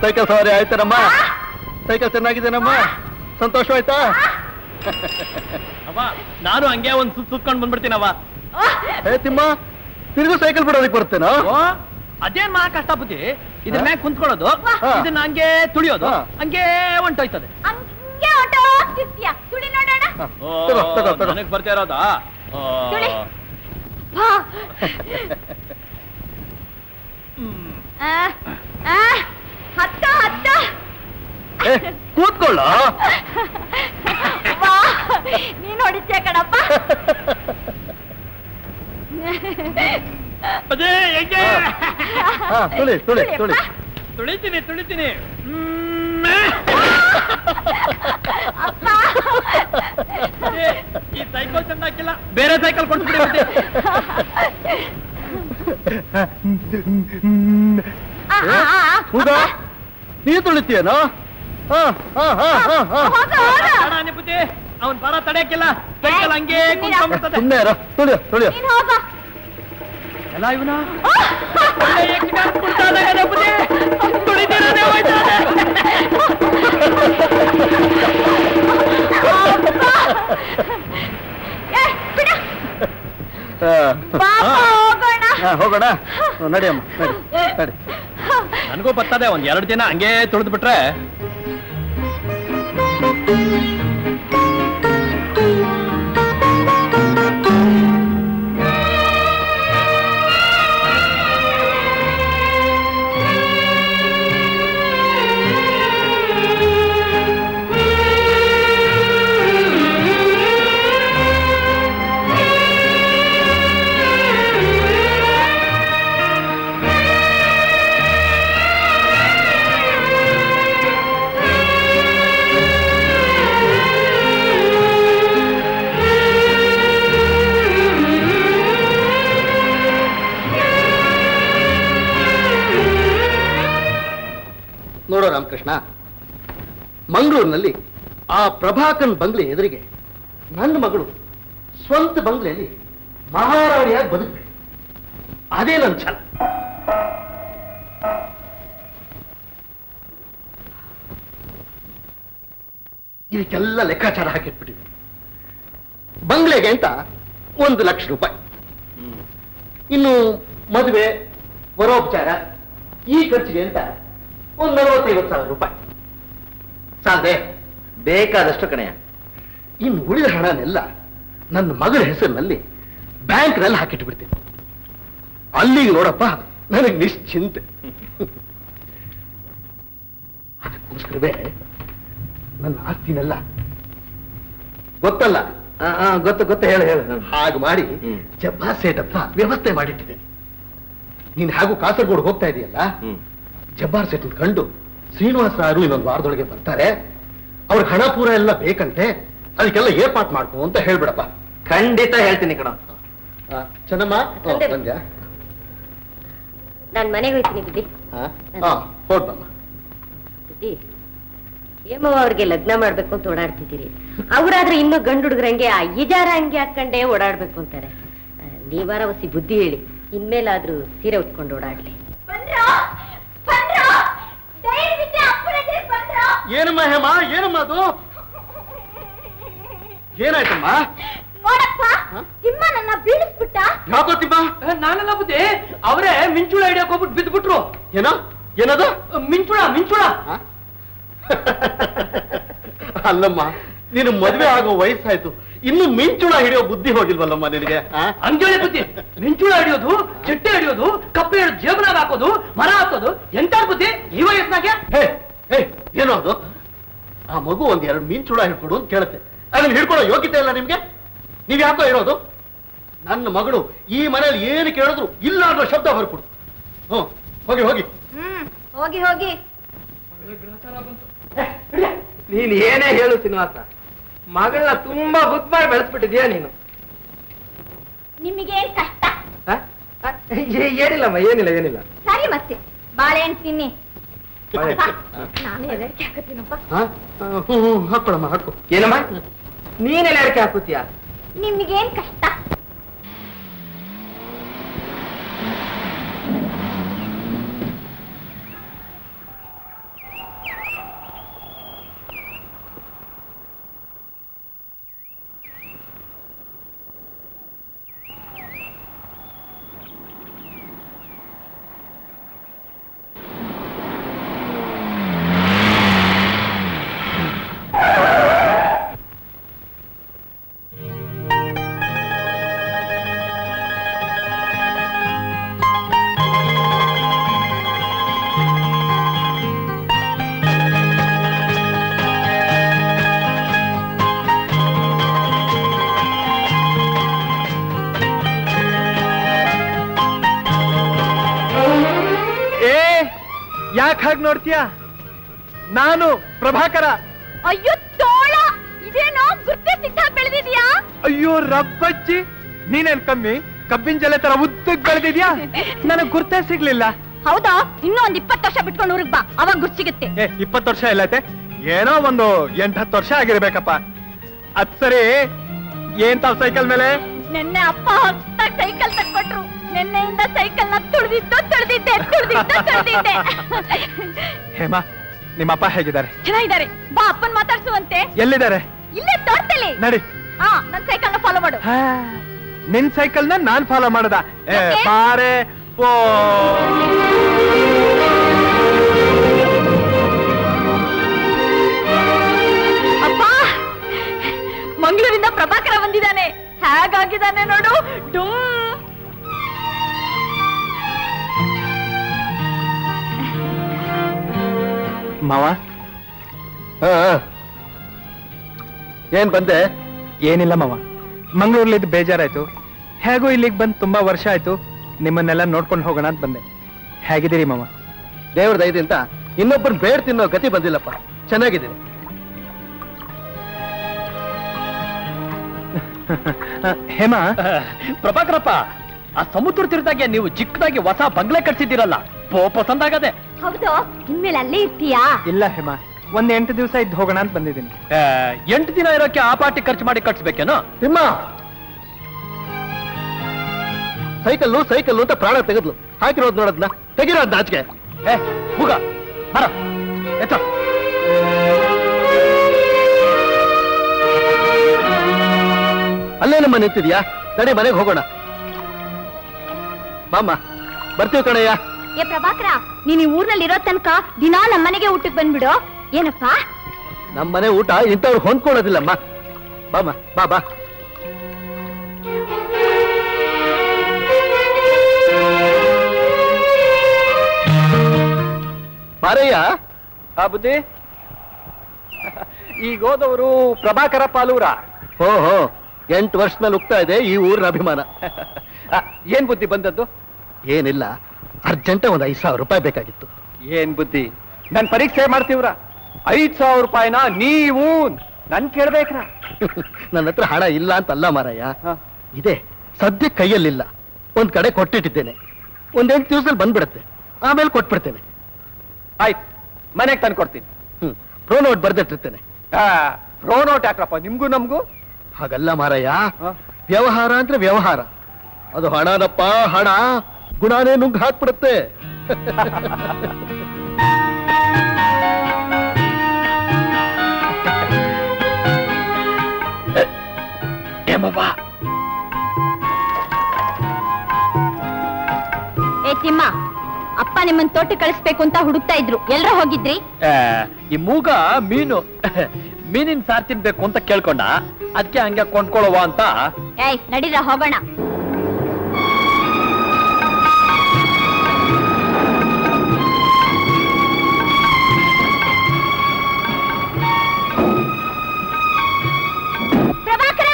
Cycle ಸವಾರಿ ಆಯ್ತೇನಮ್ಮ cycle ಚೆನ್ನಾಗಿದ್ದೇನಮ್ಮ ಸಂತೋಷವಾಯ್ತಾ ಅವ ನಾನು ಹಂಗೆ ಒಂದ್ ಸುತ್ತ ಸುತ್ಕೊಂಡ್ ಬಂದ್ಬಿಡ್ತೀನವ ಏ ತಿಮ್ಮ ತಿರುಗು ಸೈಕಲ್ ಬಿಡೋದಕ್ಕೆ ಬರ್ತೇನೋ ಓ ಅದೇನ್ ಮಹಾ ಕಷ್ಟ ಬುದ್ಧಿ ಇದ್ರ ಮ್ಯಾಗ ಕುಂತ್ಕೊಳ್ಳೋದು ಹಾ. ಇದನ್ನ ಹಂಗೆ ತುಳಿಯೋದು ಹಾ. ಹಂಗೆ ಹೊಂಟೋಯ್ತದೆ ಹಂಗೆ ಹೊರ್ಟೋಗ್ತಿರ್ತೀಯ ತುಳಿ ನೋಡೋಣ ಹ, ಓ, ತಗೋ ತಗೋ ತಗೋ ನನಗ್ ಬರ್ತಾ ಇರೋದಾ ಓ. ತುಳಿ. ಬಾ ಹ್ಮ್. ಆ, ಆ, ಹತ್ತು ಹತ್ತು ಏ ಕೂತ್ಕೊಳ್ಳ ಬಾ ನೀನ್ ಹೊಡಿತೀಯ ಕಣಪ್ಪ ಅದೇ ಹೆಂಗೆ ಹಾ ತುಳಿ ತುಳಿ ತುಳಿ ತುಳಿತೀನಿ ತುಳಿತೀನಿ ಅಪ್ಪ ಏ, ಈ ಸೈಕಲ್ ಚಂದ ಹಾಕಿಲ್ಲ ಬೇರೆ ಸೈಕಲ್ ಕೊಟ್ಬಿಡಿ ಬುದ್ಧಿ. ಆ, ಆ, ಆ, ಆ, ಹೌದಾ ಅಪ್ಪ. ನೀ ತುಳಿತೀಯನೋ ಹಾ ಹಾ ಹಾ ಹಾ ಹಾ ಹೋಗು, ಹೋಗು. ಬೇಡ ಅನ್ನಿ ಬುದ್ಧಿ ಅವನ್ ಬರ ತಡೆಯಕ್ಕಿಲ್ಲ ಸೈಕಲ್ ಹಂಗೆ ಏ, ಕುಂತ್ಕೊಂಡ್ಬಿಡ್ತದೆ ಸುಮ್ಮನೆ ಇರೋ ತುಳಿಯೋ ತುಳಿಯೋ ನೀನ್ ಹೋಗು ಎಲ್ಲ ಇವನ ಒಳ್ಳೆ ಯಕ್ಷಗಾನ ಕುಂಟಾದಾಗದ ಬುದ್ಧಿ ತುಳಿದಿರೋದೇ ಹೋಯ್ತಾನೆ ಏ, ಬಿಡು. ಹಾ. ಬಾಪ, ಹಾ. ಹೋಗೋಣ ಹಾ, ಹೋಗೋಣ ಹ್ಮ್, ನಡಿಯಮ್ಮ ನಡಿ ನಡಿ ನನಗೂ ಬರ್ತದೆ ಒಂದ್ ಎರಡು ದಿನ ಹಂಗೆ ತುಳಿದು ಬಿಟ್ರೆ ನೋಡೋ ರಾಮಕೃಷ್ಣ ಮಂಗಳೂರಿನಲ್ಲಿ ಆ ಪ್ರಭಾಕನ್ ಬಂಗ್ಲೆ ಎದುರಿಗೆ ನನ್ನ ಮಗಳು ಸ್ವಂತ ಬಂಗ್ಲೆಯಲ್ಲಿ ಮಹಾರಾಣಿಯಾಗಿ ಬದುಕಬೇಕು ಅದೇ ನನ್ನ ಛಲ ಇದಕ್ಕೆಲ್ಲ ಲೆಕ್ಕಾಚಾರ ಹಾಕಿಟ್ಬಿಟ್ಟಿದ್ವಿ ಬಂಗ್ಲೆಗೆ ಅಂತ ಒಂದು ಲಕ್ಷ ರೂಪಾಯಿ ಇನ್ನು ಮದುವೆ ವರೋಪಚಾರ ಈ ಖರ್ಚಿಗೆ ಅಂತ ಒಂದು ನಲವತ್ತೈವತ್ತು ಸಾವಿರ ರೂಪಾಯಿ ಸಾಲದೆ ಬೇಕಾದಷ್ಟು ಕಣೆಯ ಇನ್ನು ಉಳಿದ ಹಣನೆಲ್ಲ ನನ್ನ ಮಗಳ ಹೆಸರಿನಲ್ಲಿ ಬ್ಯಾಂಕ್ನಲ್ಲಿ ಹಾಕಿಟ್ಟು ಬಿಡ್ತೀನಿ ಅಲ್ಲಿಗೆ ನೋಡಪ್ಪ ನನಗೆ ನಿಶ್ಚಿಂತೆ ಅದಕ್ಕೋಸ್ಕರವೇ ನನ್ನ ಆಸ್ತಿನೆಲ್ಲ ಗೊತ್ತಲ್ಲ ಆ, ಆ, ಗೊತ್ತು ಗೊತ್ತು ಹೇಳು ಹೇಳು ಹಾಗೆ ಮಾಡಿ ಹ್ಮ್. ಜಬ್ಬಾ ಸೇಟ್ ಹತ್ರ ವ್ಯವಸ್ಥೆ ಮಾಡಿಟ್ಟಿದ್ದೇನೆ ನೀನ್ ಹಾಗೂ ಕಾಸರಗೋಡು ಹೋಗ್ತಾ ಇದೆಯಲ್ಲ ಹ್ಮ್ ಜಬ್ಬಾರ್ ಸೆಟ್ ಕಂಡು ಶ್ರೀನಿವಾಸರಾಯರು ಇನ್ನೊಂದು ವಾರದೊಳಗೆ ಬರ್ತಾರೆ ಅವ್ರ ಹಣ ಪೂರ ಎಲ್ಲ ಬೇಕಂತೆ ಅದಕ್ಕೆಲ್ಲ ಏರ್ಪಾಟ್ ಮಾಡ್ಕೊ ಅಂತ ಹೇಳ್ಬಿಡಪ್ಪ ಖಂಡಿತ ಹೇಳ್ತೀನಿ ಕಣ ಆ, ಚೆನ್ನಮ್ಮ ಓ, ಬಂದೆ. ಬಂದ್ಯಾ ನಾನ್ ಮನೆಗೆ ಹೋಯ್ತೀನಿ ಬುದ್ಧಿ ಹಾ ಹಾ ಹೊರಟಮ್ಮ ಬುದ್ಧಿ ಹೇಮವ್ವ ಅವ್ರಿಗೆ ಲಗ್ನ ಮಾಡ್ಬೇಕು ಅಂತ ಓಡಾಡ್ತಿದ್ದೀರಿ ಅವ್ರಾದ್ರೆ ಇನ್ನೂ ಗಂಡು ಹುಡುಗರಂಗೆ ಆ ಇಜಾರ ಅಂಗಿ ಹಾಕೊಂಡೇ ಓಡಾಡ್ಬೇಕು ಅಂತಾರೆ ಆ, ನೀವಾರ ಒಸಿ ಬುದ್ಧಿ ಹೇಳಿ ಇನ್ಮೇಲಾದ್ರೂ ಸೀರೆ ಉಟ್ಕೊಂಡು ಓಡಾಡ್ಲಿ ಬಂದ್ರೋ ಬಂದ್ರೋ ದಯವಿಟ್ಟು ಅಪ್ಪನ ಎದುರು ಬಂದ್ರೋ ಏನಮ್ಮ ಹೇಮ ಏನಮ್ಮ ಅದು ಏನಾಯ್ತಮ್ಮ ನೋಡಪ್ಪ ತಿಮ್ಮ ನನ್ನ ಬೀಳಿಸ್ಬಿಟ್ಟ ಯಾಕೋ ತಿಮ್ಮ ನಾನೆಲ್ಲ ಬುದ್ಧಿ ಅವರೇ ಮಿಂಚುಳ ಹಿಡಿಯಕ್ ಹೋಗ್ಬಿಟ್ಟು ಬಿದ್ದು ಬಿಟ್ರು ಏನೋ ಏನದು ಮಿಂಚುಳ ಮಿಂಚುಳ ಆ? ಅಲ್ಲಮ್ಮ ನೀನು ಮದುವೆ ಆಗೋ ವಯಸ್ಸಾಯ್ತು ಇನ್ನು ಮಿಂಚುಳ ಹಿಡಿಯೋ ಬುದ್ಧಿ ಹೋಗಿಲ್ವಲ್ಲಮ್ಮ ನಿನಗೆ ಆ? ಹಂಗೇಳಿ ಬುದ್ಧಿ ಮಿಂಚುಳ ಹಿಡಿಯೋದು ಚಿಟ್ಟೆ ಹಿಡಿಯೋದು ಕಪ್ಪೆ ಹಿಡಿಯೋದು ಜೇಬನಾಗ ಹಾಕೋದು ಮರ ಹಾಕೋದು ಎಂತ ಬುದ್ಧಿ ಈ ವಯಸ್ಸಿನಾಗೆ ಹೇ ಹೇ ಏನೋ ಅದು ಆ ಮಗು ಒಂದ್ ಎರಡು ಮಿಂಚುಳ ಹಿಡ್ಕೊಡು ಅಂತ ಕೇಳುತ್ತೆ ಅದನ್ನ ಹಿಡ್ಕೊಳ್ಳೋ ಯೋಗ್ಯತೆ ಇಲ್ಲ ನಿಮ್ಗೆ ನೀವ್ ಯಾಕೋ ಇರೋದು ನನ್ನ ಮಗಳು ಈ ಮನೇಲಿ ಏನು ಕೇಳಿದ್ರು ಇಲ್ಲ ಅನ್ನೋ ಶಬ್ದ ಹೊರಕೊಡ್ತು ಹ್ಞೂ ಹೋಗಿ ಹೋಗಿ ಹ್ಮ್ ಹೋಗಿ ಹೋಗಿ ನೀನ್ ಏನೇ ಹೇಳು ಶ್ರೀನಿವಾಸ ಮಗಳನ್ನ ತುಂಬಾ ಬುದ್ಧ ಮಾಡಿ ಬೆಳೆಸ್ಬಿಟ್ಟಿದ್ಯಾ ನೀನು ನಿಮಗೇನ್ ಕಷ್ಟ ಆ? ಆ, ಏ- ಏನಿಲ್ಲಮ್ಮ ಏನಿಲ್ಲ ಏನಿಲ್ಲ ಸರಿ ಮತ್ತೆ ಬಾಳೆಹಣ್ಣು ತಿನ್ನಿ ಬಾಳೆ. ಅಪ್ಪ, ನಾನು ಎದಕ್ಕೆ ಹಾಕತ್ತೀನಪ್ಪ ಹಾ ಹ್ಞೂ ಹ್ಞೂ ಹಾಕೊಳಮ್ಮ ಹಾಕು ಏನಮ್ಮ ನೀನೆಲ್ಲ ಅಡಿಕೆ ಹಾಕುತ್ತೀಯಾ ನಿಮಗೇನ್ ಕಷ್ಟ ಯಾಕೆ ಹಾಗೆ ನೋಡ್ತೀಯ ನಾನು ಪ್ರಭಾಕರ ಅಯ್ಯೋ ತೋಳ ಇದೇನೋ ಗುರ್ತೆ ಸಿದ್ಧ ಬೆಳೆದಿದ್ಯಾ ಅಯ್ಯೋ ರಬ್ಬಜ್ಜಿ ನೀನೇನ್ ಕಮ್ಮಿ ಕಬ್ಬಿನ ಜಲೆ ತರ ಉದ್ದಕ್ ಬೆಳೆದಿದ್ಯಾ ನನಗ್ ಗುರ್ತೇ ಸಿಗ್ಲಿಲ್ಲ ಹೌದಾ ಇನ್ನೂ ಒಂದ್ ಇಪ್ಪತ್ತು ವರ್ಷ ಬಿಟ್ಕೊಂಡು ಊರಿಗೆ ಬಾ ಅವಾಗ ಗುರ್ತ್ ಸಿಗುತ್ತೆ ಏ ಇಪ್ಪತ್ತು ವರ್ಷ ಎಲ್ಲೈತೆ ಏನೋ ಒಂದು ಎಂಟತ್ತು ವರ್ಷ ಆಗಿರ್ಬೇಕಪ್ಪ ಅದ್ ಸರಿ ಏನ್ ತಾವ್ ಸೈಕಲ್ ಮೇಲೆ ನಿನ್ನೆ ಅಪ್ಪ ಹೊಸ್ದಾಗ್ ಸೈಕಲ್ ತಕ್ಕೊಟ್ರು ನಿನ್ನೆಯಿಂದ ಸೈಕಲ್ ನ ತುಳಿದಿದ್ದು ತುಳಿದಿದ್ದೆ ತುಳಿದಿದ್ದು ತುಳಿದಿದ್ದೆ ಹೇಮಾ ನಿಮ್ಮಪ್ಪ ಹೇಗಿದ್ದಾರೆ ಚೆನ್ನಾಗಿದ್ದಾರೆ ಬಾ ಅಪ್ಪನ್ ಮಾತಾಡ್ಸುವಂತೆ ಎಲ್ಲಿದ್ದಾರೆ ಇಲ್ಲೇ ತೋರ್ತಲಿ ನಡಿ ಹಾ ನನ್ ಸೈಕಲ್ ನ ಫಾಲೋ ಮಾಡು ಹಾ, ನಿನ್ ಸೈಕಲ್ ನ ನಾನ್ ಫಾಲೋ ಮಾಡದ ಏ ಯಾಕೆ? ಬಾರೆ ಓ ಅಪ್ಪ ಮಂಗಳೂರಿಂದ ಪ್ರಭಾಕರ ಬಂದಿದ್ದಾನೆ ಹೇಗಾಗಿದ್ದಾನೆ ನೋಡು ಡುಮ್ ಮಾವ ಹಾ ಏನ್ ಬಂದೆ ಏನಿಲ್ಲ ಮಾವ ಮಂಗಳೂರ್ಲಿದ್ದು ಬೇಜಾರಾಯ್ತು ಹೇಗೂ ಇಲ್ಲಿಗೆ ಬಂದು ತುಂಬಾ ವರ್ಷ ಆಯ್ತು ನಿಮ್ಮನ್ನೆಲ್ಲ ನೋಡ್ಕೊಂಡು ಹೋಗೋಣ ಅಂತ ಬಂದೆ ಹೇಗಿದ್ದೀರಿ ಮಾವ ದೇವ್ರ ದಯದಿಂದ ಇನ್ನೊಬ್ಬರನ್ನ ಬೇಡ ತಿನ್ನೋ ಗತಿ ಬಂದಿಲ್ಲಪ್ಪ ಚೆನ್ನಾಗಿದ್ದೀನಿ ಹೇಮಾ ಪ್ರಭಾಕರಪ್ಪ ಆ ಸಮುದ್ರ ತೀರದಾಗೆ ನೀವು ಚಿಕ್ಕದಾಗಿ ಹೊಸ ಬಂಗ್ಲೆ ಕಟ್ಸಿದ್ದೀರಲ್ಲ ಪೋಪ ಸಂದಾಗದೆ ಹೌದು ಇನ್ಮೇಲೆ ಅಲ್ಲೇ ಇರ್ತೀಯಾ ಇಲ್ಲ ಹೇಮಾ ಒಂದ್ ಎಂಟು ದಿವಸ ಇದ್ದು ಹೋಗೋಣ ಅಂತ ಬಂದಿದ್ದೀನಿ ಆ, ಎಂಟು ದಿನ ಇರೋಕೆ ಆ ಪಾರ್ಟಿ ಖರ್ಚು ಮಾಡಿ ಕಟ್ಸ್ಬೇಕೇನೋ ತಿಮ್ಮ ಸೈಕಲ್ಲು ಸೈಕಲ್ಲು ಅಂತ ಪ್ರಾಣ ತೆಗೆದ್ಲು ಹಾಕಿರೋದು ನೋಡದ್ನ ತೆಗಿರೋ ಅದ್ನ ಆಚೆಗೆ ಏ ಹುಗ ಬರ ಎತ್ತ ಅಲ್ಲೇ ನಮ್ಮ ನಿಂತಿದ್ಯಾ ನಡಿ ಮನೆಗೆ ಹೋಗೋಣ ಬಾಮ್ಮ ಬರ್ತೀವಿ ಕಣಯ್ಯ ಏ ಪ್ರಭಾಕರ ನೀನ್ ಈ ಊರ್ನಲ್ಲಿ ಇರೋ ತನಕ ದಿನಾ ನಮ್ಮನೆಗೆ ಊಟಕ್ಕೆ ಬಂದ್ಬಿಡು ಏನಪ್ಪ ನಮ್ಮ ಮನೆ ಊಟ ಇಂಥವ್ರು ಹೊಂದ್ಕೊಳ್ಳೋದಿಲ್ಲಮ್ಮ ಬಾಮ್ಮ ಬಾ ಬಾ ಬಾರಯ್ಯ ಆ ಬುದ್ಧಿ ಈಗ ಹೋದವರು ಪ್ರಭಾಕರ ಪಾಲೂರ ಹೋ ಹೋ ಎಂಟು ವರ್ಷ ಮೇಲೆ ಉಗ್ತಾ ಇದೆ ಈ ಊರಿನ ಅಭಿಮಾನ ಆ, ಏನ್ ಬುದ್ಧಿ ಬಂದದ್ದು ಏನಿಲ್ಲ ಅರ್ಜೆಂಟ್ ಒಂದು ಐದು ಸಾವಿರ ರೂಪಾಯಿ ಬೇಕಾಗಿತ್ತು ಏನ್ ಬುದ್ಧಿ ನನ್ ಪರೀಕ್ಷೆ ಮಾಡ್ತೀವ್ರ ಐದ್ ಸಾವಿರ ರೂಪಾಯಿನ ನೀವು ನನ್ ಕೇಳ್ಬೇಕ್ರ ನನ್ನ ಹತ್ರ ಹಣ ಇಲ್ಲ ಅಂತಲ್ಲ ಮಾರಯ್ಯ ಹ. ಇದೆ ಸದ್ಯ ಕೈಯಲ್ಲಿಲ್ಲ ಒಂದ್ ಕಡೆ ಕೊಟ್ಟಿಟ್ಟಿದ್ದೇನೆ ಒಂದ್ ಎಂಟು ದಿವಸದಲ್ಲಿ ಬಂದ್ಬಿಡುತ್ತೆ ಆಮೇಲೆ ಕೊಟ್ಬಿಡ್ತೇನೆ ಆಯ್ತು ಮನೆಗೆ ತಂದು ಕೊಡ್ತೀನಿ ಹ್ಮ್ ಪ್ರೋ ನೋಟ್ ಬರ್ದಿಟ್ಟಿರ್ತೇನೆ ರೋ ನೋಟ್ ಯಾಕ್ರಪ್ಪ ನಿಮ್ಗೂ ನಮ್ಗೂ ಹಾಗಲ್ಲ ಮಾರಯ್ಯ ಹ? ವ್ಯವಹಾರ ಅಂದ್ರೆ ವ್ಯವಹಾರ ಅದು ಹಣನಪ್ಪ ಹಣ ಗುಣಾನೇ ನುಗ್ಗ್ ಹಾಕ್ಬಿಡುತ್ತೆ ಏ ತಿಮ್ಮ ಅಪ್ಪ ನಿಮ್ಮನ್ ತೋಟ ಕಳಿಸ್ಬೇಕು ಅಂತ ಹುಡುಕ್ತಾ ಇದ್ರು ಎಲ್ರ ಹೋಗಿದ್ರಿ ಆ, ಈ ಮೂಗ ಮೀನು ಮೀನಿನ ಸಾರ್ ತಿನ್ಬೇಕು ಅಂತ ಕೇಳ್ಕೊಂಡ ಅದಕ್ಕೆ ಹಂಗೆ ಕೊಂಡ್ಕೊಳ್ಳುವ ಅಂತ ಏಯ್ ನಡೀರ ಹೋಗೋಣ ಪ್ರಭಾಕರ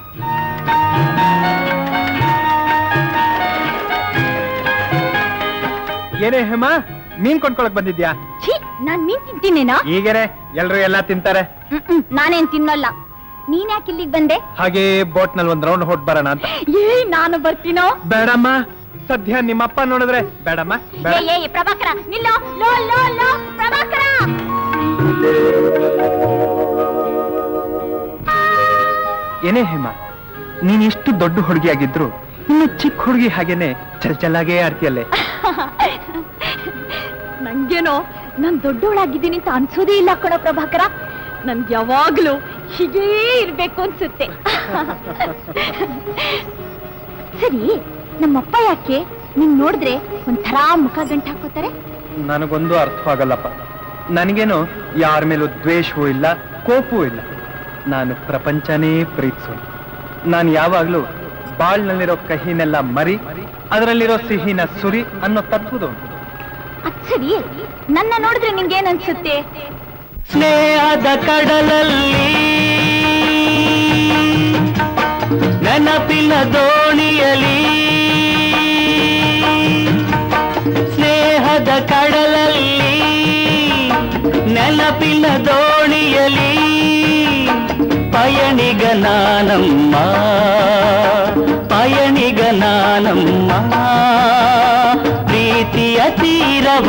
ಏನೇ ಹೇಮ ಮೀನ್ ಕೊಂಡ್ಕೊಳಕ್ ಬಂದಿದ್ಯಾ ಛೀ ನಾನ್ ಮೀನ್ ತಿಂತೀನೇನಾ ಈಗೇನೆ ಎಲ್ರು ಎಲ್ಲಾ ತಿಂತಾರೆ ಹ್ಮ್ ನಾನೇನ್ ತಿನ್ನಲ್ಲ ನೀನ್ ಯಾಕೆ ಇಲ್ಲಿಗೆ ಬಂದೆ ಹಾಗೆ ಬೋಟ್ ನಲ್ಲಿ ಒಂದ್ ರೌಂಡ್ ಹೊಟ್ ಬರೋಣ ಅಂತ ಏ ನಾನು ಬರ್ತೀನೋ ಬೇಡಮ್ಮ ಸದ್ಯ ನಿಮ್ಮಪ್ಪ ನೋಡಿದ್ರೆ ಬೇಡಮ್ಮ ಬೇಡ ಏ ಏ ಪ್ರಭಾಕರ ನಿಲ್ಲೋ ಲೋ ಲೋ ಲೋ ಪ್ರಭಾಕರ ಏನೇ ಹೇಮ ನೀನ್ ಇಷ್ಟು ದೊಡ್ಡ ಹುಡುಗಿಯಾಗಿದ್ರು ಇನ್ನು ಚಿಕ್ಕ ಹುಡುಗಿ ಹಾಗೇನೆ ಚಲ್ ಚಲ್ಲಾಗೇ ಆಡ್ತೀಯಲ್ಲೇ ನಂಗೇನೋ ನಾನ್ ದೊಡ್ಡವಳಾಗಿದ್ದೀನಿ ಅಂತ ಅನ್ಸೋದೇ ಇಲ್ಲ ಕಣೋ ಪ್ರಭಾಕರ ನನ್ಗೆ ಯಾವಾಗ್ಲೂ ಹೀಗೇ ಇರ್ಬೇಕು ಅನ್ಸುತ್ತೆ ಸರಿ ನಮ್ಮಪ್ಪ ಯಾಕೆ ನಿನ್ ನೋಡಿದ್ರೆ ಒಂಥರ ಮುಖ ಗಂಟು ಹಾಕೋತಾರೆ ನನಗೊಂದು ಅರ್ಥವಾಗಲ್ಲಪ್ಪ ನನಗೇನು ಯಾರ ಮೇಲೂ ದ್ವೇಷವೂ ಇಲ್ಲ ಕೋಪವೂ ಇಲ್ಲ ನಾನು ಪ್ರಪಂಚನೇ ಪ್ರೀತಿಸೋನು ನಾನು ಯಾವಾಗ್ಲೂ ಬಾಳ್ನಲ್ಲಿರೋ ಕಹಿನೆಲ್ಲ ಮರಿ ಅದರಲ್ಲಿರೋ ಸಿಹಿನ ಸುರಿ ಅನ್ನೋ ತತ್ವದವನು ಅದ್ ಸರಿ ನನ್ನ ನೋಡಿದ್ರೆ ನಿಂಗೇನ್ ಅನ್ಸುತ್ತೆ ಸ್ನೇಹದ ಕಡಲಲ್ಲಿ ನೆನಪಿನ ದೋಣಿಯಲಿ ಸ್ನೇಹದ ಕಡಲಲ್ಲಿ ನೆನಪಿನ ದೋಣಿಯಲಿ ಪಯಣಿಗ ನಾನಮ್ಮ ಪಯಣಿಗ ನಾನಮ್ಮ ಪ್ರೀತಿಯ ತೀರವ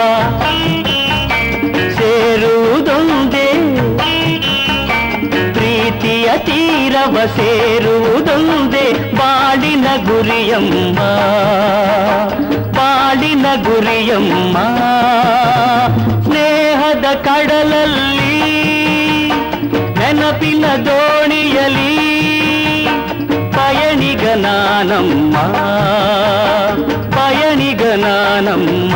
ಸೇರುವುದೊಂದೇ ಪ್ರೀತಿಯ ತೀರವ ಸೇರುವುದೊಂದೇ ಬಾಳಿನ ಗುರಿಯಮ್ಮ ಬಾಳಿನ ಗುರಿಯಮ್ಮ ಸ್ನೇಹದ ಕಡಲಲ್ಲಿ ನೆನಪಿನ ದೋಣಿಯಲಿ ಪಯಣಿಗ ನಾನಮ್ಮ ಪಯಣಿಗ ನಾನಮ್ಮ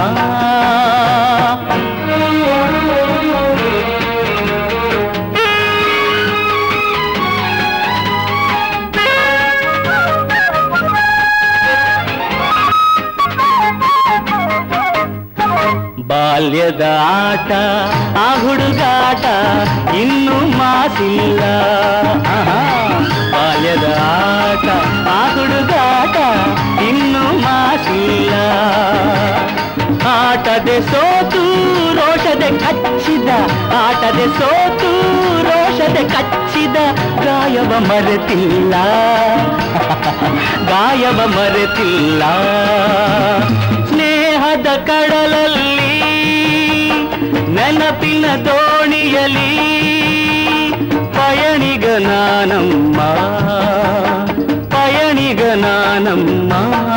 ಬಾಲ್ಯದ ಆಟ ಆ ಹುಡುಗಾಟ ಇನ್ನೂ ಮಾಸಿಲ್ಲ ಆಹಾ. ಬಾಲ್ಯದ ಆಟ ಆ ಹುಡುಗಾಟ ಇನ್ನೂ ಮಾಸಿಲ್ಲ ಆಟದೆ ಸೋತು ರೋಷದೆ ಕಚ್ಚಿದ ಆಟದೆ ಸೋತು ರೋಷದೆ ಕಚ್ಚಿದ ಗಾಯವ ಮರೆತಿಲ್ಲ ಗಾಯವ ಮರೆತಿಲ್ಲ ಸ್ನೇಹದ ಕಡಲಲ್ಲಿ ನೆನಪಿನ ದೋಣಿಯಲಿ ಪಯಣಿಗ ನಾನಮ್ಮ ಪಯಣಿಗ ನಾನಮ್ಮ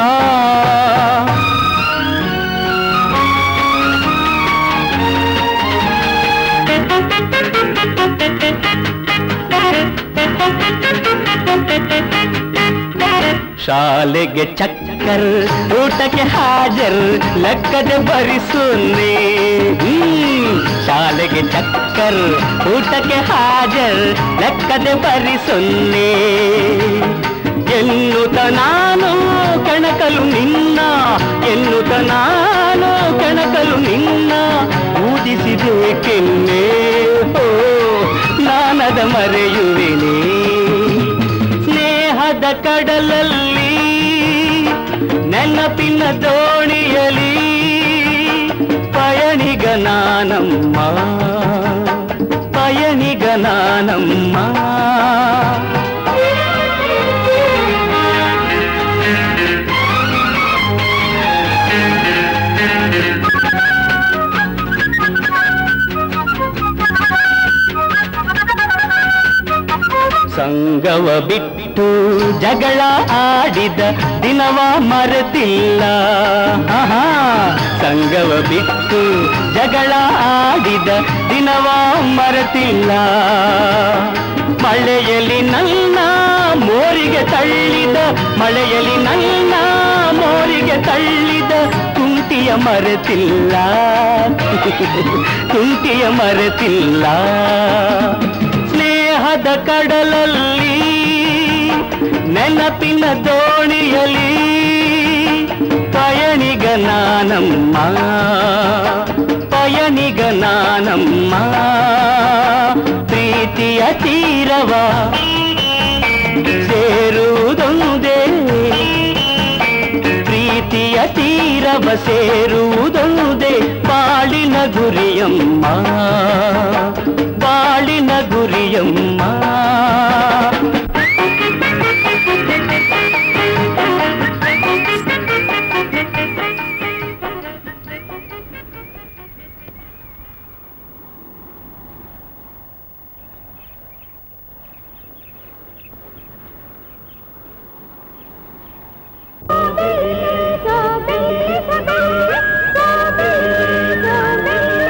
ಶಾಲೆಗೆ ಚಕ್ಕರ್ ಊಟಕ್ಕೆ ಹಾಜರ್ ಲೆಕ್ಕದೆ ಭರಿಸುನ್ನೆ ಹ್ಮ್. ಶಾಲೆಗೆ ಚಕ್ಕರ್ ಊಟಕ್ಕೆ ಹಾಜರ್ ಲೆಕ್ಕದೆ ಭರಿಸುನ್ನೆ ಎನ್ನುತ್ತ ನಾನು ಕೆಣಕಲು ನಿನ್ನ ಎನ್ನುತ್ತ ನಾನು ಕೆಣಕಲು ನಿನ್ನ ಊದಿಸಿಬೇಕೆನ್ನೆ ಓ ನಾನದ ಮರೆಯುವೆನೇ ಸ್ನೇಹದ ಕಡಲಲ್ಲಿ ನೆನಪಿನ ದೋಣಿಯಲಿ ಪಯಣಿಗ ನಾನಮ್ಮ ಪಯಣಿಗ ನಾನಮ್ಮ ಸಂಗವ ಬಿಟ್ಟು ಜಗಳ ಆಡಿದ ದಿನವ ಮರೆತಿಲ್ಲ ಆಹಾ. ಸಂಗವ ಬಿಟ್ಟು ಜಗಳ ಆಡಿದ ದಿನವ ಮರೆತಿಲ್ಲ ಮಳೆಯಲ್ಲಿ ನನ್ನ ಮೋರಿಗೆ ತಳ್ಳಿದ ಮಳೆಯಲ್ಲಿ ನನ್ನ ಮೋರಿಗೆ ತಳ್ಳಿದ ಕುಂಟಿಯ ಮರೆತಿಲ್ಲ ಕುಂಟಿಯ ಮರೆತಿಲ್ಲ ಸ್ನೇಹದ ಕಡಲಲ್ಲಿ ನೆನಪಿನ ದೋಣಿಯಲಿ ಪಯಣಿಗ ನಾನಮ್ಮ ಪಯಣಿಗ ನಾನಮ್ಮ ಪ್ರೀತಿಯ ತೀರವ ಸೇರುವುದೊಂದೇ ಪ್ರೀತಿಯ ತೀರವ ಸೇರುವುದೊಂದೇ ಬಾಳಿನ ಗುರಿಯಮ್ಮ ಬಾಳಿನ ಗುರಿಯಮ್ಮ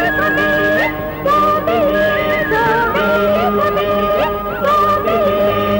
Thank you.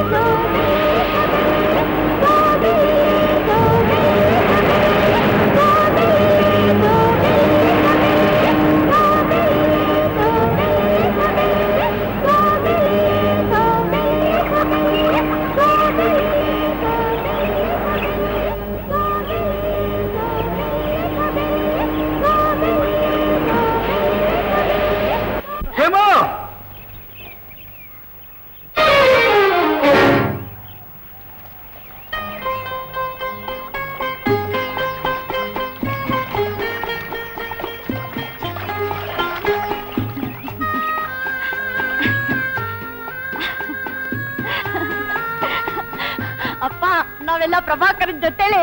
ನಾವೆಲ್ಲ ಪ್ರಭಾಕರನ್ ಜೊತೆಲೆ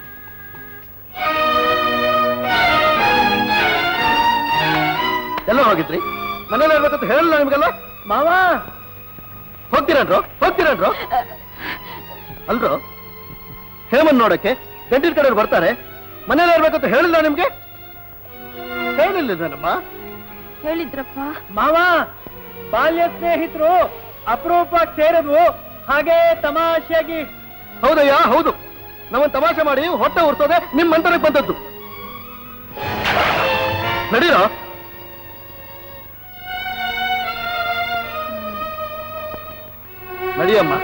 ಎಲ್ಲ ಹೋಗಿದ್ರಿ ಮನೇಲಿ ಇರ್ಬೇಕಂತ ಹೇಳಲ್ಲ ನಿಮ್ಗೆಲ್ಲ ಮಾವ ಹೋಗ್ತೀರನ್ರು ಹೋಗ್ತೀರನ್ರು ಅಲ್ರು ಹೇಮನ್ ನೋಡಕ್ಕೆ ಗಂಟಿನ ಕಡೆ ಬರ್ತಾರೆ ಮನೇಲಿ ಇರ್ಬೇಕಂತ ಹೇಳಿಲ್ಲ ನಿಮ್ಗೆ ಹೇಳಿಲ್ಲ ಹೇಳಿದ್ರಪ್ಪ ಮಾವ ಬಾಲ್ಯ ಸ್ನೇಹಿತರು ಅಪರೂಪ ಸೇರಿದ್ವು ಹಾಗೆ ತಮಾಷೆಯಾಗಿ ಹೌದಯ್ಯ ಹೌದು ನಮ್ಮನ್ ತಮಾಷೆ ಮಾಡಿ ಹೊಟ್ಟೆ ಉರ್ಸೋದೆ ನಿಮ್ ಮಂತನಕ್ಕೆ ಬಂದದ್ದು ನಡೀರೋ ನಡಿಯಮ್ಮ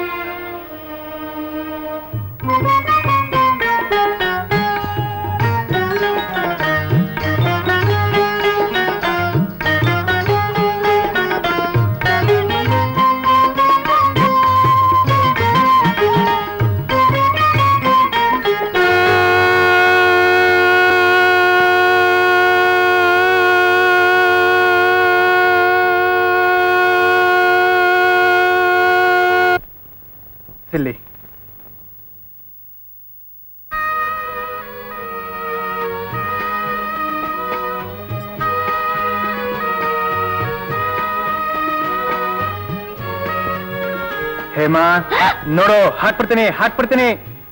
ಸಿಲ್ಲಿ ಹೇಮಾ ನೋಡು ಹಾಕ್ಬಿಡ್ತೀನಿ ಹಾಕ್ಬಿಡ್ತೀನಿ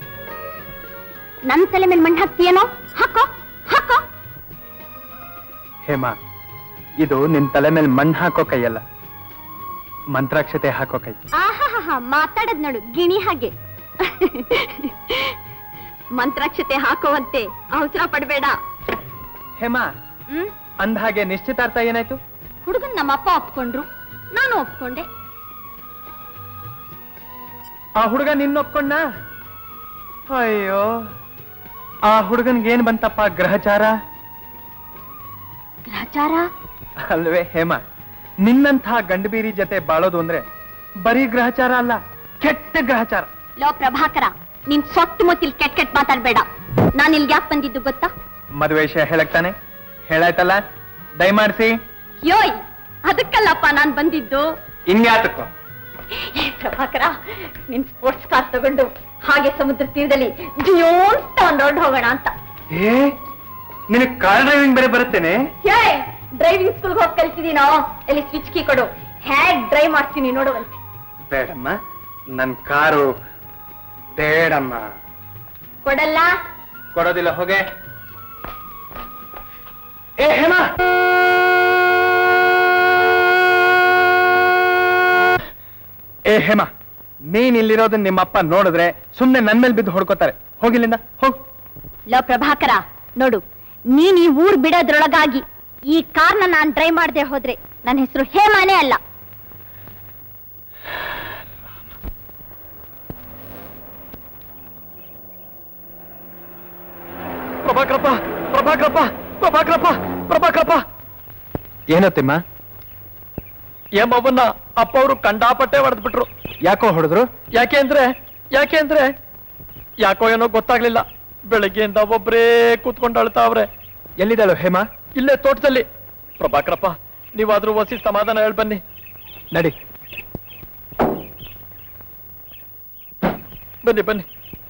ನನ್ ತಲೆ ಮೇಲೆ ಮಣ್ಣು ಹಾಕ್ತೀಯೇನೋ ಹಾಕೋ ಹಾಕೋ ಹೇಮಾ ಇದು ನಿನ್ ತಲೆ ಮೇಲೆ ಮಣ್ಣು ಹಾಕೋ ಕೈಯಲ್ಲ ಮಂತ್ರಾಕ್ಷತೆ ಹಾಕೋ ಕೈ ಆಹಾಹಾ ಮಾತಾಡದ್ ನೋಡು ಗಿಣಿ ಹಾಗೆ ಮಂತ್ರಾಕ್ಷತೆ ಹಾಕೋವಂತೆ ಅವಸರ ಪಡ್ಬೇಡ ಹೇಮಾ ಹ್ಮ್ ಅಂದ ಹಾಗೆ ನಿಶ್ಚಿತಾರ್ಥ ಏನಾಯ್ತು ಹುಡುಗನ್ ನಮ್ಮಪ್ಪ ಒಪ್ಕೊಂಡ್ರು ನಾನು ಒಪ್ಕೊಂಡೆ ಆ ಹುಡುಗ ನಿನ್ನ ಒಪ್ಕೊಂಡ ಅಯ್ಯೋ ಆ ಹುಡುಗನ್ಗೆ ಏನ್ ಬಂತಪ್ಪ ಗ್ರಹಚಾರ ಗ್ರಹಚಾರ ಅಲ್ವೇ ಹೇಮ ನಿನ್ನಂಥ ಗಂಡಬೀರಿ ಜೊತೆ ಬಾಳೋದು ಅಂದ್ರೆ ಬರೀ ಗ್ರಹಚಾರ ಅಲ್ಲ ಕೆಟ್ಟ ಗ್ರಹಚಾರ ಲೋ ಪ್ರಭಾಕರ ನಿನ್ ಸೊಟ್ಟು ಮುತ್ತಿಲ್ ಕೆಟ್ ಕೆಟ್ ಮಾತಾಡ್ಬೇಡ ನಾನು ಇಲ್ಲಿ ಯಾಕೆ ಬಂದಿದ್ದು ಗೊತ್ತಾ ಮದುವೆ ವಿಷಯ ಹೇಳಕ್ತಾನೆ ಹೇಳಾಯ್ತಲ್ಲ ದಯಮಾಡಿಸಿ ಯೋಯ್ ಅದಕ್ಕಲ್ಲಪ್ಪ ನಾನ್ ಬಂದಿದ್ದು ಇನ್ಯಾತಕ್ಕೋ ಏ ಪ್ರಭಾಕರ ನಿನ್ ಸ್ಪೋರ್ಟ್ಸ್ ಕಾರ್ ತಗೊಂಡು ಹಾಗೆ ಸಮುದ್ರ ತೀರದಲ್ಲಿ ಜಿಯೋಂತ ಒಂದ್ ರೋಡ್ ಹೋಗೋಣ ಅಂತ ಏ ನಿನಗೆ ಕಾರ್ ಡ್ರೈವಿಂಗ್ ಬೇರೆ ಬರುತ್ತೇನೆ ಹೇ ಡ್ರೈವಿಂಗ್ ಸ್ಕೂಲ್ಗೆ ಹೋಗಿ ಕಲ್ತಿದೀನೋ ಎಲ್ಲಿ ಸ್ವಿಚ್ ಕೀ ಕೊಡು ಹೇಗ್ ಡ್ರೈವ್ ಮಾಡ್ತೀನಿ ನೋಡುವಂತೆ ಬೇಡಮ್ಮ ನನ್ ಕಾರು ಬೇಡಮ್ಮ ಕೊಡಲ್ಲ ಕೊಡೋದಿಲ್ಲ ಹೋಗೆ ಏ ಹೇಮ ಏ ಹೇಮ ನೀನ್ ಇಲ್ಲಿರೋದನ್ನ ನಿಮ್ಮಪ್ಪ ನೋಡಿದ್ರೆ ಸುಮ್ನೆ ನನ್ ಮೇಲೆ ಬಿದ್ದು ಹೊಡ್ಕೋತಾರೆ ಹೋಗಿಲ್ಲಿಂದ ಹೋಗ್ ಲೋ ಪ್ರಭಾಕರ ನೋಡು ನೀನ್ ಈ ಊರ್ ಬಿಡೋದ್ರೊಳಗಾಗಿ ಈ ಕಾರ್ನ ನಾನ್ ಡ್ರೈವ್ ಮಾಡದೆ ಹೋದ್ರೆ ನನ್ನ ಹೆಸರು ಹೇಮಾನೇ ಅಲ್ಲ ಪ್ರಭಾಕರಪ್ಪ ಪ್ರಭಾಕರಪ್ಪ ಪ್ರಭಾಕರಪ್ಪ ಪ್ರಭಾಕರಪ್ಪ ಏನೋ ತಿಮ್ಮ ಏಮವ್ವನ್ನ ಅಪ್ಪ ಅವರು ಕಂಡಾಪಟ್ಟೆ ಹೊಡೆದ್ಬಿಟ್ರು ಯಾಕೋ ಹೊಡೆದ್ರು ಯಾಕೆ ಅಂದ್ರೆ ಯಾಕೆ ಅಂದ್ರೆ ಯಾಕೋ ಏನೋ ಗೊತ್ತಾಗ್ಲಿಲ್ಲ ಬೆಳಗ್ಗೆಯಿಂದ ಒಬ್ಬರೇ ಕೂತ್ಕೊಂಡು ಅಳ್ತಾವ್ರೆ ಎಲ್ಲಿದ್ದಾಳು ಹೇಮ ಇಲ್ಲೇ ತೋಟದಲ್ಲಿ ಪ್ರಭಾಕರಪ್ಪ ನೀವಾದ್ರೂ ವಸಿ ಸಮಾಧಾನ ಹೇಳ್ ಬನ್ನಿ ನಡಿ ಬನ್ನಿ ಬನ್ನಿ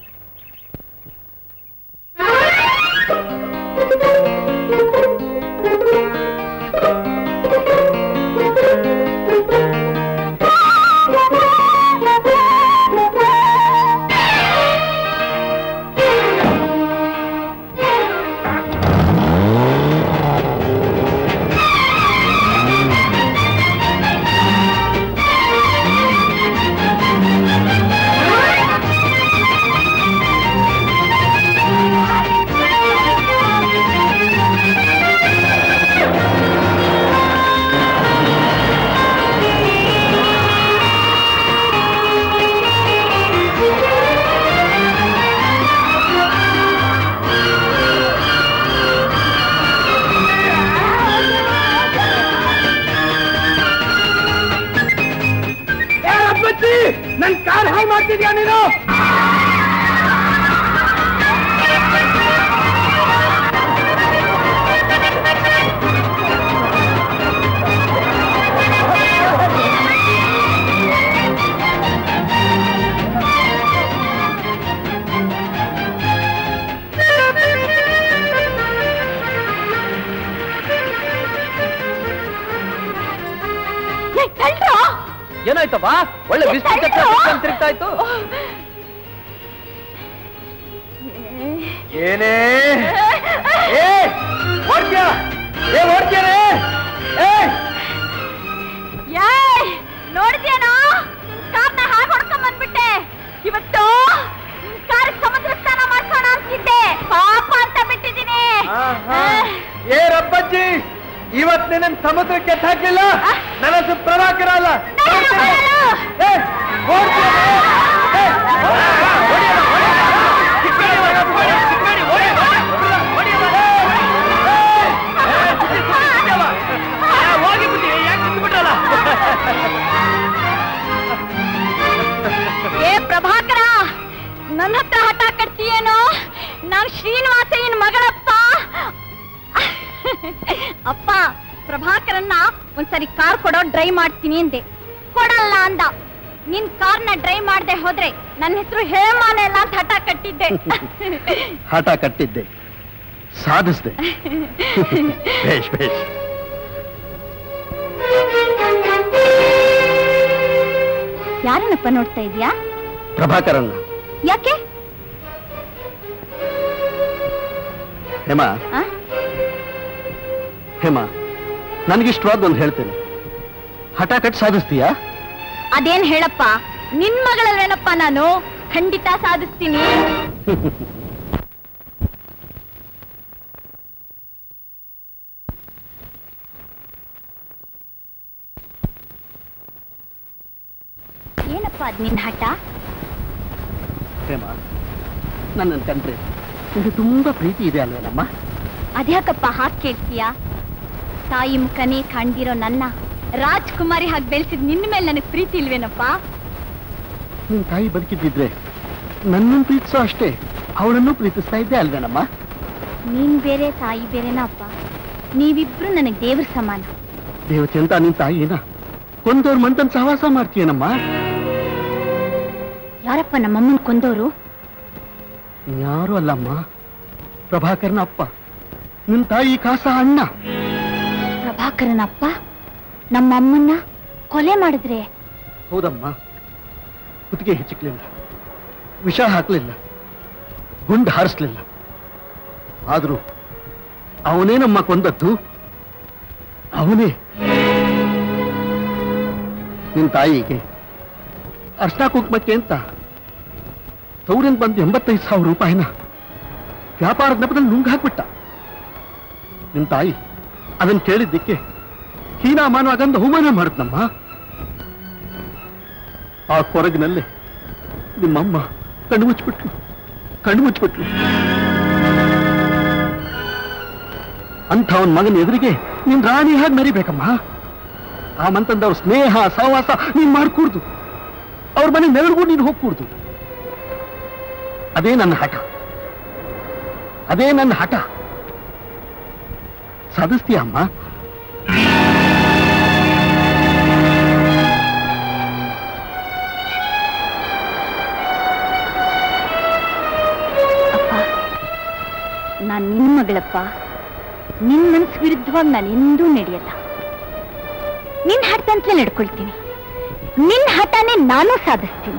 ನನ್ ಕಾರ್ ಹಾಳು ಮಾಡ್ತಿದ್ಯಾ ನೀನು ಅಲ್ವಾ ಒಳ್ಳೆ ಬಿಸ್ಲು ಚಕ್ರ ಸುತ್ಕೊಂಡ್ ತಿರುಗ್ತಾ ಇತ್ತು ಏನೇ ಏ ಓಡ್ತೀಯ ಏ ಓಡ್ತೀಯನೇ ಏ ಯಾಯ್ ನೋಡ್ತೀಯನೋ ನಿನ್ ಕಾರ್ನ ಹಾಗೆ ಹೊಡ್ಕೊಂಡ್ ಬಂದ್ಬಿಟ್ಟೆ ಇವತ್ತು ನಿನ್ ಕಾರ್ ಸಮುದ್ರ ಸ್ನಾನ ಮಾಡ್ಸೋಣ ಅಂತಿದ್ದೆ ಪಾಪ ಅಂತ ಬಿಟ್ಟಿದ್ದೀನಿ ಏ ರಬ್ಬಜ್ಜಿ ಇವತ್ ನಿನ್ನ ಸಮುದ್ರಕ್ಕೆ ಎತ್ತ್ ಹಾಕ್ಲಿಲ್ಲ ನನ್ನ ಹೆಸರು ಪ್ರಭಾಕರ ಅಲ್ಲ ಏ, ಓಡ್ತೀಯನೇ? ಏ, ಏ ಪ್ರಭಾಕರ ನನ್ನ ಹತ್ರ ಹಠ ಕಟ್ತೀಯೇನೋ ನಾನ್ ಶ್ರೀನಿವಾಸಯ್ಯನ ಮಗಳಪ್ಪ ಅಪ್ಪ ಪ್ರಭಾಕರನ್ನ ಒಂದ್ಸರಿ ಕಾರ್ ಕೊಡೋ ಡ್ರೈ ಮಾಡ್ತೀನಿ ಅಂದೆ ಕೊಡಲ್ಲ ಅಂದ ನಿನ್ ಕಾರ್ನ ಡ್ರೈ ಮಾಡದೆ ಹೋದ್ರೆ ನನ್ನ ಹೆಸರು ಹೇಮಾನ ಇಲ್ಲ ಅಂತ ಹಠ ಕಟ್ಟಿದ್ದೆ ಹಠ ಕಟ್ಟಿದ್ದೆ ಸಾಧಿಸ್ದೆ ಬೇಷ್ ಬೇಷ್ ಯಾರನ್ನಪ್ಪ ನೋಡ್ತಾ ಇದ್ಯಾ ಪ್ರಭಾಕರನ್ನ ಯಾಕೆ ಹೇಮಾ ಆ? ಹೇಮಾ ನನಗಿಷ್ಟವಾದ ಒಂದು ಹೇಳ್ತೇನೆ ಹಠ ಕಟ್ ಸಾಧಿಸ್ತೀಯಾ ಅದೇನ್ ಹೇಳಪ್ಪ ನಿನ್ ಮಗಳಲ್ವೇನಪ್ಪ ನಾನು ಖಂಡಿತ ಸಾಧಿಸ್ತೀನಿ ಏನಪ್ಪ ಅದ್ ನಿನ್ ಹಠ ಹೇಮಾ ನನ್ನನ್ನು ಕಂಡ್ರೆ ನಿಮಗೆ ತುಂಬಾ ಪ್ರೀತಿ ಇದೆ ಅಲ್ವೇನಮ್ಮ ಅದ್ಯಾಕಪ್ಪ ಹಾಗೆ ಕೇಳ್ತೀಯ ತಾಯಿ ಮುಖನೇ ಕಂಡಿರೋ ನನ್ನ ರಾಜ್ಕುಮಾರಿ ಹಾಗೆ ಬೆಳೆಸಿದ್ ನಿನ್ನ ಮೇಲೆ ನನಗೆ ಪ್ರೀತಿ ಇಲ್ವೇನಪ್ಪ ನಿನ್ ತಾಯಿ ಬದುಕಿದ್ದಿದ್ರೆ ನನ್ನನ್ನು ಪ್ರೀತಿಸೋ ಅಷ್ಟೇ ಅವಳನ್ನು ಪ್ರೀತಿಸ್ತಾ ಇದ್ದೆ ಅಲ್ವೇನಮ್ಮ ನೀನ್ ಬೇರೆ ತಾಯಿ ಬೇರೆನಾ ಅಪ್ಪ ನೀವಿಬ್ರು ನನಗೆ ದೇವ್ರ ಸಮಾನ ದೇವತೆ ಅಂತ ನಿನ್ ತಾಯಿನ ಕೊಂದವ್ರ ಮಂತನ್ ಸಹವಾಸ ಮಾಡ್ತೀಯನಮ್ಮ ಯಾರಪ್ಪ ನಮ್ಮಮ್ಮನ್ ಕೊಂದೋರು ಯಾರು ಅಲ್ಲಮ್ಮ ಪ್ರಭಾಕರನ ಅಪ್ಪ ನಿನ್ ತಾಯಿ ಕಾಸ ಅಣ್ಣ ಪ್ರಭಾಕರನ ಅಪ್ಪ ನಮ್ಮಮ್ಮನ್ನ ಕೊಲೆ ಮಾಡಿದ್ರೆ ಹೌದಮ್ಮ ಕುತ್ತಿಗೆ ಹೆಚ್ಚಿಕ್ಲಿಲ್ಲ ವಿಷ ಹಾಕ್ಲಿಲ್ಲ ಗುಂಡು ಹಾರಿಸ್ಲಿಲ್ಲ ಆದ್ರೂ ಅವನೇ ನಮ್ಮ ಕೊಂದದ್ದು ಅವನೇ ನಿನ್ ತಾಯಿಗೆ ಅರ್ಶನ ಕುಂಕುಮಕ್ಕೆ ಅಂತ ತೌರಿಂದ ಬಂದು ಎಂಬತ್ತೈದು ಸಾವಿರ ರೂಪಾಯಿನ ವ್ಯಾಪಾರದ ನೆಪದಲ್ಲಿ ನುಂಗ್ ಹಾಕ್ಬಿಟ್ಟ ನಿನ್ ತಾಯಿ ಅದನ್ನ ಕೇಳಿದ್ದಕ್ಕೆ ಹೀನಾಮಾನವಾಗಂದು ಅವಮಾನ ಮಾಡಿದ್ನಮ್ಮ ಆ ಕೊರಗಿನಲ್ಲಿ ನಿಮ್ಮಮ್ಮ ಕಣ್ಣು ಮುಚ್ಚಿಬಿಟ್ಲು ಕಣ್ಣು ಮುಚ್ಚಿಬಿಟ್ಲು ಅಂಥ ಅವನ ಮಗನ ಎದುರಿಗೆ ನೀನ್ ರಾಣಿ ಹಾಗೆ ಮೆರಿಬೇಕಮ್ಮ ಆ ಮಂತಂದವ್ರ ಸ್ನೇಹ ಸಹವಾಸ ನೀನ್ ಮಾಡ್ಕೂಡ್ದು ಅವ್ರ ಮನೆ ನೆರಳಿಗೂ ನೀನು ಹೋಗ್ಕೂಡ್ದು ಅದೇ ನನ್ನ ಹಠ ಅದೇ ನನ್ನ ಹಠ ಸಾಧಿಸ್ತೀಯ ಅಮ್ಮ ಅಪ್ಪ ನಾನ್ ನಿನ್ ಮಗಳಪ್ಪ ನಿನ್ ಮನ್ಸ್ ವಿರುದ್ಧವಾಗಿ ನಾನು ಎಂದೂ ನಡೆಯಲ್ಲ ನಿನ್ ಹಠದಂತಲೇ ನಡ್ಕೊಳ್ತೀನಿ ನಿನ್ ಹಠನೇ ನಾನು ಸಾಧಿಸ್ತೀನಿ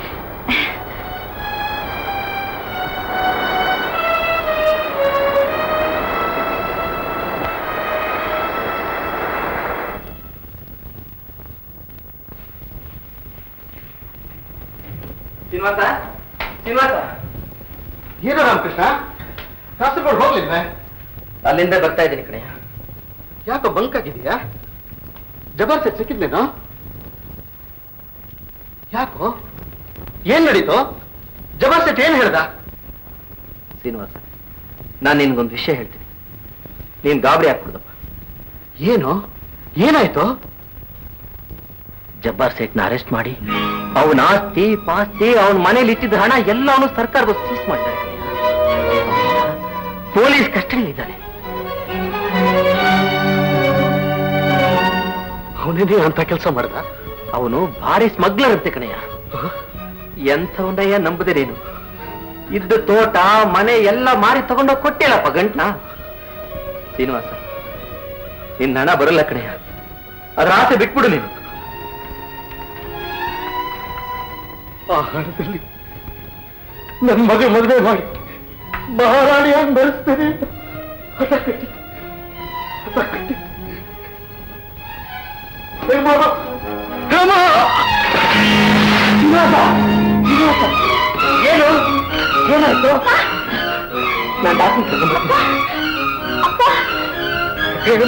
ಶ್ರೀನಿವಾಸ ಶ್ರೀನಿವಾಸ ಏನೋ ರಾಮಕೃಷ್ಣ ಕಾಸರಗೋಡು ಹೋಗ್ಲಿಲ್ವೇ ಅಲ್ಲಿಂದ ಬರ್ತಾ ಇದ್ದೀನಿ ಕಣಯ್ಯ ಯಾಕೋ ಬಂಕ್ ಆಗಿದೆಯಾ ಜಬರ್ ಸೆಟ್ ಸಿಕ್ಕಿದ್ನೇನೋ ಯಾಕೋ ಏನ್ ನಡೀತು ಜಬರ್ ಸೆಟ್ ಏನ್ ಹೇಳ್ದ ಶ್ರೀನಿವಾಸ ನಾನು ನಿನ್ಗೊಂದು ವಿಷಯ ಹೇಳ್ತೀನಿ ನೀನ್ ಗಾಬರಿ ಹಾಕ್ಬಿಡ್ದಪ್ಪ ಏನು ಏನಾಯ್ತು ಜಬ್ಬಾರ್ ಸೇಟ್ನ ಅರೆಸ್ಟ್ ಮಾಡಿ ಅವನ ಆಸ್ತಿ ಪಾಸ್ತಿ ಅವನ ಮನೇಲಿ ಇಟ್ಟಿದ್ದ ಹಣ ಎಲ್ಲವನ್ನೂ ಸರ್ಕಾರದ ಸೀಸ್ ಮಾಡಿದ್ದಾರೆ ಕಣಯ್ಯ. ಪೊಲೀಸ್ ಕಸ್ಟಡಿಯಲ್ಲಿದ್ದಾನೆ ಅವನೇನೇ ಅಂತ ಕೆಲಸ ಮಾಡ್ದ ಅವನು ಭಾರಿ ಸ್ಮಗ್ಲರ್ ಅಂತೆ ಕಣಯ್ಯ ಎಂಥವನಯ್ಯ ನಂಬದೆ ನೀನು ಇದ್ದ ತೋಟ ಮನೆ ಎಲ್ಲ ಮಾರಿ ತಗೊಂಡೋಗಿ ಕೊಟ್ಟಿಲ್ಲಪ್ಪ ಗಂಟ್ನ ಶ್ರೀನಿವಾಸ ನಿನ್ನ ಹಣ ಬರಲ್ಲ ಕಣಯ್ಯ ಅದ್ರ ಆಸೆ ಬಿಟ್ಬಿಡು ನೀನು ಆ ಹಣದಲ್ಲಿ ನನ್ನ ಮಗ ಮದುವೆ ಮಾಡಿ ಮಹಾರಾಣಿಯಾಗಿ ಬೆಳೆಸ್ತೇನೆ ಅಂತ ಹಠ ಕಟ್ಟಿದ್ದೆ. ಹಠ ಕಟ್ಟಿದ್ದೆ. ಹೇಮ! ಹೇಮ! ವಿನಾಶ! ವಿನಾಶ! ಏನು ಏನಾಯ್ತು ನಾನು ಡಾಕ್ಟರ್ ಕರ್ಕೊಂಡ್ಬರ್ತೀನಿ. ಹೇಮ!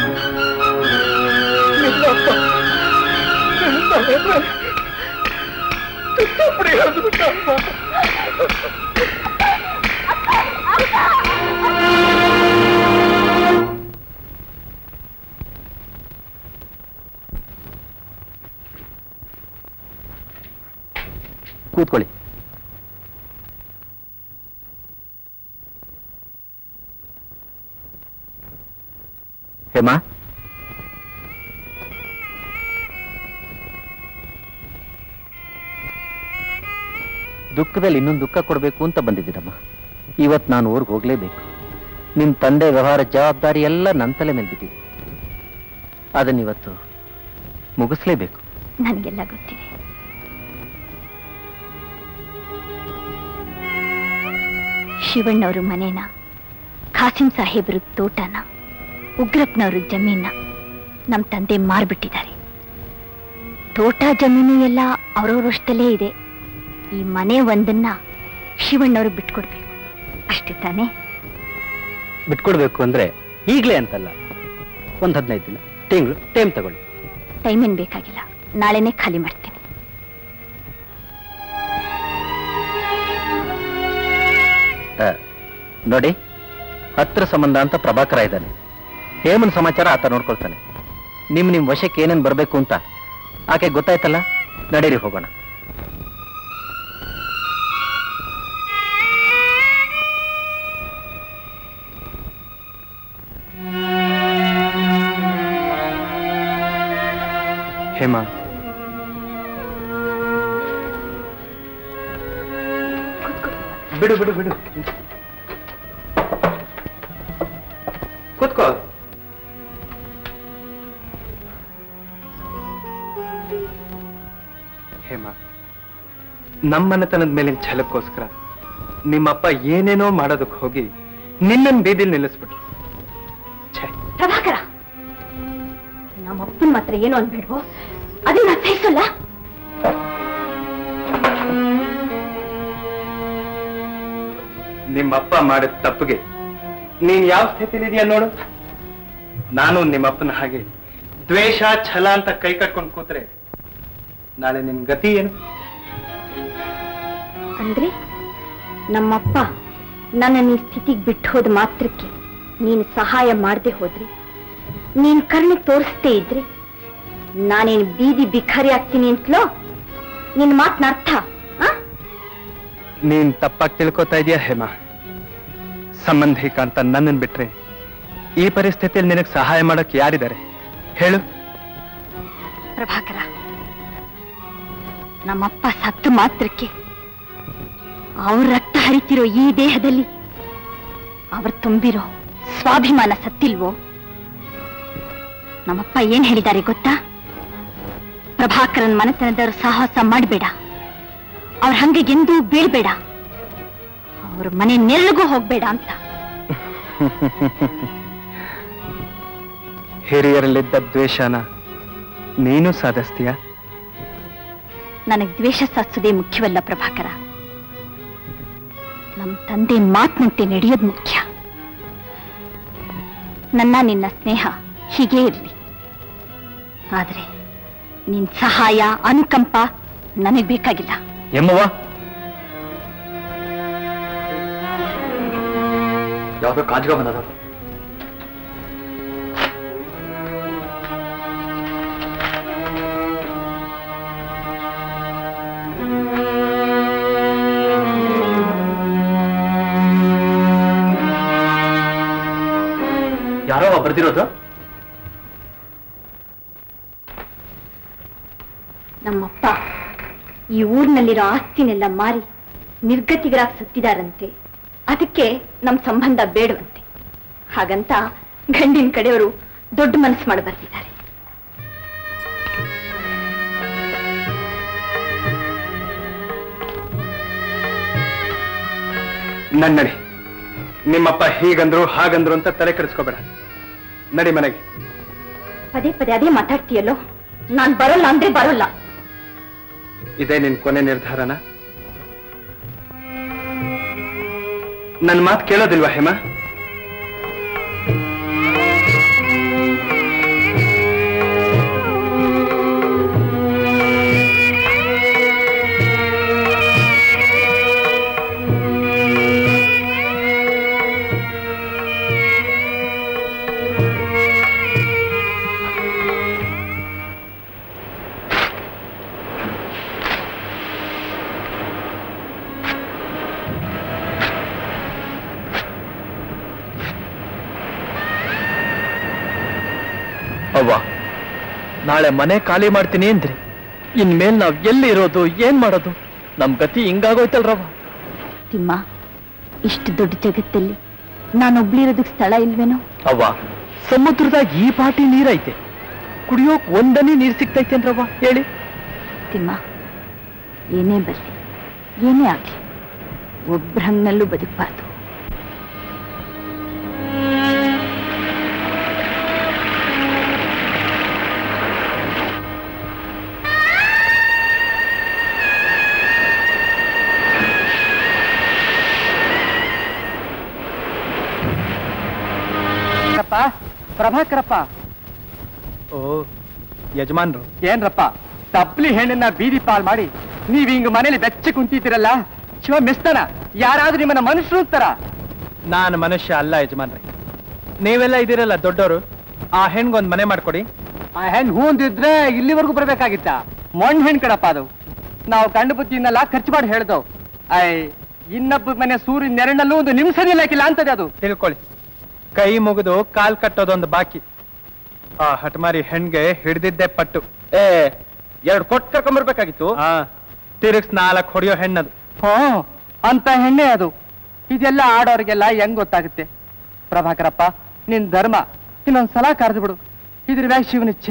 ನಿನ್ನಪ್ಪ ನಿನ್ನ ಹೆಸರು ತಿಪ್ಪಡಿ ಹೇಳ್ಬಿಟ್ಟಪ್ಪ ಕೂತ್ಕೊಳ್ಳಿ ಹೇಮಾ ದುಃಖದಲ್ಲಿ ಇನ್ನೊಂದು ದುಃಖ ಕೊಡಬೇಕು ಅಂತ ಬಂದಿದ್ದೀರಮ್ಮ ಇವತ್ತು ನಾನು ಊರಿಗೆ ಹೋಗ್ಲೇಬೇಕು ನಿಮ್ಮ ತಂದೆ ವ್ಯವಹಾರ ಜವಾಬ್ದಾರಿ ಎಲ್ಲ ನನ್ನ ತಲೆ ಮೇಲೆ ಬಿದ್ದಿದೆ ಅದನ್ನಿವತ್ತು ಮುಗಿಸ್ಲೇಬೇಕು ನನಗೆಲ್ಲ ಗೊತ್ತಿದೆ ಶಿವಣ್ಣವರು ಮನೇನ ಖಾಸಿಂ ಸಾಹೇಬರು ತೋಟನ ಉಗ್ರಪ್ಪನವರು ಜಮೀನ ನಮ್ಮ ತಂದೆ ಮಾರ್ಬಿಟ್ಟಿದ್ದಾರೆ ತೋಟ ಜಮೀನು ಎಲ್ಲ ಅವರವರಷ್ಟಲ್ಲೇ ಇದೆ ಈ ಮನೆ ಒಂದನ್ನ ಶಿವಣ್ಣವರು ಬಿಟ್ಕೊಡ್ಬೇಕು ಅಷ್ಟೇ ತಾನೇ ಬಿಟ್ಕೊಡ್ಬೇಕು ಅಂದ್ರೆ ಈಗಲೇ ಅಂತಲ್ಲ ಒಂದು ಹದಿನೈದು ದಿನ ತಿಂಗಳು ಟೈಮ್ ತಗೊಳ್ಳಿ ಟೈಮ್ ಏನ್ ಬೇಕಾಗಿಲ್ಲ ನಾಳೆನೇ ಖಾಲಿ ಮಾಡ್ತೀನಿ ಆ, ನೋಡಿ ಹತ್ರ ಸಂಬಂಧ ಅಂತ ಪ್ರಭಾಕರ ಇದ್ದಾನೆ ಹೇಮನ್ ಸಮಾಚಾರ ಆತ ನೋಡ್ಕೊಳ್ತಾನೆ ನಿಮ್ ನಿಮ್ ವಶಕ್ಕೆ ಏನೇನ್ ಬರ್ಬೇಕು ಅಂತ ಆಕೆ ಗೊತ್ತಾಯ್ತಲ್ಲ ನಡೀರಿ ಹೋಗೋಣ ಹೇಮಾ ಬಿಡು ಬಿಡು ಬಿಡು ಕೂತ್ಕೋ ಹೇಮಾ ನಮ್ಮನೆತನದ ಮೇಲಿನ ಛಲಕ್ಕೋಸ್ಕರ ನಿಮ್ಮಪ್ಪ ಏನೇನೋ ಮಾಡೋದಕ್ಕೆ ಹೋಗಿ ನಿನ್ನನ್ ಬೀದಿಲ್ ನಿಲ್ಲಿಸ್ಬಿಟ್ರು ಛೇ ಪ್ರಭಾಕರ ನಮ್ಮಪ್ಪನ ಮಾತ್ರ ಏನು ಅನ್ಬೇಡ್ವೋ ಅದನ್ನ ಸಹಿಸಲ್ಲ ನಿಮ್ಮಪ್ಪ ಮಾಡಿದ ತಪ್ಪಿಗೆ ನೀನ್ ಯಾವ ಸ್ಥಿತಿಲಿದೆಯಾ ನೋಡು ನಾನು ನಿಮ್ಮಪ್ಪನ ಹಾಗೆ ದ್ವೇಷ ಛಲ ಅಂತ ಕೈ ಕಟ್ಕೊಂಡು ಕೂತ್ರೆ ನಾಳೆ ನಿನ್ ಗತಿ ಏನು ಅಂದ್ರೆ ನಮ್ಮಪ್ಪ ನನ್ನ ಈ ಸ್ಥಿತಿಗೆ ಬಿಟ್ಟು ಹೋದ ಮಾತ್ರಕ್ಕೆ ನೀನು ಸಹಾಯ ಮಾಡದೆ ಹೋದ್ರೆ ನೀನ್ ಕರ್ಣ ತೋರಿಸ್ತೇ ಇದ್ರೆ ನಾನೇನು ಬೀದಿ ಬಿಖಾರಿ ಆಗ್ತೀನಿ ಅಂತಲೋ ನಿನ್ ಮಾತ್ನ ಅರ್ಥ ಆ? ನೀನ್ ತಪ್ಪಾಗಿ ತಿಳ್ಕೊತಾ ಇದೀಯ ಹೇಮಾ ಸಂಬಂಧಿಕ ಅಂತ ನನ್ನನ್ ಬಿಟ್ರೆ ಈ ಪರಿಸ್ಥಿತಿಯಲ್ಲಿ ನಿನಗೆ ಸಹಾಯ ಮಾಡಕ್ ಯಾರಿದ್ದಾರೆ ಹೇಳು ಪ್ರಭಾಕರ ನಮ್ಮಪ್ಪ ಸತ್ತು ಮಾತ್ರಕ್ಕೆ ಅವ್ರ ರಕ್ತ ಹರಿತಿರೋ ಈ ದೇಹದಲ್ಲಿ ಅವ್ರು ತುಂಬಿರೋ ಸ್ವಾಭಿಮಾನ ಸತ್ತಿಲ್ವೋ ನಮ್ಮಪ್ಪ ಏನ್ ಹೇಳಿದ್ದಾರೆ ಗೊತ್ತಾ ಪ್ರಭಾಕರನ್ ಮನೆತನದವ್ರ ಸಾಹಸ ಮಾಡಬೇಡ ಅವ್ರ ಹಂಗೆ ಎಂದೂ ಬೀಳ್ಬೇಡ ಅವ್ರ ಮನೆ ನೆರಳಿಗೂ ಹೋಗ್ಬೇಡ ಅಂತ ಹಿರಿಯರಲ್ಲಿದ್ದ ದ್ವೇಷನ ನೀನು ಸಾಧಿಸ್ತೀಯ ನನಗ್ ದ್ವೇಷ ಸಾಧಿಸೋದೇ ಮುಖ್ಯವಲ್ಲ ಪ್ರಭಾಕರ ನಮ್ ತಂದೆ ಮಾತಿನಂತೆ ನಡೆಯೋದು ಮುಖ್ಯ ನನ್ನ ನಿನ್ನ ಸ್ನೇಹ ಹೀಗೇ ಇರಲಿ ಆದ್ರೆ ನಿನ್ ಸಹಾಯ ಅನುಕಂಪ ನನಗ್ ಬೇಕಾಗಿಲ್ಲ ಎಮ್ಮವ್ವ ಯಾವ್ದೋ ಕಾಜ್ಗ ಬಂದದ ಯಾರೋ ಬರ್ದಿರೋದು ನಮ್ಮಪ್ಪ ಈ ಊರಿನಲ್ಲಿರೋ ಆಸ್ತಿನೆಲ್ಲ ಮಾರಿ ನಿರ್ಗತಿಗರಾಗಿ ಸತ್ತಿದಾರಂತೆ ಅದಕ್ಕೆ ನಮ್ ಸಂಬಂಧ ಬೇಡವಂತೆ ಹಾಗಂತ ಗಂಡಿನ ಕಡೆಯವರು ದೊಡ್ಡ ಮನಸ್ಸು ಮಾಡಿ ಬರ್ತಿದ್ದಾರೆ ನನ್ ನಡಿ ನಿಮ್ಮಪ್ಪ ಹೀಗಂದ್ರು ಹಾಗಂದ್ರು ಅಂತ ತಲೆ ಕೆಡಿಸ್ಕೋಬೇಡ ನಡಿ ಮನೆಗೆ ಪದೇ ಪದೇ ಅದೇ ಮಾತಾಡ್ತೀಯಲ್ಲೋ ನಾನ್ ಬರಲ್ಲ ಅಂದ್ರೆ ಬರಲ್ಲ ಇದೇ ನಿನ್ ಕೊನೆ ನಿರ್ಧಾರನ ನನ್ ಮಾತು ಕೇಳೋದಿಲ್ವಾ ಹೇಮ ಅವ್ವ ನಾಳೆ ಮನೆ ಖಾಲಿ ಮಾಡ್ತೀನಿ ಅಂದ್ರಿ ಇನ್ಮೇಲ್ ನಾವ್ ಎಲ್ಲಿ ಇರೋದು ಏನ್ ಮಾಡೋದು ನಮ್ ಗತಿ ಹಿಂಗಾಗೋಯ್ತಲ್ರವ್ವ ತಿಮ್ಮ ಇಷ್ಟು ದೊಡ್ಡ ಜಗತ್ತಲ್ಲಿ ನಾನೊಬ್ಳಿರೋದಕ್ಕೆ ಸ್ಥಳ ಇಲ್ವೇನೋ ಅವ್ವ ಸಮುದ್ರದಾಗ ಈ ಪಾಟಿ ನೀರೈತೆ ಕುಡಿಯೋಕ್ ಒಂದನಿ ನೀರ್ ಸಿಗ್ತೈತೇನ್ರವ್ವ ಹೇಳಿ ತಿಮ್ಮ ಏನೇ ಬರಲಿ ಏನೇ ಆಗ್ಲಿ ಒಬ್ರ ಹಂಗನಲ್ಲೂ ಬದುಕಬಾರ್ದು ಪ್ರಭಾಕರಪ್ಪ ಓ ಯಜಮಾನ್ರು ಏನ್ರಪ್ಪ ತಬ್ಲಿ ಹೆಣ್ಣನ್ನ ಬೀದಿ ಪಾಲ್ ಮಾಡಿ ನೀವ್ ಹಿಂಗ್ ಮನೇಲಿ ಬೆಚ್ಚ ಕುಂತಿದ್ದೀರಲ್ಲ ಶಿವ ಮಿಸ್ತಾನ ಯಾರಾದ್ರೂ ನಿಮ್ಮನ್ನ ಮನುಷ್ಯರು ಅಂತಾರ ನಾನು ಮನುಷ್ಯ ಅಲ್ಲ ಯಜಮಾನ್ರೆ ನೀವೆಲ್ಲ ಇದ್ದೀರಲ್ಲ ದೊಡ್ಡವರು ಆ ಹೆಣ್ಗೊಂದ್ ಮನೆ ಮಾಡ್ಕೊಡಿ ಆ ಹೆಣ್ ಹೂ ಅಂದಿದ್ರೆ ಇಲ್ಲಿವರೆಗೂ ಬರ್ಬೇಕಾಗಿತ್ತ ಮಣ್ಣ್ ಹೆಣ್ ಕಣಪ್ಪ ಅದು ನಾವು ಕಂಡು ಬುದ್ಧಿನೆಲ್ಲ ಖರ್ಚು ಮಾಡಿ ಹೇಳ್ದವ್ ಐ ಇನ್ನೊಬ್ಬ ಮನೆ ಸೂರ್ಯ ನೆರಳಲ್ಲೂ ಒಂದು ನಿಮಿಷ ನಿಲ್ಲಕ್ಕಿಲ್ಲ ಅಂತದೆ ಅದು ತಿಳ್ಕೊಳ್ಳಿ ಕೈ ಮುಗಿದು ಕಾಲ್ ಕಟ್ಟೋದೊಂದು ಬಾಕಿ ಆ ಹಠಮಾರಿ ಹೆಣ್ಗೆ ಹಿಡ್ದಿದ್ದೆ ಪಟ್ಟು ಏ ಎರಡ್ ಕೊಟ್ಟು ಕರ್ಕೊಂಬರ್ಬೇಕಾಗಿತ್ತು ಆ ತಿರುಗ್ಸ್ ನಾಲ್ಕು ಹೊಡೆಯೋ ಹೆಣ್ಣದು ಹ್ಮ್ ಅಂತ ಹೆಣ್ಣೆ ಅದು ಇದೆಲ್ಲ ಆಡೋರಿಗೆಲ್ಲ ಹೆಂಗ್ ಗೊತ್ತಾಗುತ್ತೆ ಪ್ರಭಾಕರಪ್ಪ ನಿನ್ ಧರ್ಮ ಇನ್ನೊಂದ್ ಸಲ ಕರೆದು ಬಿಡು ಇದ್ರ ಮ್ಯಾಗ ಶಿವನಿಚ್ಛೆ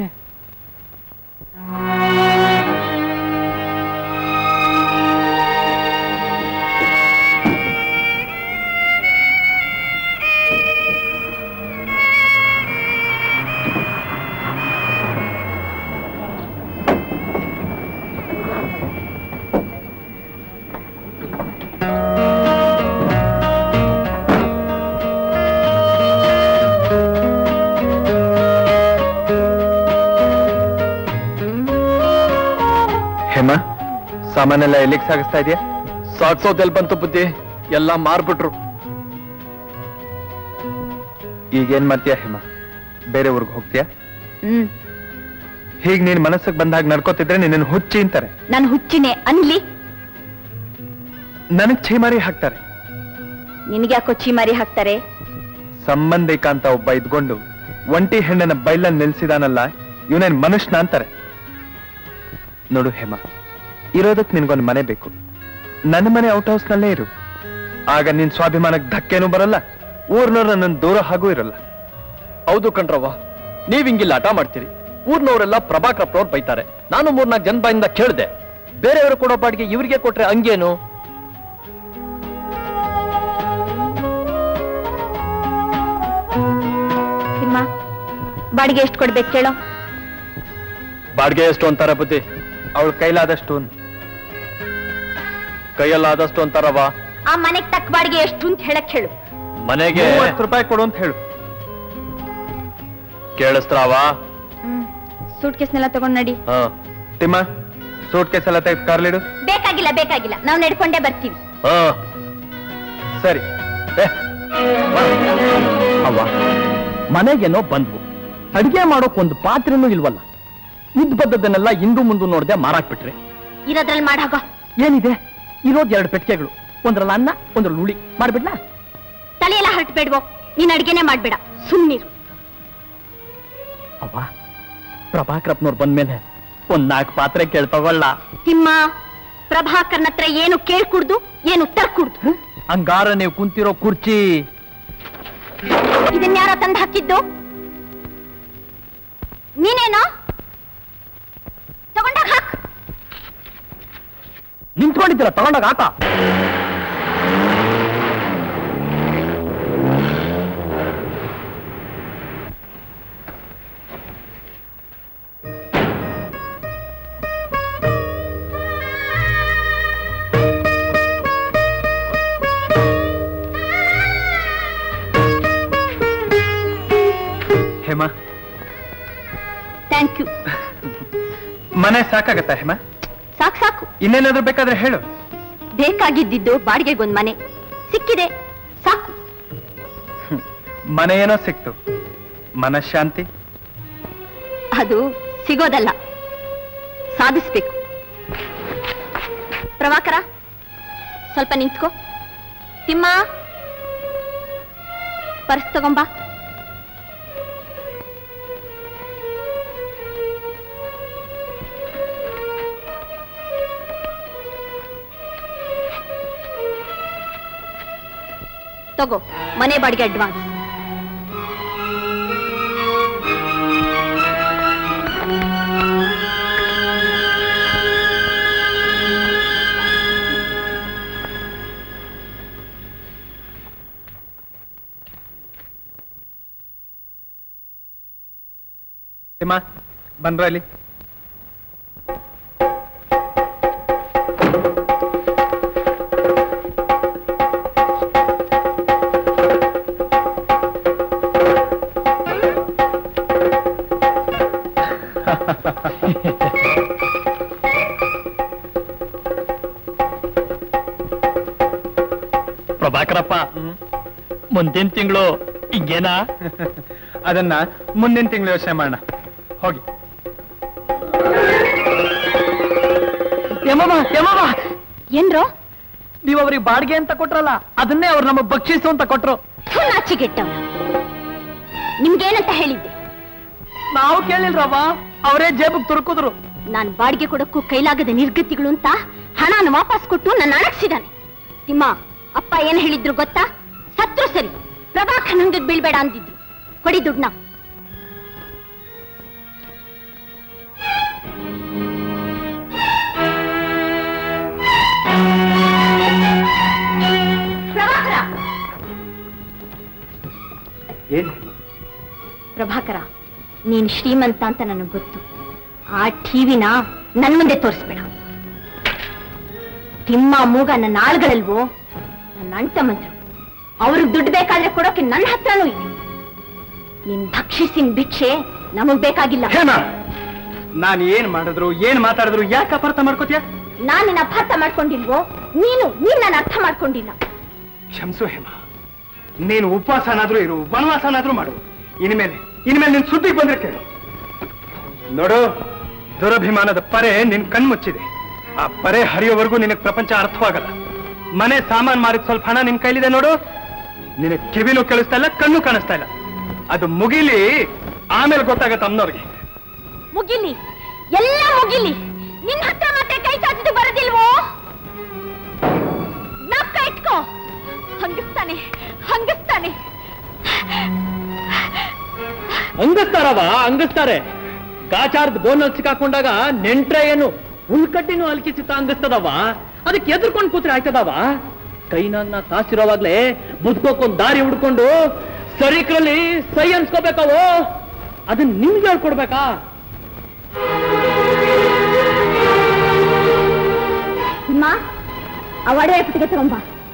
ಹೇಮ ಸಾಮಾನೆಲ್ಲ ಎಲ್ಲಿಗೆ ಸಾಗಿಸ್ತಾ ಇದೆಯಾ ಸಾಗ್ಸೋದೆಲ್ ಬಂತು ಬುದ್ಧಿ ಎಲ್ಲ ಮಾರ್ಬಿಟ್ರು ಈಗೇನ್ ಮಾಡ್ತೀಯ ಹೇಮ ಬೇರೆ ಊರಿಗೆ ಹೋಗ್ತೀಯಾ ಹ್ಮ್ ಹೀಗ್ ನೀನ್ ಮನಸ್ಸಿಗೆ ಬಂದಾಗ ನಡ್ಕೋತಿದ್ರೆ ನಿನ್ನ ಹುಚ್ಚಿ ಅಂತಾರೆ ನನ್ ಹುಚ್ಚಿನೇ ಅನ್ಲಿ ನನಗ್ ಛೀಮಾರಿ ಹಾಕ್ತಾರೆ ನಿನ್ಗ್ಯಾಕೋ ಚೀಮಾರಿ ಹಾಕ್ತಾರೆ ಸಂಬಂಧಿಕ ಅಂತ ಒಬ್ಬ ಇದ್ಕೊಂಡು ಒಂಟಿ ಹೆಣ್ಣನ ಬೈಲಲ್ಲಿ ನಿಲ್ಸಿದಾನಲ್ಲ ಇವನೇನ್ ಮನುಷ್ಯನ ಅಂತಾರೆ ನೋಡು ಹೇಮ ಇರೋದಕ್ ನಿನ್ಗೊಂದ್ ಮನೆ ಬೇಕು ನನ್ನ ಮನೆ ಔಟ್ ಹೌಸ್ ನಲ್ಲೇ ಇರು ಆಗ ನಿನ್ ಸ್ವಾಭಿಮಾನಕ್ ಧಕ್ಕೆನೂ ಬರಲ್ಲ ಊರ್ನವ್ರ ನನ್ನ ದೂರ ಹಾಗೂ ಇರಲ್ಲ ಹೌದು ಕಣ್ರವ್ವ ನೀವ್ ಹಿಂಗಿಲ್ಲ ಹಠ ಮಾಡ್ತೀರಿ ಊರ್ನವರೆಲ್ಲ ಪ್ರಭಾಕರಪ್ಪನವ್ರು ಬೈತಾರೆ ನಾನು ಮೂರ್ನಾಲ್ಕು ಜನ ಬಾಯಿಂದ ಕೇಳಿದೆ ಬೇರೆಯವರು ಕೊಡೋ ಬಾಡಿಗೆ ಇವ್ರಿಗೆ ಕೊಟ್ರೆ ಹಂಗೇನು ತಿಮ್ಮ ಬಾಡಿಗೆ ಎಷ್ಟು ಕೊಡ್ಬೇಕು ಕೇಳೋ ಬಾಡಿಗೆ ಎಷ್ಟು ಅಂತಾರ ಬುದ್ಧಿ ಅವಳ ಕೈಲಾದಷ್ಟು ಕೈಯಲ್ಲಾದಷ್ಟು ಅಂತಾರವ್ವ ಆ ಮನೆಗ್ ತಕ್ಕ ಬಾಡಿಗೆ ಎಷ್ಟು ಅಂತ ಹೇಳಕ್ ಹೇಳು ಮನೆಗೆ ಮೂವತ್ತು ರೂಪಾಯಿ ಕೊಡು ಅಂತ ಹೇಳು ಕೇಳಿಸ್ತಾವ ಹ್ಮ್ ಸೂಟ್ ಕೇಸ್ನೆಲ್ಲ ತಗೊಂಡ್ ನಡಿ ಹಾ ತಿಮ್ಮ ಸೂಟ್ ಕೇಸ್ ಎಲ್ಲ ತೆಗೆದು ಕಾರ್ಲಿಡು ಬೇಕಾಗಿಲ್ಲ ಬೇಕಾಗಿಲ್ಲ ನಾವು ನಡ್ಕೊಂಡೇ ಬರ್ತೀವಿ ಹಾ ಸರಿ ಏ, ಬಾ. ಅವ್ವ ಮನೆಗೇನೋ ಬಂದ್ವು ಅಡಿಗೆ ಮಾಡೋಕ್ ಒಂದು ಪಾತ್ರೆನೂ ಇಲ್ವಲ್ಲ ಇದ್ ಬದ್ದದನ್ನೆಲ್ಲ ಹಿಂದು ಮುಂದು ನೋಡ್ದೆ ಮಾರಾಕ್ಬಿಟ್ರೆ ಇರೋದ್ರಲ್ಲಿ ಮಾಡಾಗ ಏನಿದೆ ಇರೋದ್ ಎರಡು ಪೆಟ್ಟಿಗೆಗಳು ಒಂದ್ರಲ್ಲಿ ಅನ್ನ ಒಂದ್ರಲ್ಲಿ ಹುಳಿ ಮಾಡ್ಬಿಡ್ಲಾ ತಲೆಯೆಲ್ಲ ಹರಟ್ಬೇಡ್ವೋ ನೀನ್ ಅಡ್ಗೆನೆ ಮಾಡ್ಬೇಡ ಸುಮ್ನಿರು ಅವ್ವ ಪ್ರಭಾಕರಪ್ಪನವ್ರು ಬಂದ್ಮೇಲೆ ಒಂದ್ ನಾಲ್ಕು ಪಾತ್ರೆ ಕೇಳ್ ತಗೊಳ್ಳ ತಿಮ್ಮ ಪ್ರಭಾಕರ್ನ ಹತ್ರ ಏನು ಕೇಳ್ಕುಡ್ದು ಏನು ತರ್ಕುಡ್ದು ಹಂಗಾರ ನೀವು ಕುಂತಿರೋ ಕುರ್ಚಿ ಇದನ್ಯಾರ ತಂದು ಹಾಕಿದ್ದು ನೀನೇನೋ ತಗೊಂಡಾಗ ಹಾಕ್ ನಿಂತ್ಕೊಂಡಿದ್ದೀರ ತಗೊಂಡಾಗ ಆಟ ಥ್ಯಾಂಕ್ ಯು ಮನೆ ಸಾಕಾಗತ್ತಾ ಹೇಮ ಸಾಕು ಸಾಕು ಇನ್ನೇನಾದ್ರೂ ಬೇಕಾದ್ರೆ ಹೇಳು ಬೇಕಾಗಿದ್ದಿದ್ದು ಬಾಡಿಗೆಗೊಂದ್ ಮನೆ ಸಿಕ್ಕಿದೆ ಸಾಕು ಮನೆ ಏನೋ ಸಿಕ್ತು ಮನಃಶಾಂತಿ ಅದು ಸಿಗೋದಲ್ಲ ಸಾಧಿಸ್ಬೇಕು ಪ್ರಭಾಕರ ಸ್ವಲ್ಪ ನಿಂತ್ಕೋ ತಿಮ್ಮ ಪರ್ಸ್ ತಗೊಂಬಾ ತಗೋ ಮನೆ ಬಾಡಿಗೆ ಅಡ್ವಾನ್ಸ್ ತಿಮ್ಮ ಬಂದ್ರ ಇಲ್ಲಿ ಪ್ರಭಾಕರಪ್ಪ ಮುಂದಿನ ತಿಂಗಳು ಹಿಂಗೇನಾ ಅದನ್ನ ಮುಂದಿನ ತಿಂಗಳು ಯೋಚನೆ ಮಾಡೋಣ ಹೋಗಿ ಯಮಮ್ಮ ಯಮಮ್ಮ ಏನ್ರೋ ನೀವು ಅವ್ರಿಗೆ ಬಾಡಿಗೆ ಅಂತ ಕೊಟ್ರಲ್ಲ ಅದನ್ನೇ ಅವ್ರು ನಮಗೆ ಬಕ್ಷಿಸು ಅಂತ ಕೊಟ್ರು ಥು, ನಾಚಿಗೆಟ್ಟವ್ರು ನಿಮ್ಗೇನಂತ ಹೇಳಿದ್ದೆ ನಾವು ಕೇಳಿಲ್ರವ್ವ ಅವರೇ ಜೇಬಿಗೆ ತುರುಕುದ್ರು ನಾನ್ ಬಾಡಿಗೆ ಕೊಡಕ್ಕೂ ಕೈಲಾಗದ ನಿರ್ಗತಿಗಳು ಅಂತ ಹಣನ ವಾಪಸ್ ಕೊಟ್ಟು ನನ್ನ ಅಣಗ್ಸಿದಾನೆ ತಿಮ್ಮ ಅಪ್ಪ ಏನ್ ಹೇಳಿದ್ರು ಗೊತ್ತಾ ಸತ್ರು ಸರಿ ಪ್ರಭಾಕರ್ ಹಂಗಕ್ ಬೀಳ್ಬೇಡ ಅಂದಿದ್ರು ಕೊಡಿ ದುಡ್ನ ಪ್ರಭಾಕರ ಏನ್ ಪ್ರಭಾಕರ ನೀನ್ ಶ್ರೀಮಂತ ಅಂತ ನನಗೆ ಗೊತ್ತು ಆ ಟಿವಿನ ನನ್ ಮುಂದೆ ತೋರಿಸ್ಬೇಡ ತಿಮ್ಮ ಮೂಗ ನನ್ನ ಆಳ್ಗಳಲ್ವೋ ನನ್ನ ಅಂಟಮಂತ್ರು ಅವ್ರಿಗೆ ದುಡ್ಡು ಬೇಕಾದ್ರೆ ಕೊಡೋಕೆ ನನ್ನ ಹತ್ರನೂ ಇದೆ ನಿನ್ ಭಕ್ಷಿಸಿನ ಭಿಕ್ಷೆ ನಮಗ್ ಬೇಕಾಗಿಲ್ಲ ಹೇಮ ನಾನು ಏನ್ ಮಾಡಿದ್ರು ಏನ್ ಮಾತಾಡಿದ್ರು ಯಾಕೆ ಅಪಾರ್ಥ ಮಾಡ್ಕೋತೀಯ ನಾನ್ ನಿನ್ನ ಅಪಾರ್ಥ ಮಾಡ್ಕೊಂಡಿಲ್ವೋ ನೀನು ನೀನ್ ನನ್ನ ಅರ್ಥ ಮಾಡ್ಕೊಂಡಿಲ್ಲ ಕ್ಷಮಿಸು ಹೇಮ ನೀನು ಉಪವಾಸನಾದ್ರೂ ಇರು ವನವಾಸನಾದ್ರೂ ಮಾಡು ಇನ್ಮೇಲೆ ಇನ್ಮೇಲೆ ನಿನ್ ಸುದ್ದಿಗೆ ಬಂದ್ರೆ ಕೇಳು ನೋಡು ದುರಭಿಮಾನದ ಪರೆ ನಿನ್ ಕಣ್ಮುಚ್ಚಿದೆ ಆ ಪರೆ ಹರಿಯೋವರೆಗೂ ನಿನಗೆ ಪ್ರಪಂಚ ಅರ್ಥವಾಗಲ್ಲ ಮನೆ ಸಾಮಾನ್ ಮಾರಿದ ಸ್ವಲ್ಪ ಹಣ ನಿನ್ ಕೈಲಿದೆ ನೋಡು ನಿನಗೆ ಕಿವಿನೂ ಕೇಳಿಸ್ತಾ ಇಲ್ಲ ಕಣ್ಣು ಕಾಣಿಸ್ತಾ ಇಲ್ಲ ಅದು ಮುಗಿಲಿ ಆಮೇಲೆ ಗೊತ್ತಾಗತ್ತೆ ಅಮ್ಮನವ್ರಿಗೆ ಮುಗಿಲಿ ಎಲ್ಲ ಮುಗಿಲಿ ನಿನ್ನ ಹತ್ರ ಮತ್ತೆ ಕೈ ಚಾಚಿದ್ದು ಬರೋದಿಲ್ವೋ ನಾಪ್ಕ ಇಟ್ಕೋ ಹಂಗಿಸ್ತಾನೆ ಹಂಗಿಸ್ತಾನೆ ಹಂಗಸ್ತಾರವ ಹಂಗಸ್ತಾರೆ ಗಾಚಾರದ ಬೋನಲ್ಲಿ ಸಿಕ್ಕಾಕೊಂಡಾಗ ನೆಂಟ್ರೆ ಏನು ಉಳ್ಕಟ್ಟಿನೂ ಅಲ್ಕಿ ಚಿತ್ತ ಹಂಗಸ್ತದವ ಅದಕ್ಕೆ ಎದ್ರುಕೊಂಡು ಕೂತ್ರೆ ಆಯ್ತದವ ಕೈನನ್ನ ತಾಸಿರೋವಾಗ್ಲೇ ಬದುಕೋಕೊಂದ್ ದಾರಿ ಹುಡ್ಕೊಂಡು ಸರಿಕ್ರಲ್ಲಿ ಸೈ ಅನ್ಸ್ಕೋಬೇಕವು ಅದನ್ನ ನಿಮ್ಗೆ ಹೇಳ್ಕೊಡ್ಬೇಕಾ ಅಮ್ಮ ಆ ಒಡವೆ ಪುಟ್ಟಿಗೆ ತಗೊಂಬ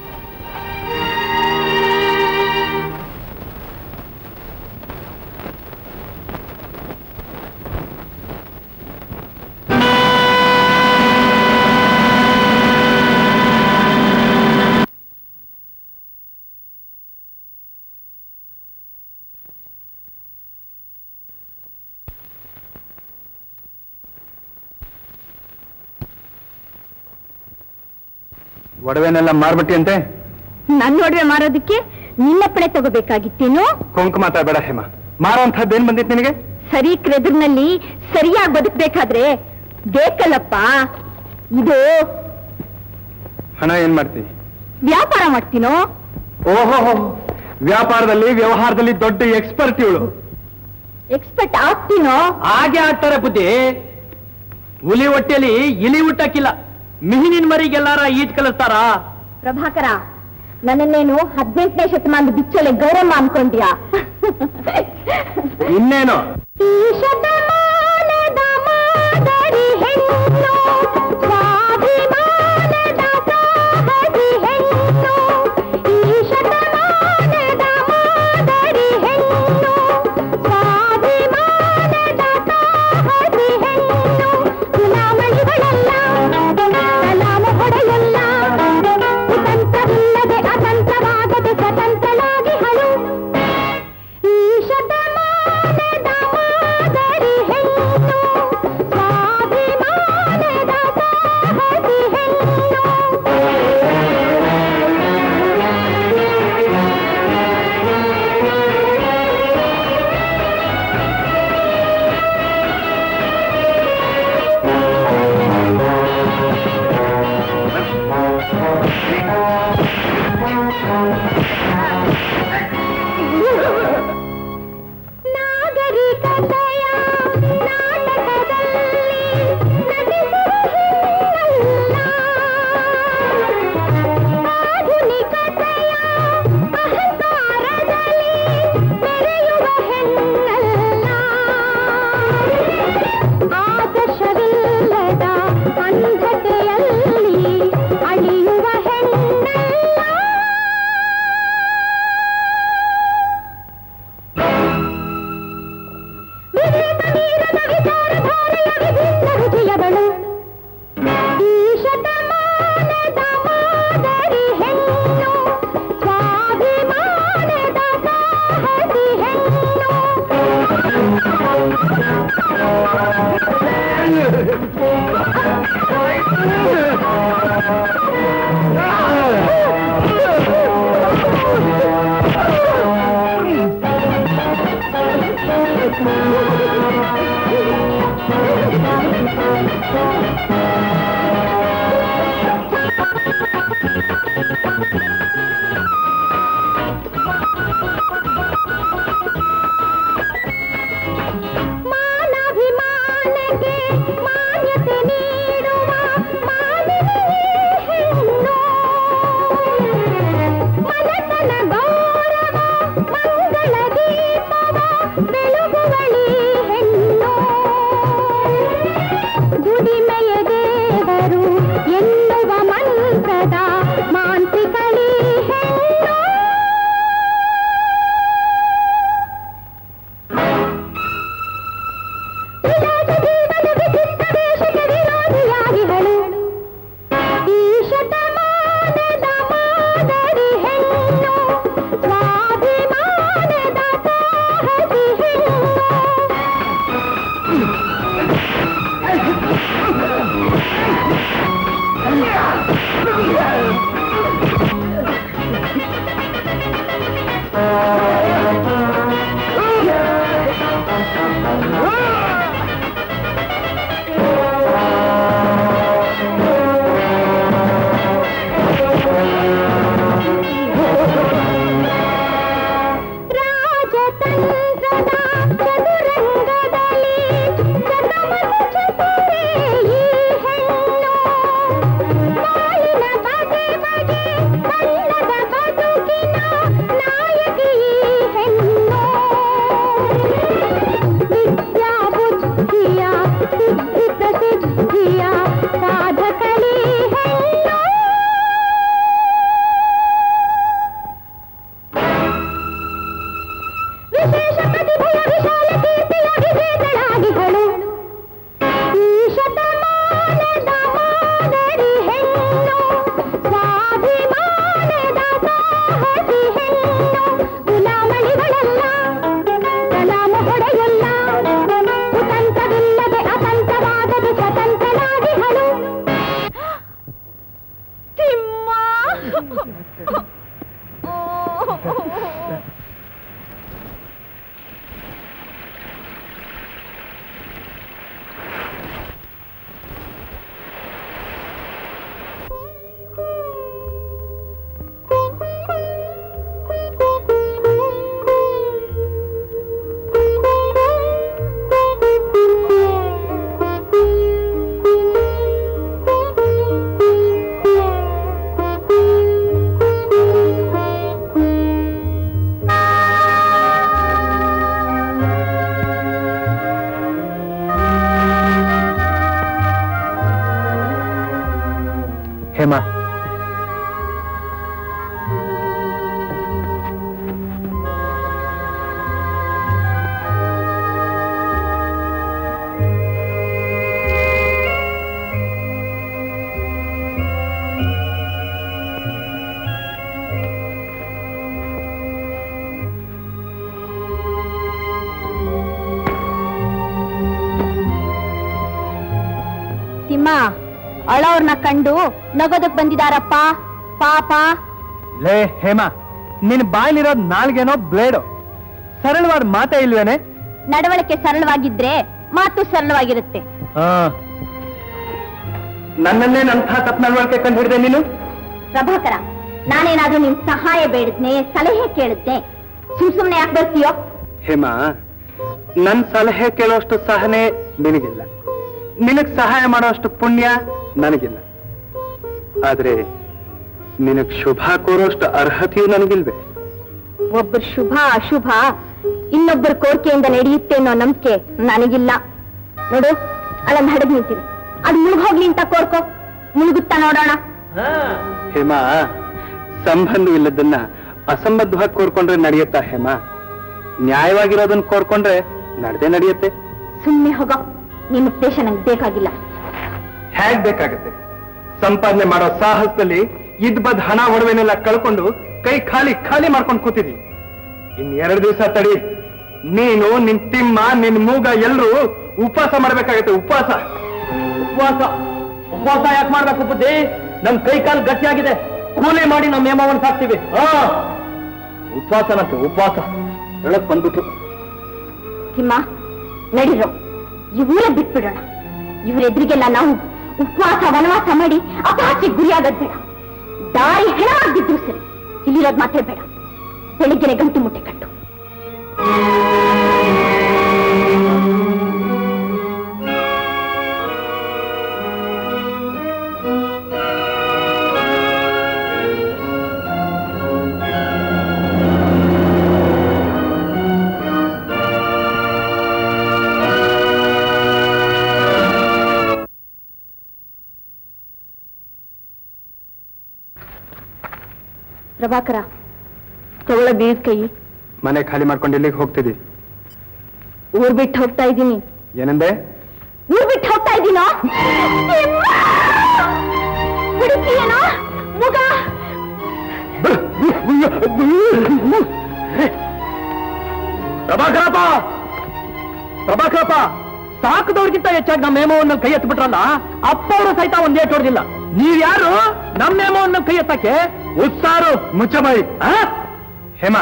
ಒಡವೆನೆಲ್ಲ ಮಾರ್ಬಿಟ್ಟಿ ಅಂತೆ ನನ್ನ ಒಡವೆ ಮಾರೋದಕ್ಕೆ ನಿನ್ನಪ್ಪಳೆ ತಗೋಬೇಕಾಗಿತ್ತೇನು ಕೊಂಕು ಮಾತಾಡಬೇಡ ಹೇಮ ಮಾರೋಂಥದ್ದು ಏನ್ ಬಂದಿತ್ತು ನಿನಗೆ ಸರಿ ಕ್ರೆದ್ರಿನಲ್ಲಿ ಸರಿಯಾಗಿ ಬದುಕ್ಬೇಕಾದ್ರೆ ಬೇಕಲ್ಲಪ್ಪ ಇದು ಹಣ ಏನ್ ಮಾಡ್ತಿ ವ್ಯಾಪಾರ ಮಾಡ್ತೀನೋ ಓಹೋ ವ್ಯಾಪಾರದಲ್ಲಿ ವ್ಯವಹಾರದಲ್ಲಿ ದೊಡ್ಡ ಎಕ್ಸ್ಪರ್ಟ್ ಇವಳು ಎಕ್ಸ್ಪರ್ಟ್ ಆಗ್ತೀನೋ ಹಾಗೆ ಆಡ್ತಾರೆ ಬುದ್ಧಿ ಹುಲಿ ಹೊಟ್ಟೆಲಿ ಇಲಿ ಹುಟ್ಟಕ್ಕಿಲ್ಲ ಮಿಹಿನಿನ ಮರಿಗೆಲ್ಲಾರ ಈಜ್ ಕಲಿಸ್ತಾರ ಪ್ರಭಾಕರ ನನ್ನನ್ನೇನು ಹದಿನೆಂಟನೇ ಶತಮಾನದ ಬಿಚ್ಚಲೆ ಗೌರಮ್ಮ ಅನ್ಕೊಂಡ್ಯಾ ಇನ್ನೇನು ಈ ಶತಮಾನದ ಮಾದರಿ ಹೆಣ್ಣು ಸ್ವಾಭಿಮಾನದ ಸಾಹಸಿ ಹೆಣ್ಣು ಈ ಶತಮಾನದ ಮಾದರಿ ಹೆಣ್ಣು ಸ್ವಾಭಿಮಾನದ ಸಾಹಸಿ ಹೇಮಾ ತಿಮ್ಮ ಅಳವ್ರನ್ನ ಕಂಡು ನಗೋದಕ್ ಬಂದಿದಾರಪ್ಪ ಪಾಪ ಲೇ ಹೇಮಾ ನಿನ್ ಬಾಯ್ಲಿರೋದ್ ನಾಲ್ಗೇನೋ ಬ್ಲೇಡು ಸರಳವಾದ ಮಾತೇ ಇಲ್ವೇನೆ ನಡವಳಿಕೆ ಸರಳವಾಗಿದ್ರೆ ಮಾತು ಸರಳವಾಗಿರುತ್ತೆ ಆ. ನನ್ನನ್ನೇ ನಂಥ ತಪ್ಪು ನಡವಳಿಕೆ ಕಂಡು ಹಿಡಿದೆ ನೀನು ಪ್ರಭಾಕರ ನಾನೇನಾದ್ರೂ ನಿಮ್ ಸಹಾಯ ಬೇಡದ್ನೆ ಸಲಹೆ ಕೇಳಿದ್ನೆ ಸುಮ್ ಸುಮ್ನೆ ಯಾಕೆ ಬರ್ತೀಯೋ ಹೇಮಾ ನನ್ ಸಲಹೆ ಕೇಳೋಷ್ಟು ಸಹನೆ ನಿನಗಿಲ್ಲ ನಿನಗ್ ಸಹಾಯ ಮಾಡೋಷ್ಟು ಪುಣ್ಯ ನನಗಿಲ್ಲ ಆದ್ರೆ ನಿನಗ್ ಶುಭ ಕೋರೋಷ್ಟು ಅರ್ಹತೆಯೂ ನನಗಿಲ್ವೇ ಒಬ್ಬರ ಶುಭ ಅಶುಭ ಇನ್ನೊಬ್ಬರ ಕೋರಿಕೆಯಿಂದ ನಡೆಯುತ್ತೆ ಅನ್ನೋ ನಂಬಿಕೆ ನನಗಿಲ್ಲ ನೋಡು ಅಲ್ಲೊಂದು ಹಡಗ್ ನಿಂತಿದೆ ಅದು ಮುಳುಗೋಗ್ಲಿ ಅಂತ ಕೋರ್ಕೋ ಮುಳುಗುತ್ತಾ ನೋಡೋಣ ಹೇಮಾ ಸಂಬಂಧವಿಲ್ಲದನ್ನ ಅಸಂಬದ್ಧವಾಗಿ ಕೋರ್ಕೊಂಡ್ರೆ ನಡೆಯುತ್ತಾ ಹೇಮಾ ನ್ಯಾಯವಾಗಿರೋದನ್ನ ಕೋರ್ಕೊಂಡ್ರೆ ನಡೆದೇ ನಡೆಯುತ್ತೆ ಸುಮ್ಮನೆ ಹೋಗೋ ನಿನ್ನ ಉದ್ದೇಶ ನಂಗೆ ಬೇಕಾಗಿಲ್ಲ ಹೇಗ್ ಬೇಕಾಗತ್ತೆ ಸಂಪಾದನೆ ಮಾಡೋ ಸಾಹಸದಲ್ಲಿ ಇದ್ ಬದ್ ಹಣ ಒಡವೆನೆಲ್ಲ ಕಳ್ಕೊಂಡು ಕೈ ಖಾಲಿ ಖಾಲಿ ಮಾಡ್ಕೊಂಡು ಕೂತಿದಿ ಇನ್ ಎರಡು ದಿವಸ ತಡಿ ನೀನು ನಿನ್ ತಿಮ್ಮ ನಿನ್ ಮೂಗ ಎಲ್ರು ಉಪವಾಸ ಮಾಡ್ಬೇಕಾಗತ್ತೆ ಉಪವಾಸ ಉಪವಾಸ ಉಪವಾಸ ಯಾಕೆ ಮಾಡ್ಬೇಕು ಬುದ್ಧಿ ನಮ್ ಕೈ ಕಾಲು ಗಟ್ಟಿಯಾಗಿದೆ ಕೂಲಿ ಮಾಡಿ ನಮ್ಮ ಹೇಮವನ್ನು ಸಾಕ್ತಿವಿ ಹಾ ಉಪವಾಸನಂತೆ ಉಪವಾಸ ಹೇಳಕ್ ಬಂದ್ಬಿಟ್ರು ತಿಮ್ಮ ನಡೀರೋ ಇವರೇ ಬಿಟ್ಬಿಡೋಣ ಇವ್ರ ಎದುರಿಗೆಲ್ಲ ನಾವು ಉಪವಾಸ ವನವಾಸ ಮಾಡಿ ಅಪಹಾಸ್ಯ ಗುರಿಯಾಗದ್ ಬೇಡ ದಾರಿ ಹೆಣವಾಗಿದ್ರು ಸರಿ ಇಲ್ಲಿರೋದ್ ಮಾತ್ರ ಬೇಡ ಬೆಳಿಗ್ಗೆನೆ ಗಂಟು ಮುಟ್ಟೆ ಕಟ್ಟು ಪ್ರಭಾಕರ ತಗೊಳ್ಳ ಬೀಳ್ ಕೈ ಮನೆ ಖಾಲಿ ಮಾಡ್ಕೊಂಡು ಎಲ್ಲಿಗೆ ಹೋಗ್ತಿದಿ ಊರ್ ಬಿಟ್ಟು ಹೋಗ್ತಾ ಇದ್ದೀನಿ ಏನಂದೆ ಊರ್ ಬಿಟ್ಟು ಹೋಗ್ತಾ ಇದ್ದೀನೋ ಹುಡುಕಿಯೇನೋ ಮುಗ ಪ್ರಭಾಕರಪ್ಪ ಪ್ರಭಾಕರಪ್ಪ ಸಾಕದವ್ರಿಗಿಂತ ಹೆಚ್ಚಾಗಿ ನಮ್ಮ ಹೇಮವನ್ನು ಕೈ ಎತ್ಬಿಟ್ರಲ್ಲ ಅಪ್ಪ ಅವರು ಸಹಿತ ಒಂದ್ ಏಟ್ ಹೊಡೆದಿಲ್ಲ ನೀವ್ಯಾರು ನಮ್ಮ ಹೇಮವನ್ನು ಕೈ ಎತ್ತಕ್ಕೆ ಉತ್ಸಾರು ಮುಚ್ಚಬಾಯಿ ಹೇಮ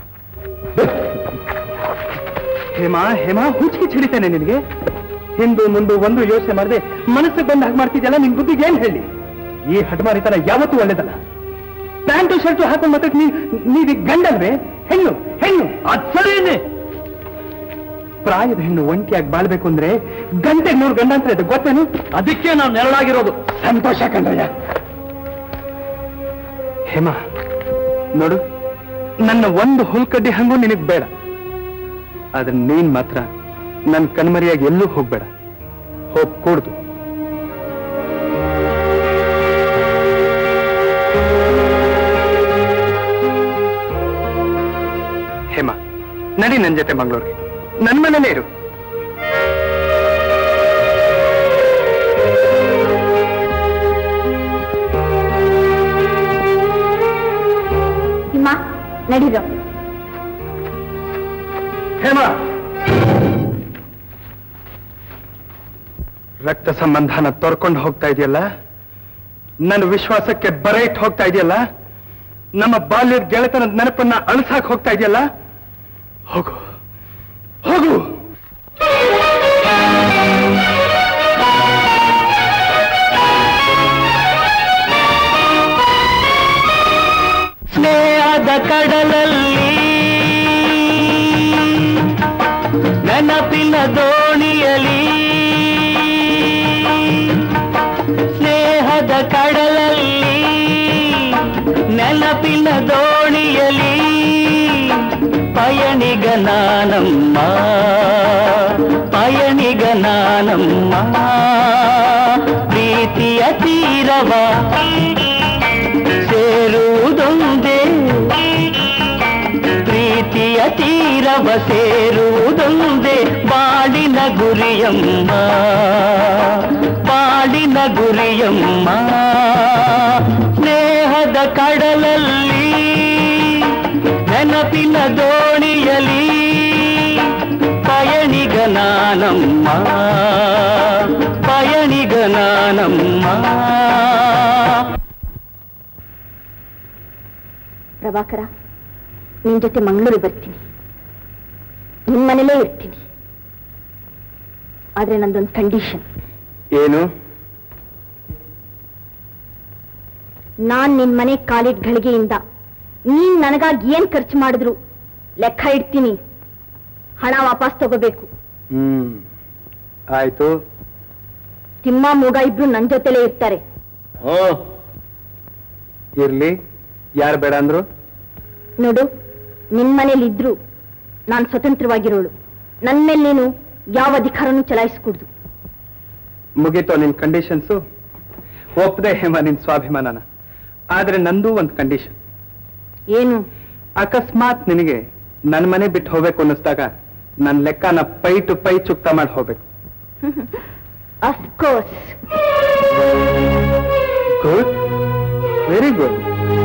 ಹೇಮ ಹೇಮ ಹುಚ್ಚಿಗೆ ಹಿಡಿತೇನೆ ನಿನಗೆ ಹಿಂದು ಮುಂದು ಒಂದು ಯೋಚನೆ ಮಾಡದೆ ಮನಸ್ಸಿಗೆ ಬಂದ ಹಾಗೆ ಮಾಡ್ತಿದ್ಯಲ್ಲ ನಿನ್ ಬುದ್ಧಿಗೆ ಏನ್ ಹೇಳಿ ಈ ಹಠಮಾರಿತನ ಯಾವತ್ತೂ ಒಳ್ಳೇದಲ್ಲ ಪ್ಯಾಂಟು ಶರ್ಟು ಹಾಕೊಂಡು ಮತ್ತೆ ನೀ ನೀವಿ ಗಂಡಲ್ವೇ ಹೆಣ್ಣು ಹೆಣ್ಣು ಅದ್ ಸರಿನೇ ಪ್ರಾಯದ ಹೆಣ್ಣು ಒಂಟಿಯಾಗಿ ಬಾಳ್ಬೇಕು ಅಂದ್ರೆ ಗಂಟೆಗೆ ನೂರು ಗಂಡಾಂತರ ಇದೆ ಗೊತ್ತೇನು ಅದಕ್ಕೆ ನಾವು ನೆರಳಾಗಿರೋದು ಸಂತೋಷ ಕಂಡ್ರಯ್ಯ ಹೇಮ ನೋಡು ನನ್ನ ಒಂದು ಹುಲ್ಕಡ್ಡಿ ಹಂಗೂ ನಿನಗ್ ಬೇಡ ಆದ್ರೆ ನೀನ್ ಮಾತ್ರ ನನ್ನ ಕಣ್ಮರಿಯಾಗಿ ಎಲ್ಲೂ ಹೋಗ್ಬೇಡ ಹೋಗ್ ಕೂಡ್ದು ಹೇಮ ನಡಿ ನನ್ ಜೊತೆ ಮಂಗಳೂರಿಗೆ ನನ್ ಮನೇಲೇ ಇರು ತಿಮ್ಮ ನಡೀರೋ ಹೇಮ ರಕ್ತ ಸಂಬಂಧನ ತೊರ್ಕೊಂಡು ಹೋಗ್ತಾ ಇದೆಯಲ್ಲ ನನ್ನ ವಿಶ್ವಾಸಕ್ಕೆ ಬರ ಇಟ್ಟು ಹೋಗ್ತಾ ಇದೆಯಲ್ಲ ನಮ್ಮ ಬಾಲ್ಯದ ಗೆಳೆತನದ ನೆನಪನ್ನ ಅಳಿಸಾಕ್ ಹೋಗ್ತಾ ಇದೆಯಲ್ಲ ಹೋಗು ಹೋಗು ಸ್ನೇಹದ ಕಡಲಲ್ಲಿ ನೆನಪಿನ ದೋಣಿಯಲಿ ಸ್ನೇಹದ ಕಡಲಲ್ಲಿ ನೆನಪಿನ ದೋಣಿಯಲಿ ಪಯಣಿಗ ನಾನಮ್ಮ ಪಯಣಿಗ ನಾನಮ್ಮ ಪ್ರೀತಿಯ ತೀರವ ಸೇರುವುದೊಂದೇ ಪ್ರೀತಿಯ ತೀರವ ಸೇರುವುದೊಂದೇ ಬಾಳಿನ ಗುರಿಯಮ್ಮ ಬಾಳಿನ ಗುರಿಯಮ್ಮ ಸ್ನೇಹದ ಕಡಲಲ್ಲಿ ನೆನಪಿನ ದೋಣಿಯಲಿ ಪಯಣಿಗ ನಾನಮ್ಮ ಪಯಣಿಗ ನಾನಮ್ಮ ಪ್ರಭಾಕರ ನಿನ್ ಜೊತೆ ಮಂಗಳೂರು ಬರ್ತೀನಿ ನಿಮ್ ಮನೇಲೇ ಇರ್ತೀನಿ ಆದ್ರೆ ನಂದೊಂದು ಕಂಡೀಷನ್ ಏನು ನಾನ್ ನಿನ್ ಮನೆ ಕಾಲಿಟ್ ಗಳಿಗೆಯಿಂದ ನೀನ್ ನನಗಾಗಿ ಏನ್ ಖರ್ಚು ಮಾಡಿದ್ರು ಲೆಕ್ಕ ಇಡ್ತೀನಿ ಹಣ ವಾಪಸ್ ತಗೋಬೇಕು ಹ್ಮ್ ಆಯ್ತು ತಿಮ್ಮ ಮೂಗ ಇಬ್ರು ನನ್ ಜೊತೆಲೇ ಇರ್ತಾರೆ ಓ ಇರ್ಲಿ ಯಾರು ಬೇಡ ಅಂದ್ರು ನೋಡು ನಿನ್ ಮನೇಲಿ ಇದ್ರು ನಾನ್ ಸ್ವತಂತ್ರವಾಗಿರೋಳು ನನ್ ಮೇಲೆ ನೀನು ಯಾವ ಅಧಿಕಾರನೂ ಚಲಾಯಿಸ್ಕೂಡ್ದು ಮುಗೀತೋ ನಿನ್ ಕಂಡೀಷನ್ಸು ಒಪ್ಪದೆ ಹೇಮ ನಿನ್ ಸ್ವಾಭಿಮಾನನ ಆದ್ರೆ ನಂದು ಒಂದು ಕಂಡೀಷನ್ ಏನು ಅಕಸ್ಮಾತ್ ನಿನಗೆ ನನ್ ಮನೆ ಬಿಟ್ಟು ಹೋಗ್ಬೇಕು ಅನ್ನಿಸ್ದಾಗ ನನ್ ಲೆಕ್ಕನ ಪೈ ಟು ಪೈ ಚುಕ್ತ ಮಾಡಿ ಹೋಗ್ಬೇಕು of course good very good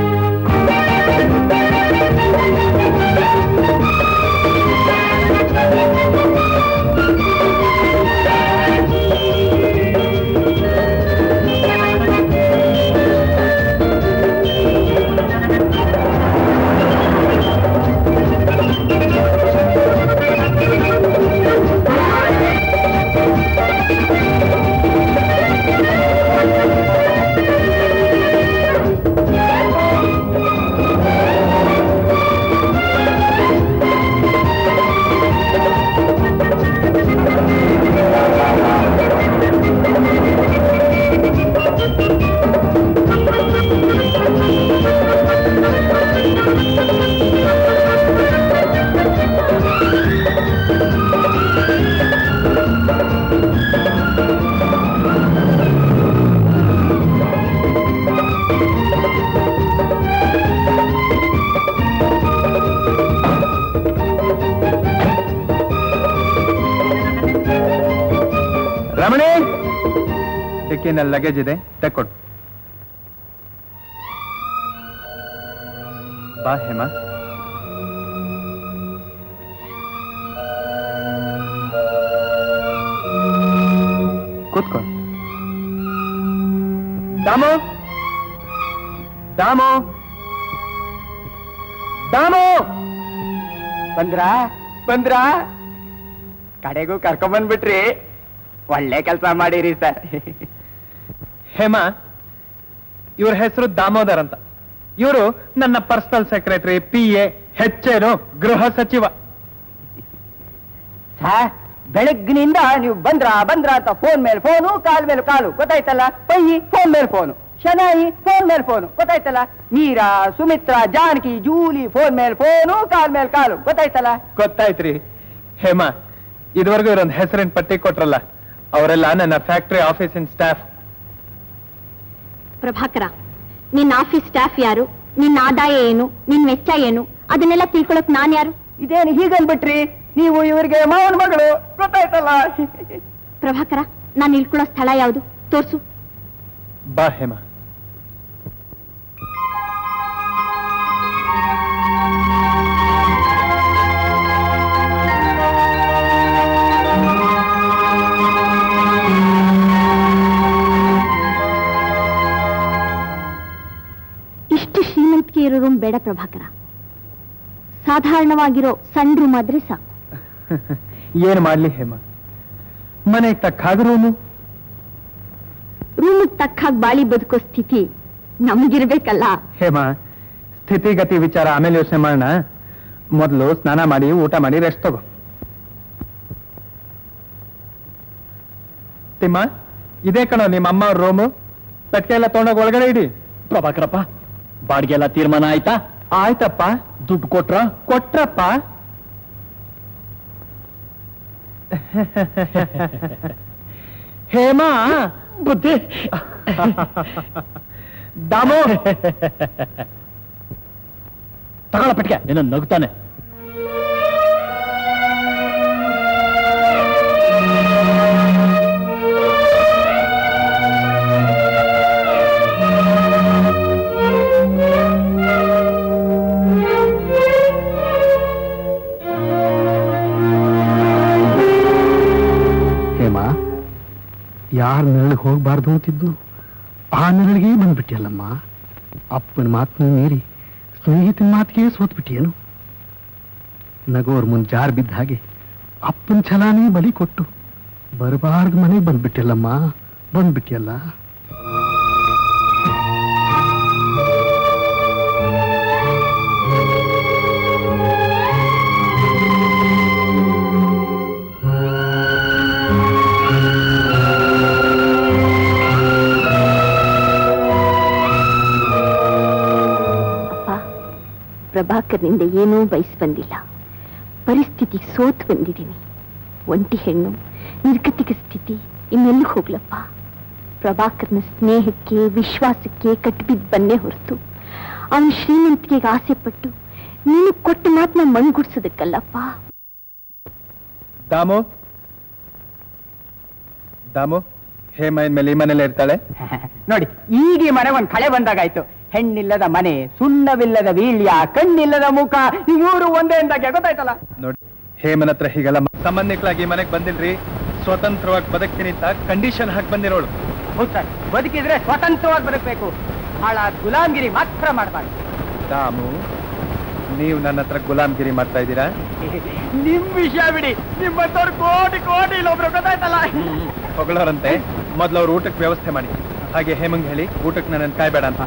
Ramani ಚೆಕ್ಕಿನ ಲಗೇಜ್ ಇದೆ ತೆಕ್ಕೊಡು ಬಾ ಹೇಮಾ ಕೂತ್ಕೊ ದಾಮು ದಾಮು ದಾಮು ಬಂದ್ರಾ ಬಂದ್ರಾ ಕಡೆಗೂ ಕರ್ಕೊಂಬಂದ್ಬಿಟ್ರಿ ಒಳ್ಳೆ ಕೆಲಸ ಮಾಡಿರಿ ಸರ್ ಹೇಮಾ ಇವ್ರ ಹೆಸರು ದಾಮೋದರ್ ಅಂತ ಇವರು ನನ್ನ ಪರ್ಸನಲ್ ಸೆಕ್ರೆಟರಿ ಪಿ ಎ ಹೆಚ್ಚೇನು ಗೃಹ ಸಚಿವ ಬೆಳಗ್ಗಿನಿಂದ ನೀವು ಬಂದ್ರ ಬಂದ್ರ ಅಂತ ಫೋನ್ ಮೇಲೆ ಫೋನು ಕಾಲ್ ಮೇಲೆ ಕಾಲು ಗೊತ್ತಾಯ್ತಲ್ಲ ಪಯ್ಯಿ ಫೋನ್ ಮೇಲೆ ಫೋನು ಶನಾಯಿ ಫೋನ್ ಮೇಲೆ ಫೋನು ಗೊತ್ತಾಯ್ತಲ್ಲ ಮೀರಾ ಸುಮಿತ್ರಾ ಜಾನಕಿ ಜೂಲಿ ಫೋನ್ ಮೇಲೆ ಫೋನು ಕಾಲ್ ಮೇಲೆ ಕಾಲು ಗೊತ್ತಾಯ್ತಲ್ಲ ಗೊತ್ತಾಯ್ತ್ರಿ ಹೇಮಾ ಇದುವರೆಗೂ ಇರೊಂದು ಹೆಸರಿನ ಪಟ್ಟಿ ಕೊಟ್ರಲ್ಲ ಅವರೆಲ್ಲ ನನ್ನ ಫ್ಯಾಕ್ಟರಿ ಆಫೀಸಿನ ಸ್ಟಾಫ್ ಪ್ರಭಾಕರ ನಿನ್ನ ಆಫೀಸ್ ಸ್ಟಾಫ್ ಯಾರು ನಿನ್ನ ಆದಾಯ ಏನು ನಿನ್ ವೆಚ್ಚ ಏನು ಅದನ್ನೆಲ್ಲ ತಿಳ್ಕೊಳಕ್ ನಾನ್ ಯಾರು ಇದೇನು ಹೀಗನ್ಬಿಟ್ರಿ ನೀವು ಇವರಿಗೆ ಮಾವನ ಮಗಳು ಗೊತ್ತಾಯ್ತಲ್ಲ ಪ್ರಭಾಕರ ನಾನು ಇಳ್ಕೊಳ್ಳೋ ಸ್ಥಳ ಯಾವುದು ತೋರ್ಸು ಬಾ ಹೇಮಾ ಹೆಚ್ಚು ಶ್ರೀಮಂತಿಕೆ ಇರೋ ರೂಮ್ ಬೇಡ ಪ್ರಭಾಕರ ಸಾಧಾರಣವಾಗಿರೋ ಸಣ್ಣ ರೂಮ್ ಆದ್ರೆ ಸಾಕು ಏನ್ ಮಾಡ್ಲಿ ಹೇಮ ಮನೆಗೆ ತಕ್ಕ ಹಾಗೆ ರೂಮು ರೂಮ್ ತಕ್ಕ ಹಾಗೆ ಬಾಳಿ ಬದುಕೋ ಸ್ಥಿತಿ ನಮಗಿರ್ಬೇಕಲ್ಲ ಹೇಮ ಸ್ಥಿತಿಗತಿ ವಿಚಾರ ಆಮೇಲೆ ಯೋಚನೆ ಮಾಡೋಣ ಮೊದಲು ಸ್ನಾನ ಮಾಡಿ ಊಟ ಮಾಡಿ ರೆಸ್ಟ್ ತಗೋ ತಿಮ್ಮ ಇದೇ ಕಣೋ ನಿಮ್ಮ ಅಮ್ಮ ಅವ್ರ ರೂಮು ಪೆಟ್ಟಿಗೆ ಎಲ್ಲ ತೊಗೊಂಡೋಗಿ ಒಳಗಡೆ ಇಡಿ ಪ್ರಭಾಕರಪ್ಪ ಬಾಡಿಗೆ ಎಲ್ಲ ತೀರ್ಮಾನ ಆಯ್ತಾ ಆಯ್ತಪ್ಪ ದುಡ್ಡು ಕೊಟ್ರ ಕೊಟ್ರಪ್ಪ ಹೇಮಾ ಬುದ್ಧಿ ದಾಮು ತಗೊಳ ಪೆಟ್ಟಿಗೆ ಏನೋ ನಗ್ತಾನೆ ಹೇಮ ಯಾರ ನೆರಳಿಗೆ ಹೋಗ್ಬಾರ್ದು ಅಂತಿದ್ದು ಆ ನೆರಳಿಗೆ ಬಂದ್ಬಿಟ್ಟಿಯಲ್ಲಮ್ಮ ಅಪ್ಪನ ಮಾತನ್ನ ಮೀರಿ ಸ್ನೇಹಿತನ ಮಾತಿಗೆ ಸೋತ್ಬಿಟ್ಟಿಯೇನು ನಗೋರ್ ಮುಂದೆ ಜಾರ್ ಬಿದ್ದ ಹಾಗೆ ಅಪ್ಪನ ಛಲಾನೇ ಬಲಿ ಕೊಟ್ಟು ಬರಬಾರ್ದು ಮನೆಗೆ ಬಂದ್ಬಿಟ್ಟಿಯಲ್ಲಮ್ಮ ಬಂದ್ಬಿಟ್ಟಿಯಲ್ಲ ಅಪ್ಪ ಪ್ರಭಾಕರ್ನಿಂದ ಏನೂ ಬಯಸಿ ಬಂದಿಲ್ಲ ಪರಿಸ್ಥಿತಿ ಸೋತು ಬಂದಿದ್ದೀನಿ ಒಂಟಿ ಹೆಣ್ಣು ನಿರ್ಗತಿಕ ಸ್ಥಿತಿ ಇನ್ನೆಲ್ಲಿ ಹೋಗ್ಲಪ್ಪ ಪ್ರಭಾಕರ್ನ ಸ್ನೇಹಕ್ಕೆ ವಿಶ್ವಾಸಕ್ಕೆ ಕಟ್ಟಿಬಿದ್ದು ಬಂದೇ ಹೊರತು ಅವನ ಶ್ರೀಮಂತಿಕೆಗೆ ಆಸೆ ಪಟ್ಟು ನೀನು ಕೊಟ್ಟ ಮಾತನ್ನ ಮಣ್ಗುಡ್ಸೋದಕ್ಕಲ್ಲಪ್ಪ ದಾಮು ದಾಮು ಹೇಮ ಇನ್ಮೇಲೆ ಈ ಮನೇಲಿ ಇರ್ತಾಳೆ ನೋಡಿ ಈಗ ಈ ಮನೆ ಒಂದ್ ಕಳೆ ಬಂದಾಗಾಯ್ತು ಹೆಣ್ಣಿಲ್ಲದ ಮನೆ ಸುಣ್ಣವಿಲ್ಲದ ವೀಳ್ಯ ಕಣ್ಣಿಲ್ಲದ ಮುಖ ಇವರು ಒಂದೇ ಅಂದಾಗೆ ಗೊತ್ತಾಯ್ತಲ್ಲ ನೋಡಿ ಹೇಮನ ಹತ್ರ ಹೀಗೆಲ್ಲ ಮ- ಸಂಬಂಧಿಕರಾಗಿ ಮನೆಗೆ ಬಂದಿಲ್ರಿ ಸ್ವತಂತ್ರವಾಗಿ ಬದುಕ್ತೀನಿ ಅಂತ ಕಂಡೀಷನ್ ಹಾಕಿ ಬಂದಿರೋಳು ಹೌದು ಸರ್ ಬದುಕಿದ್ರೆ ಸ್ವತಂತ್ರವಾಗಿ ಬದುಕಬೇಕು ಹಾಳ ಗುಲಾಮ್ಗಿರಿ ಮಾತ್ರ ಮಾಡಬಾರ್ದು ದಾಮು ನೀವು ನನ್ನ ಹತ್ರ ಗುಲಾಮ್ಗಿರಿ ಮಾಡ್ತಾ ಇದ್ದೀರಾ ನಿಮ್ ವಿಷಯ ಬಿಡಿ ನಿಮ್ಮಂತವ್ರು ಕೋಟಿ ಕೋಟಿ ಇಲ್ಲೊಬ್ರು ಗೊತ್ತಾಯ್ತಲ್ಲ ಹೊಗಳೋರಂತೆ ಮೊದಲು ಅವ್ರ ಊಟಕ್ಕೆ ವ್ಯವಸ್ಥೆ ಮಾಡಿ ಹಾಗೆ ಹೇಮಂಗ್ ಹೇಳಿ ಊಟಕ್ಕೆ ನನ್ನ ಕಾಯ್ಬೇಡ ಅಂತ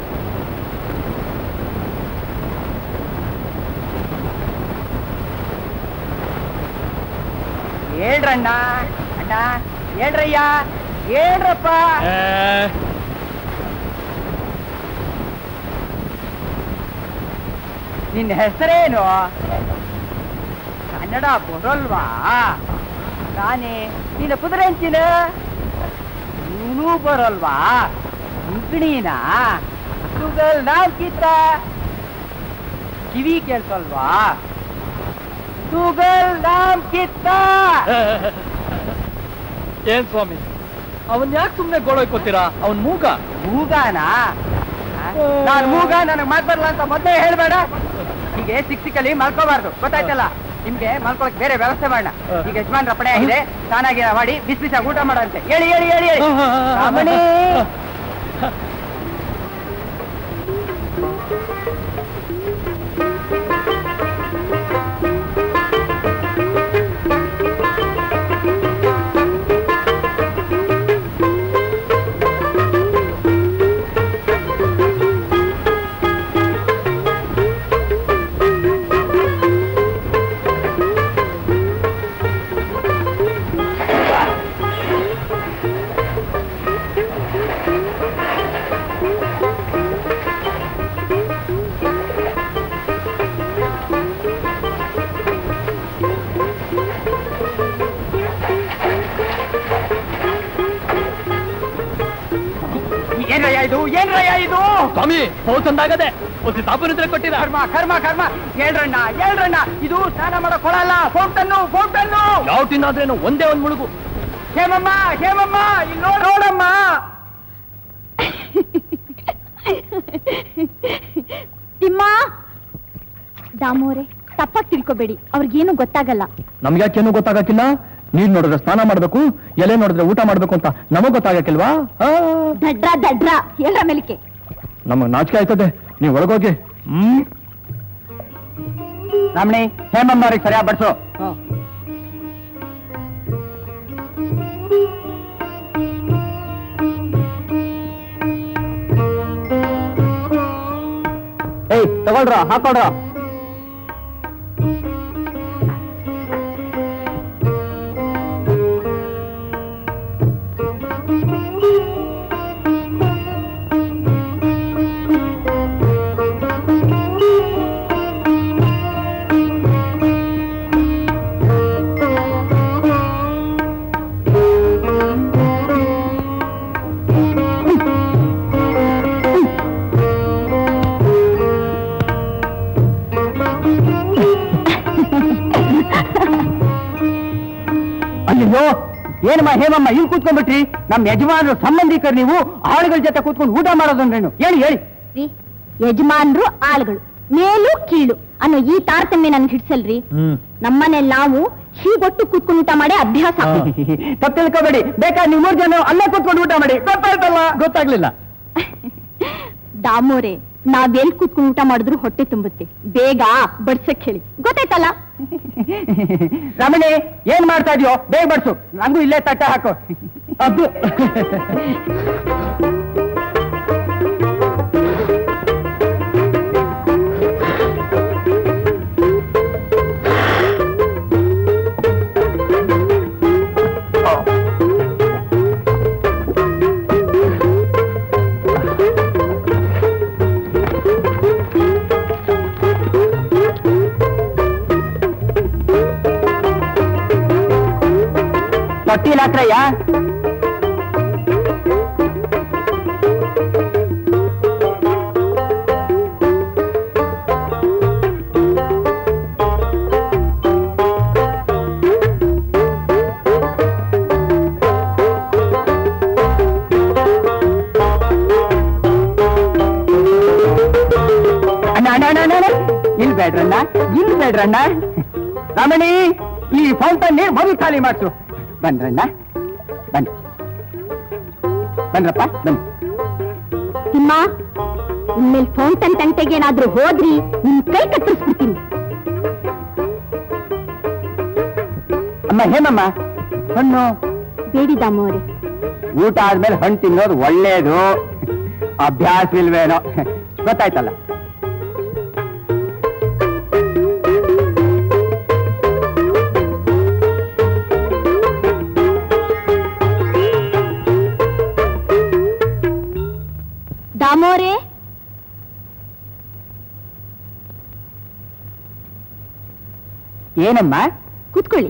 ಹೇಳ್ರಣ್ಣ ಅಣ್ಣ ಹೇಳ್ರಯ್ಯ ಹೇಳ್ರಪ್ಪ ನಿನ್ನ ಹೆಸರೇನು ಕನ್ನಡ ಬರಲ್ವಾ ನಾನೇ ನಿನ್ನ ಕುದುರೆ ಅಂಚಿನ ನೀನೂ ಬರಲ್ವಾ ಅಂಕಣೀನ ಸುಗಲ್ ನಾವ್ ಕಿತ್ತ ಕಿವಿ ಕೇಳ್ಸಲ್ವಾ ಸುಗಲ್ ನಾಮ್ ಕಿತ್ತ ಏನ್ ಸ್ವಾಮಿ ಅವನ್ ಯಾಕೆ ಸುಮ್ನೆ ಗೋಳೋಯ್ಕೋತೀರಾ ಅವನ್ ಮೂಗ ಮೂಗಾನ ನಾನು ಮೂಗ ನನಗೆ ಮಾತ್ ಬರಲ್ಲ ಅಂತ ಮೊದಲೇ ಹೇಳ್ಬೇಡ ಹೀಗೆ ಸಿಕ್ ಸಿಕ್ಕಲ್ಲಿ ಮಲ್ಕೋಬಾರ್ದು ಗೊತ್ತಾಯ್ತಲ್ಲ ನಿಮ್ಗೆ ಮಲ್ಕೊಳಕ್ ಬೇರೆ ವ್ಯವಸ್ಥೆ ಮಾಡೋಣ ಈಗ ಯಜಮಾನ್ ರಪಣೆ ಆಗಿದೆ ತಾನಾಗಿರ ಮಾಡಿ ಬಿಸಿ ಬಿಸಾಗಿ ಊಟ ಮಾಡಂತೆ ಹೇಳಿ ಹೇಳಿ ಹೇಳಿ ಹೇಳಿ ರಮಣಿ ಏನ್ರಯ್ಯ ಇದು ಏನ್ರಯ್ಯ ಇದು ಸ್ವಾಮಿ ಹೋಸಂದಾಗದೆ ಒಂದು ತಾಪನಿದ್ರೆ ಕೊಟ್ಟಿರ ಕರ್ಮ ಕರ್ಮ ಕರ್ಮ ಹೇಳ್ರಣ್ಣ ಹೇಳ್ರಣ್ಣ ಇದು ಸ್ನಾನ ಮಾಡೋ ಕೊಳಲ್ಲ ಫೌಂಟನ್ನು ಫೌಂಟನ್ನು ಯಾವ ತಿನ್ನಾದ್ರೇನು ಒಂದೇ ಒಂದ್ ಮುಳುಗು ಹೇಮಮ್ಮ ಹೇಮಮ್ಮ ಇಲ್ಲಿ ನೋಡ್- ನೋಡಮ್ಮ ತಿಮ್ಮ ದಾಮೋರೆ ತಪ್ಪಾಗಿ ತಿಳ್ಕೊಬೇಡಿ ಅವ್ರಿಗೇನು ಗೊತ್ತಾಗಲ್ಲ ನಮ್ಗ್ಯಾಕೇನು ಗೊತ್ತಾಗಕ್ಕಿಲ್ಲ ನೀರ್ ನೋಡಿದ್ರೆ ಸ್ನಾನ ಮಾಡ್ಬೇಕು ಎಲೆ ನೋಡಿದ್ರೆ ಊಟ ಮಾಡ್ಬೇಕು ಅಂತ ನಮಗ್ ಗೊತ್ತಾಗಕ್ಕಿಲ್ವಾ ಆ, ದಡ್ರ ದಡ್ರ ಹೇಳ್ರ ಮೇಲಿಕೆ ನಮಗ್ ನಾಚಿಕೆ ಆಯ್ತದೆ ನೀವು ಒಳಗೋಗಿ ಹ್ಮ್ ರಮಣಿ ಹೇಮಮ್ಮವ್ರಿಗೆ ಸರಿಯಾಗಿ ಬಡ್ಸು ಏಯ್ ತಗೊಳ್ರ ಹಾಕೊಳ್ರ ಅಯ್ಯೋ ಏನಮ್ಮ ಹೇಮಮ್ಮ ಇಲ್ಲಿ ಕೂತ್ಕೊಂಡ್ಬಿಟ್ರಿ ನಮ್ಮ ಯಜಮಾನರು ಸಂಬಂಧಿಕರು ನೀವು ಆಳುಗಳ ಜೊತೆ ಕೂತ್ಕೊಂಡು ಊಟ ಮಾಡೋದಂದ್ರೇನು ಹೇಳಿ ಹೇಳಿ ರೀ ಯಜಮಾನ್ರು ಆಳುಗಳು ಮೇಲು ಕೀಳು ಅನ್ನೋ ಈ ತಾರತಮ್ಯ ನನ್ಗೆ ಹಿಡ್ಸಲ್ರಿ ನಮ್ಮನೇಲಿ ನಾವು ಹೀಗೊಟ್ಟು ಕೂತ್ಕೊಂಡು ಊಟ ಮಾಡಿ ಅಭ್ಯಾಸ ತಪ್ಪು ತಿಳ್ಕೊಬೇಡಿ ಬೇಕಾದ್ರೆ ನೀವು ಮೂರು ಜನ ಅಲ್ಲೇ ಕೂತ್ಕೊಂಡು ಊಟ ಮಾಡಿ ಗೊತ್ತಾಯ್ತಲ್ಲ ಗೊತ್ತಾಗ್ಲಿಲ್ಲ ದಾಮೋರೆ ನಾವೆಲ್ ಕೂತ್ಕೊಂಡು ಊಟ ಮಾಡಿದ್ರು ಹೊಟ್ಟೆ ತುಂಬುತ್ತೆ ಬೇಗ ಬಡ್ಸಕ್ ಹೇಳಿ ಗೊತ್ತಾಯ್ತಲ್ಲ ರಮಣಿ ಏನ್ ಮಾಡ್ತಾ ಇದೀಯೋ ಬೇಗ ಬಡ್ಸು ನಂಗೂ ಇಲ್ಲೇ ತಟ್ಟೆ ಹಾಕು ಅದು ತೊಟ್ಟಿಲ್ ಹಾಕ್ರಯ್ಯ ಅಣ್ಣ ಅಣ್ಣ ಅಣ್ಣ ಅಣ್ಣ, ಅಣ್ಣ ಇಲ್ ಬೇಡ್ರಣ್ಣ ಇಲ್ ಬೇಡ್ರಣ್ಣ ರಮಣಿ ಈ ಫೌಂಟನ್ ನೀರು ಮೊದಲು ಖಾಲಿ ಮಾಡ್ಸು ಬಂದ್ರಣ್ಣ ಬನ್ನಿ ಬನ್ರಪ್ಪ ಬನ್ನಿ ತಿಮ್ಮ ಇನ್ಮೇಲೆ ಫೌಂಟನ್ ತಂಟೆಗೆ ಏನಾದ್ರೂ ಹೋದ್ರಿ ನಿಮ್ ಕೈ ಕತ್ತರಿಸ್ಬಿಡ್ತೀನಿ ಅಮ್ಮ ಹೇಮಮ್ಮ ಹಣ್ಣು ಬೇಡಿ ದಾಮೋರೆ ಊಟ ಆದ್ಮೇಲೆ ಹಣ್ಣು ತಿನ್ನೋದು ಒಳ್ಳೇದು ಅಭ್ಯಾಸವಿಲ್ವೇನೋ ಗೊತ್ತಾಯ್ತಲ್ಲ ದಾಮೋರೆ ಏನಮ್ಮ ಕೂತ್ಕೊಳ್ಳಿ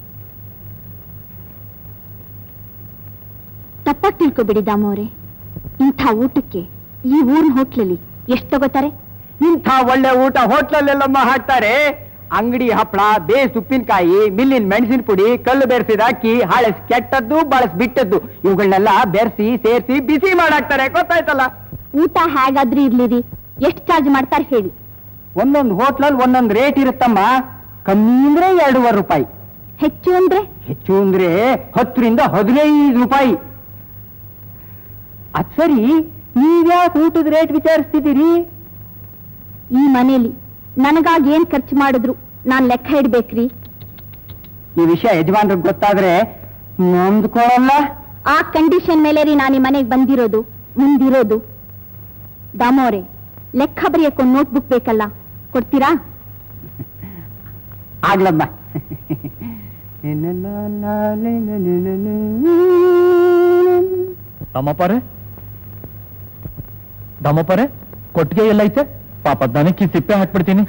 ತಪ್ಪಾಗಿ ತಿಳ್ಕೊಬೇಡಿ ದಾಮೋರೆ ಇಂಥ ಊಟಕ್ಕೆ ಈ ಊರಿನ ಹೋಟ್ಲಲ್ಲಿ ಎಷ್ಟು ತಗೋತಾರೆ ಇಂಥ ಒಳ್ಳೆ ಊಟ ಹೋಟ್ಲಲ್ಲೆಲ್ಲಮ್ಮ ಹಾಕ್ತಾರೆ ಅಂಗಡಿ ಹಪ್ಪಳ ಬೇಸ್ ಉಪ್ಪಿನಕಾಯಿ ಮಿಲ್ಲಿನ ಮೆಣಸಿನ ಪುಡಿ ಕಲ್ಲು ಬೆರೆಸಿದ ಅಕ್ಕಿ ಹಾಳೆಸ್ ಕೆಟ್ಟದ್ದು ಬಳಸ್ ಬಿಟ್ಟದ್ದು ಇವುಗಳನ್ನೆಲ್ಲ ಬೆರೆಸಿ ಸೇರಿಸಿ ಬಿಸಿ ಮಾಡಾಕ್ತಾರೆ ಗೊತ್ತಾಯ್ತಲ್ಲ ಊಟ ಹೇಗಾದ್ರೂ ಇರ್ಲಿರಿ ಎಷ್ಟು ಚಾರ್ಜ್ ಮಾಡ್ತಾರೆ ಹೇಳಿ ಒಂದೊಂದು ಹೋಟ್ಲಲ್ಲಿ ಒಂದೊಂದು ರೇಟ್ ಇರುತ್ತಮ್ಮ ಕಮ್ಮಿ ಅಂದ್ರೆ ಎರಡೂವರೆ ರೂಪಾಯಿ ಹೆಚ್ಚು ಅಂದ್ರೆ ಹೆಚ್ಚು ಅಂದ್ರೆ ಹತ್ತರಿಂದ ಹದಿನೈದು ರೂಪಾಯಿ ಅದ್ ಸರಿ ನೀವ್ಯಾಕೆ ಊಟದ ರೇಟ್ ವಿಚಾರಿಸ್ತಿದ್ದೀರಿ ಈ ಮನೇಲಿ ನನಗಾಗಿ ಏನ್ ಖರ್ಚು ಮಾಡಿದ್ರು ನಾನ್ ಲೆಕ್ಕ ಇಡ್ಬೇಕ್ರಿ ಈ ವಿಷಯ ಯಜಮಾನ್ರಿಗೆ ಗೊತ್ತಾದ್ರೆ ನೊಂದ್ಕೊಳ್ಳಲ್ಲ ಆ ಕಂಡೀಷನ್ ಮೇಲೆ ರೀ ನಾನು ಈ ಮನೆಗೆ ಬಂದಿರೋದು ಮುಂದಿರೋದು ದಾಮೋರೆ ಲೆಕ್ಕ ಬರೆಯಕ್ಕೊಂದು ನೋಟ್ಬುಕ್ ಬೇಕಲ್ಲ ಕೊಡ್ತೀರಾ ಆಗ್ಲಮ್ಮ ದಮ್ಮಪ್ಪರೇ ದಮ್ಮಪ್ಪರೇ ಕೊಟ್ಟಿಗೆ ಎಲ್ಲೈತೆ ಪಾಪ ದನಕ್ಕೆ ಸಿಪ್ಪೆ ಹಾಕ್ಬಿಡ್ತೀನಿ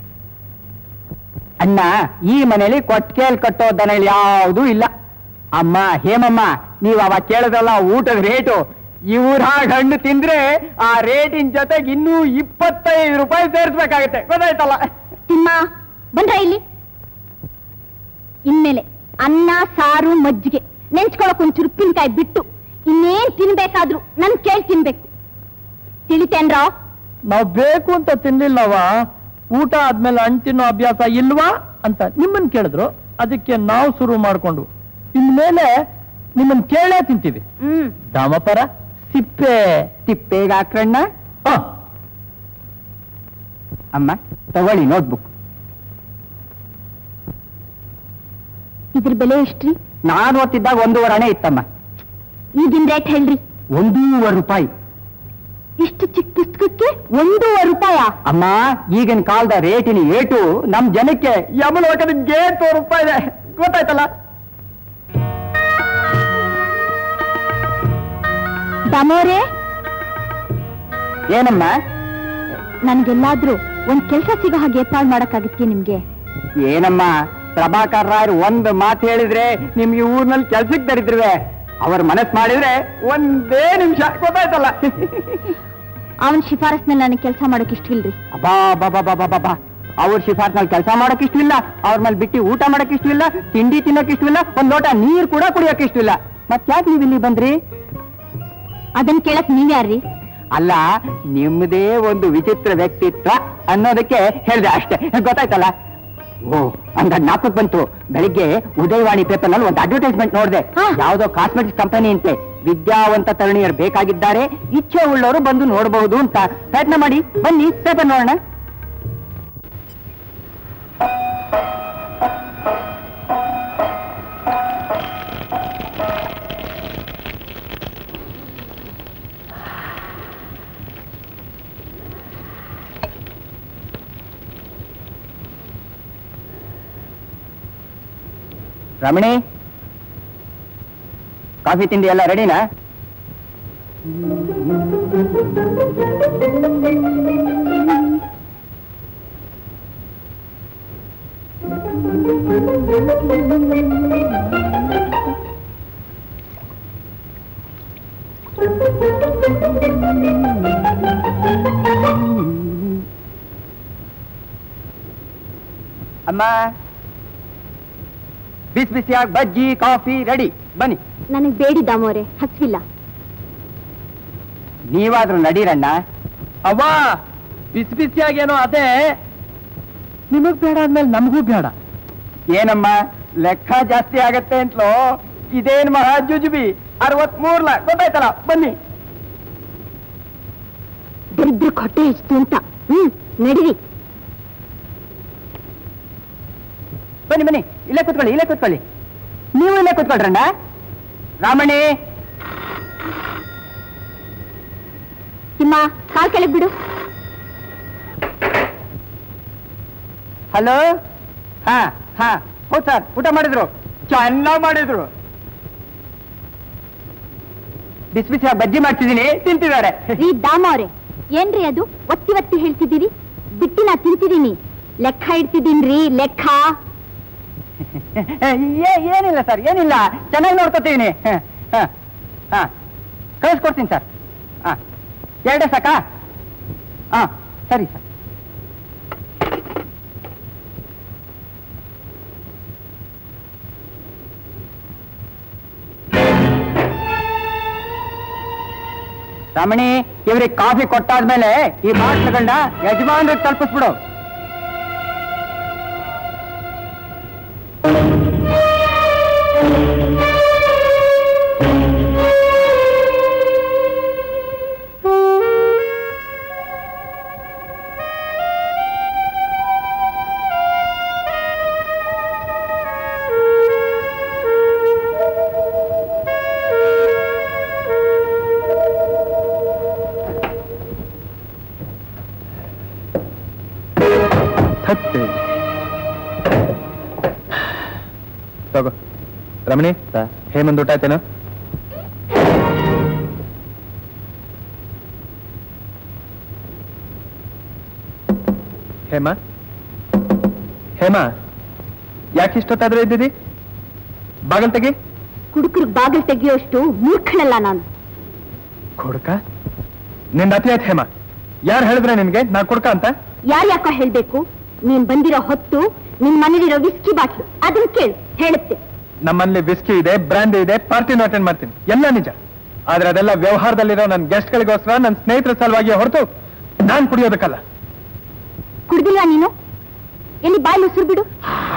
ಅಣ್ಣ ಈ ಮನೇಲಿ ಕೊಟ್ಕೇಲ್ ಕಟ್ಟೋ ದನಗಳು ಯಾವುದೂ ಇಲ್ಲ ಅಮ್ಮ ಹೇಮಮ್ಮ ನೀವು ಅವಾಗ ಕೇಳಿದ್ರಲ್ಲ ಊಟದ ರೇಟು ಇವ್ರ ಹಾಗೆ ಹಣ್ಣು ತಿಂದ್ರೆ ಆ ರೇಟಿನ ಜೊತೆಗೆ ಇನ್ನೂ ಇಪ್ಪತ್ತೈದು ರೂಪಾಯಿ ಸೇರಿಸ್ಬೇಕಾಗತ್ತೆ ಗೊತ್ತಾಯ್ತಲ್ಲ ತಿಮ್ಮ ಬಂದ್ರ ಇಲ್ಲಿ ಇನ್ಮೇಲೆ ಅನ್ನ ಸಾರು ಮಜ್ಜಿಗೆ ನೆಂಚ್ಕೊಳಕ್ ಒಂಚೂರು ಉಪ್ಪಿನಕಾಯಿ ಬಿಟ್ಟು ಇನ್ನೇನ್ ತಿನ್ಬೇಕಾದ್ರೂ ನನ್ ಕೇಳಿ ತಿನ್ಬೇಕು ತಿಳಿತೇನ್ರ ನಾವು ಬೇಕು ಅಂತ ತಿನ್ಲಿಲ್ಲವ ಊಟ ಆದ್ಮೇಲೆ ಹಣ್ಣು ತಿನ್ನೋ ಅಭ್ಯಾಸ ಇಲ್ವಾ ಅಂತ ನಿಮ್ಮನ್ ಕೇಳಿದ್ರು ಅದಕ್ಕೆ ನಾವು ಶುರು ಮಾಡ್ಕೊಂಡು ಇನ್ಮೇಲೆ ನಿಮ್ಮನ್ ಕೇಳೇ ತಿಂತೀವಿ ಹ್ಮ್ ದಾಮಪರ ಸಿಪ್ಪೆ ತಿಪ್ಪೆಗೆ ಹಾಕ್ರಣ್ಣ ಹ, ಅಮ್ಮ ತಗೊಳ್ಳಿ ನೋಟ್ಬುಕ್ ಇದ್ರ ಬೆಲೆ ಎಷ್ಟ್ರಿ ನಾನು ಓದ್ತಿದ್ದಾಗ ಒಂದೂವರೆ ಹಣೆ ಇತ್ತಮ್ಮ ಈಗಿನ ರೇಟ್ ಹೇಳ್ರಿ ಒಂದೂವರೆ ರೂಪಾಯಿ ಇಷ್ಟು ಚಿಕ್ಕ ಪುಸ್ತಕಕ್ಕೆ ಒಂದೂವರೆ ರೂಪಾಯ ಅಮ್ಮ ಈಗಿನ ಕಾಲದ ರೇಟಿನ ಏಟು ನಮ್ ಜನಕ್ಕೆ ಯಮಲೋಕದ ಗೇಟ್ ರೂಪಾಯಿ ಇದೆ ಗೊತ್ತಾಯ್ತಲ್ಲ ದಮೋರೆ ಏನಮ್ಮ ನನ್ಗೆಲ್ಲಾದ್ರೂ ಒಂದ್ ಕೆಲ್ಸ ಸಿಗೋ ಹಾಗೆ ಏರ್ಪಾಡು ಮಾಡಕ್ಕಾಗತ್ತೆ ನಿಮ್ಗೆ ಏನಮ್ಮ ಪ್ರಭಾಕರ್ ರಾಯರು ಒಂದು ಮಾತು ಹೇಳಿದ್ರೆ ನಿಮ್ಗೆ ಊರ್ನಲ್ಲಿ ಕೆಲ್ಸಕ್ಕೆ ತರಿದ್ರುವೆ ಅವ್ರ ಮನಸ್ ಮಾಡಿದ್ರೆ ಒಂದೇ ನಿಮಿಷ ಗೊತ್ತಾಯ್ತಲ್ಲ ಅವನ್ ಶಿಫಾರಸ್ನಲ್ಲಿ ನನಗೆ ಕೆಲಸ ಮಾಡೋಕ್ ಇಷ್ಟ ಇಲ್ರಿ ಅಬ್ಬಾ ಬಾಬಾ ಬಾಬಾ ಬಾಬಾ ಅವ್ರ ಶಿಫಾರ್ಸ್ನಲ್ಲಿ ಕೆಲಸ ಮಾಡಕ್ ಇಷ್ಟವಿಲ್ಲ ಅವ್ರ ಮೇಲೆ ಬಿಟ್ಟು ಊಟ ಮಾಡಕ್ ಇಷ್ಟವಿಲ್ಲ ತಿಂಡಿ ತಿನ್ನಕ್ ಇಷ್ಟವಿಲ್ಲ ಒಂದ್ ಲೋಟ ನೀರ್ ಕೂಡ ಕುಡಿಯಕ್ ಇಷ್ಟವಿಲ್ಲ ಮತ್ ಯಾಕೆ ನೀವು ಇಲ್ಲಿ ಬಂದ್ರಿ ಅದನ್ ಕೇಳಕ್ ನೀವ್ಯಾರ್ರಿ ಅಲ್ಲ ನಿಮ್ಮದೇ ಒಂದು ವಿಚಿತ್ರ ವ್ಯಕ್ತಿತ್ವ ಅನ್ನೋದಕ್ಕೆ ಹೇಳ್ದೆ ಅಷ್ಟೇ ಗೊತ್ತಾಯ್ತಲ್ಲ ಓ ಹಂಗ ಜ್ಞಾಪಕ್ ಬಂತು ಬೆಳಿಗ್ಗೆ ಉದಯವಾಣಿ ಪೇಪರ್ ನಲ್ಲಿ ಒಂದು ಅಡ್ವರ್ಟೈಸ್ಮೆಂಟ್ ನೋಡಿದೆ ಹಾ. ಯಾವ್ದೋ ಕಾಸ್ಮೆಟಿಕ್ಸ್ ಕಂಪನಿ ಅಂತೆ ವಿದ್ಯಾವಂತ ತರುಣಿಯರು ಬೇಕಾಗಿದ್ದಾರೆ ಇಚ್ಛೆ ಉಳ್ಳವರು ಬಂದು ನೋಡಬಹುದು ಅಂತ ಪ್ರಯತ್ನ ಮಾಡಿ ಬನ್ನಿ ಪೇಪರ್ ನೋಡೋಣ ರಮಣಿ ಕಾಫಿ ತಿಂಡಿ ಎಲ್ಲ ರೆಡಿನಾ ಅಮ್ಮ ಬಿಸಿ ಬಿಸಿಯಾಗಿ ಬಜ್ಜಿ ಕಾಫಿ ರೆಡಿ ಬನ್ನಿ ನನಗ್ ಬೇಡಿ ದಾಮೋರೆ ಹಸ್ವಿಲ್ಲ ನೀವಾದ್ರೂ ನಡೀರಣ್ಣ ಅವ್ವ ಬಿಸಿ ಬಿಸಿಯಾಗೇನೋ ಅದೇ ನಿಮಗ್ ಬೇಡ ಅಂದ್ಮೇಲೆ ನಮಗೂ ಬೇಡ ಏನಮ್ಮ ಲೆಕ್ಕ ಜಾಸ್ತಿ ಆಗತ್ತೆ ಅಂತಲೋ ಇದೇನ್ ಮಹಾ ಜುಜುಬಿ ಅರವತ್ಮೂರ್ಲ ಗೊತ್ತಾಯ್ತಲ್ಲ ಬನ್ನಿ ದರಿದ್ರ ಹೊಟ್ಟೆ ಹೆಚ್ಚು ಅಂತ ಹ್ಮ್ ನಡೀರಿ ಬನ್ನಿ ಬನ್ನಿ ಇಲ್ಲೇ ಕೂತ್ಕೊಳ್ಳಿ ಇಲ್ಲೇ ಕೂತ್ಕೊಳ್ಳಿ ನೀವು ಇಲ್ಲೇ ಕೂತ್ಕೊಳ್ರಣ್ಣ ರಾಮಣಿ ತಿಮ್ಮ ಕಾಲ್ ಕೆಳಗ್ ಬಿಡು ಹಲೋ ಹಾ ಹಾ ಹೌದು ಸರ್ ಊಟ ಮಾಡಿದ್ರು ಚೆನ್ನಾಗ್ ಮಾಡಿದ್ರು ಬಿಸಿ ಬಿಸಿ ಬಜ್ಜಿ ಮಾಡ್ತಿದ್ದೀನಿ ತಿಂತಿದ್ದಾರೆ ರೀ ದಾಮ ಅವ್ರೆ ಏನ್ರಿ ಅದು ಒತ್ತಿ ಒತ್ತಿ ಹೇಳ್ತಿದ್ದೀರಿ ಬಿಟ್ಟಿ ನಾ ತಿಂತಿದ್ದೀನಿ ಲೆಕ್ಕ ಇಡ್ತಿದ್ದೀನ್ರಿ ಲೆಕ್ಕ ಏ- ಏನಿಲ್ಲ ಸರ್ ಏನಿಲ್ಲ ಚೆನ್ನಾಗಿ ನೋಡ್ಕೊತೀನಿ ಹಾ ಕಳಿಸ್ಕೊಡ್ತೀನಿ ಸರ್ ಹಾ ಎರಡೇ ಸಾಕಾ ಹಾ ಸರಿ ಸರ್ ರಮಣಿ ಇವ್ರಿಗೆ ಕಾಫಿ ಕೊಟ್ಟಾದ್ಮೇಲೆ ಈ ಬಾಟ್ಲುಗಳನ್ನ ಯಜಮಾನ್ರಿಗೆ ತಲುಪಿಸ್ಬಿಡು ಥತ್ತೆ ತಗೋ ರಮಣಿ ಹೇಮಂದ್ ಊಟ ಆಯ್ತೇನೋ ಹೇಮ ಹೇಮ ಯಾಕೆ ಇಷ್ಟೊತ್ತಾದ್ರೆ ಇದ್ದಿದಿ ಬಾಗಲ್ ತೆಗಿ ಕುಡುಕರು ಬಾಗಿಲು ತೆಗೆಯೋಷ್ಟು ಮೂರ್ಖಳಲ್ಲ ನಾನು ಕೊಡ್ಕ ನಿಂದ ಅತಿ ಆಯ್ತು ಹೇಮ ಯಾರು ಹೇಳಿದ್ರೆ ನಿನ್ಗೆ ನಾ ಕೊಡ್ಕ ಅಂತ ಯಾರ್ ಯಾಕ ಹೇಳ್ಬೇಕು ನೀನ್ ಬಂದಿರೋ ಹೊತ್ತು ನಿನ್ ಮನೇಲಿರೋ ವಿಸ್ಕಿ ಬಾಟ್ಲು ಅದನ್ನ ಕೇಳು ಹೇಳುತ್ತೆ ನಮ್ಮಲ್ಲಿ ವಿಸ್ಕಿ ಇದೆ ಬ್ರ್ಯಾಂಡ್ ಇದೆ ಪಾರ್ಟಿನ ಅಟೆಂಡ್ ಮಾಡ್ತೀನಿ ಎಲ್ಲ ನಿಜ ಆದ್ರೆ ಅದೆಲ್ಲ ವ್ಯವಹಾರದಲ್ಲಿರೋ ನನ್ನ ಗೆಸ್ಟ್ಗಳಿಗೋಸ್ಕರ ನನ್ನ ಸ್ನೇಹಿತರ ಸಲುವಾಗಿ ಹೊರತು ನಾನ್ ಕುಡಿಯೋದಕ್ಕಲ್ಲ ಕುಡ್ದಿಲ್ವಾ ನೀನು ಎಲ್ಲಿ ಬಾಯಲ್ಲಿ ಉಸಿರು ಬಿಡು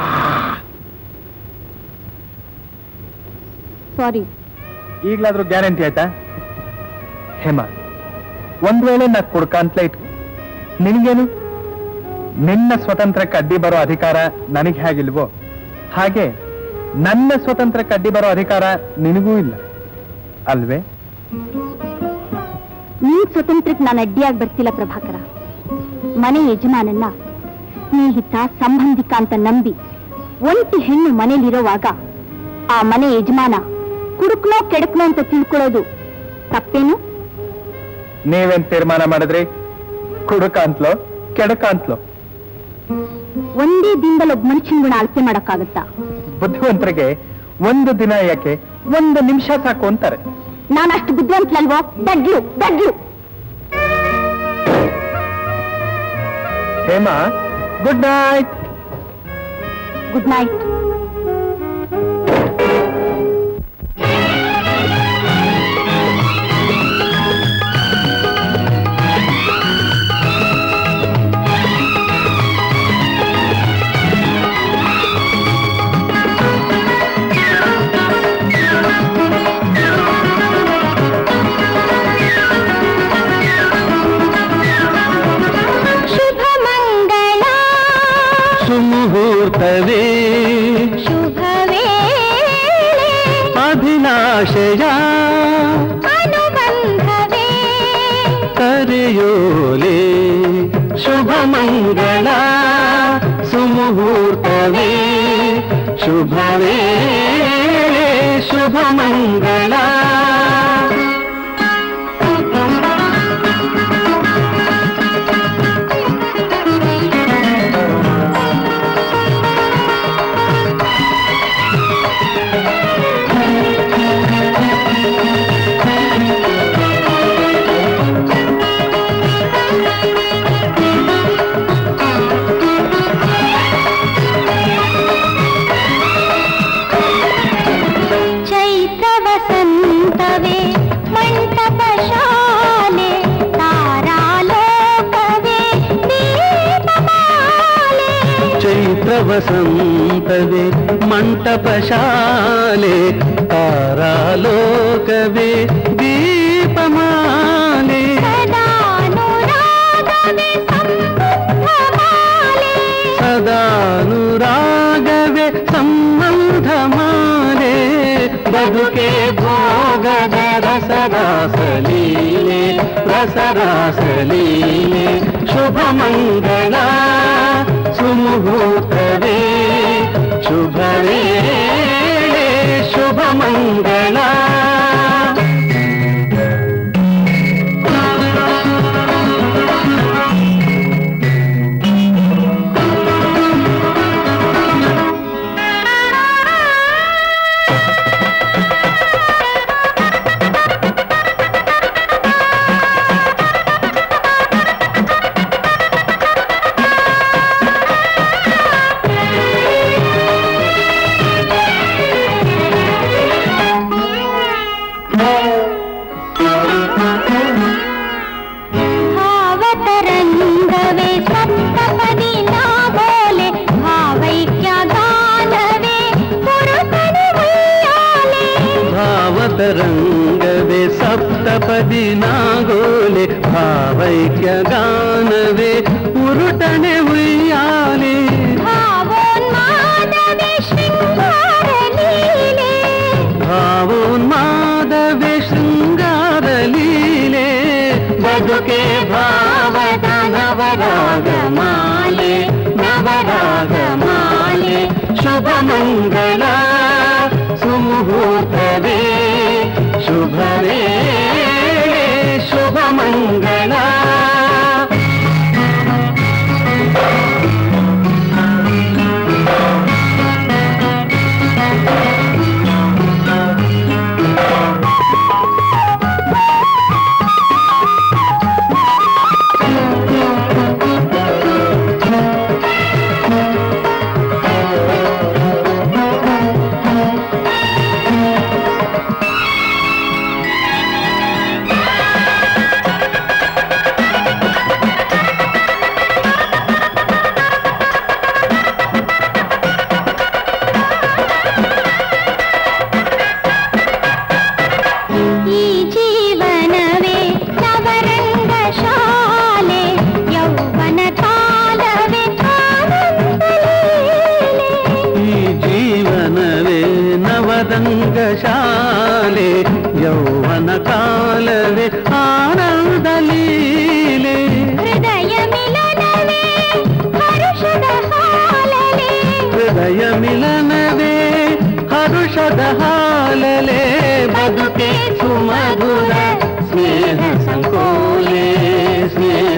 ಸಾರಿ ಈಗ್ಲಾದ್ರೂ ಗ್ಯಾರಂಟಿ ಆಯ್ತಾ ಹೇಮ ಒಂದ್ ವೇಳೆ ನಾ ಕುಡ್ಕ ಅಂತಲೇ ಇಟ್ಕೊ ನಿನ್ಗೇನು ನಿನ್ನ ಸ್ವತಂತ್ರಕ್ಕೆ ಅಡ್ಡಿ ಬರೋ ಅಧಿಕಾರ ನನಗೆ ಹೇಗಿಲ್ವೋ ಹಾಗೆ ನನ್ನ ಸ್ವತಂತ್ರಕ್ಕೆ ಅಡ್ಡಿ ಬರೋ ಅಧಿಕಾರ ನಿನಗೂ ಇಲ್ಲ ಅಲ್ವೇ ನೀನ್ ಸ್ವತಂತ್ರಕ್ಕೆ ನಾನು ಅಡ್ಡಿಯಾಗಿ ಬರ್ತಿಲ್ಲ ಪ್ರಭಾಕರ ಮನೆ ಯಜಮಾನನ್ನ ಸ್ನೇಹಿತ ಸಂಬಂಧಿಕ ಅಂತ ನಂಬಿ ಒಂಟಿ ಹೆಣ್ಣು ಮನೇಲಿರೋವಾಗ ಆ ಮನೆ ಯಜಮಾನ ಕುಡುಕ್ನೋ ಕೆಡಕ್ನೋ ಅಂತ ತಿಳ್ಕೊಳ್ಳೋದು ತಪ್ಪೇನು ನೀವೇನ್ ತೀರ್ಮಾನ ಮಾಡಿದ್ರಿ ಕುಡುಕ ಅಂತ್ಲೋ ಕೆಡಕ ಅಂತ್ಲೋ ಒಂದೇ ದಿನದಲ್ಲಿ ಒಬ್ಬ ಮನುಷ್ಯನ ಗುಣ ಅಳತೆ ಮಾಡಕ್ಕಾಗತ್ತಾ ಬುದ್ಧಿವಂತರಿಗೆ ಒಂದು ದಿನ ಯಾಕೆ ಒಂದು ನಿಮಿಷ ಸಾಕು ಅಂತಾರೆ ನಾನು ಅಷ್ಟು ಬುದ್ಧಿವಂತಲಲ್ವೋ ದಡ್ಲು ದಡ್ಲು Hema good night good night ಶುಭ ಮಂಗಳ ಸುಮುಹೂರ್ತವೇ ಶುಭ ವೇಳೆ ಅಭಿಲಾಷಯ ಅನುಬಂಧವೇ ಕರೆಯೋಲೆ ಶುಭ ಮಂಗಳ ಸುಮುಹೂರ್ತವೇ ಶುಭವೇ ಶುಭ ಮಂಗಳ ಚೈತ್ರ ವಸಂತವೇ ಮಂಟಪ ಶಾಲೆ ತಾರಾಲೋಕವೇ ದೀಪಮಾಲೆ ಚೈತ್ರ ವಸಂತವೇ ಮಂಟಪ ಶಾಲೆ ತಾರಾಲೋಕವೇ ದೀಪಮಾಲೆ ಸದಾನುರಾಗವೇ ಸಂಬುದ್ಧಮಾಲೆ ಸದಾನುರಾಗವೇ ಸಂಬಂಧ ಮಾಲೆ ಬದುಕೆ ಭೋಗದ ರಸರಾಸಲೀಲೆ ರಸರಾಸಲೀಲೆ ಶುಭ ಮಂಗಳ ಸುಮುಹೂರ್ತವೇ ಶುಭವೇ ಶುಭ ಮಂಗಳ ಭಾವತರಂಗವೇ ಸಪ್ತಪದಿ ನಾಗೋಲೆ ಭಾವೈಕ್ಯ ಗಾನವೇ ಪುರುಷನ ಉಯ್ಯಾಲೆ ಭಾವತರಂಗವೇ ಸಪ್ತಪದಿ ನಾಗೋಲೆ ಭಾವೈಕ್ಯ ಗಾನವೇ ಉರುಟನೆ ಉಯ್ಯಾಲೆ ಭಾವೋನ್ಮಾದವೇ ಶೃಂಗಾರ ಲೀಲೆ ಭಾವೋನ್ಮಾದವೇ ಶೃಂಗಾರ ಲೀಲೆ ಬದುಕೆ ಭಾವದ ನವರಾಗ ಮಾಲೆ ನವರಾಗ ಮಾಲೆ ಶುಭ ಮಂಗಳ ಸುಮುಹೂರ್ತವೇ ಶುಭವೇ ಶುಭ ಮಂಗಳ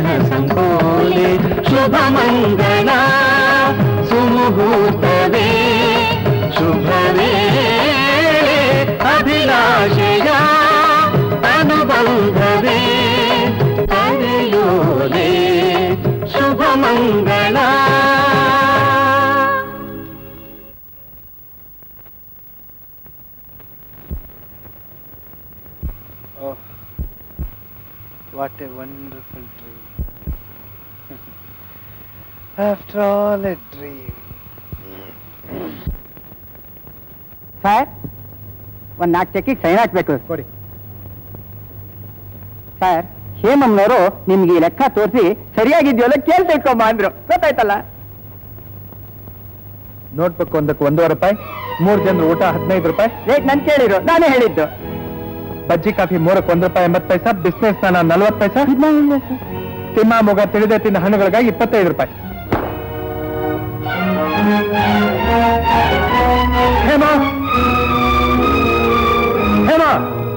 ಸಂಕೋಲೆ ಶುಭ ಮಂಗಳ ಸುಮುಹೂರ್ತವೇ ಶುಭವೇ ಅಭಿಲಾಷೆಯ ಅನುಬಂಧವೇ ಕರೆಯೋಲೆ ಶುಭ ಮಂಗಳ Oh, what a wonderful dream. After all, a dream. Sir ಒಂದು ನಾಲ್ಕು ಚೆಕ್ಕಿಗೆ ಸೈನ್ ಹಾಕ್ಬೇಕು ಕೊಡಿ ಸರ್ ಹೇಮಮ್ನವರು ನಿಮ್ಗೆ ಈ ಲೆಕ್ಕ ತೋರಿಸಿ ಸರಿಯಾಗಿದ್ಯಲ್ಲ ಕೇಳ್ತಾ ಇಟ್ಕೊಂಬ ಅಂದ್ರು ಗೊತ್ತಾಯ್ತಲ್ಲ ನೋಟ್ಬುಕ್ ಒಂದಕ್ಕೆ ಒಂದೂವರೆ ರೂಪಾಯಿ ಮೂರು ಜನರು ಊಟ ಹದಿನೈದು ರೂಪಾಯಿ ರೇಟ್ ನನ್ ಕೇಳಿರು ನಾನೇ ಹೇಳಿದ್ದು ಬಜ್ಜಿ ಕಾಫಿ ಮೂರಕ್ಕೆ ಒಂದು ರೂಪಾಯಿ ಎಂಬತ್ತು ಪೈಸಾ ಬಿಸ್ನೆಸ್ ಸ್ನಾನ ನಲ್ವತ್ತು ಪೈಸಾ ತಿಮ್ಮ ಮೊಗ ತಿಳಿದೆ ತಿನ್ನ ಹಣ್ಣುಗಳಿಗಾಗಿ ಇಪ್ಪತ್ತೈದು ರೂಪಾಯಿ ಹೇಮಾ ಹೇಮಾ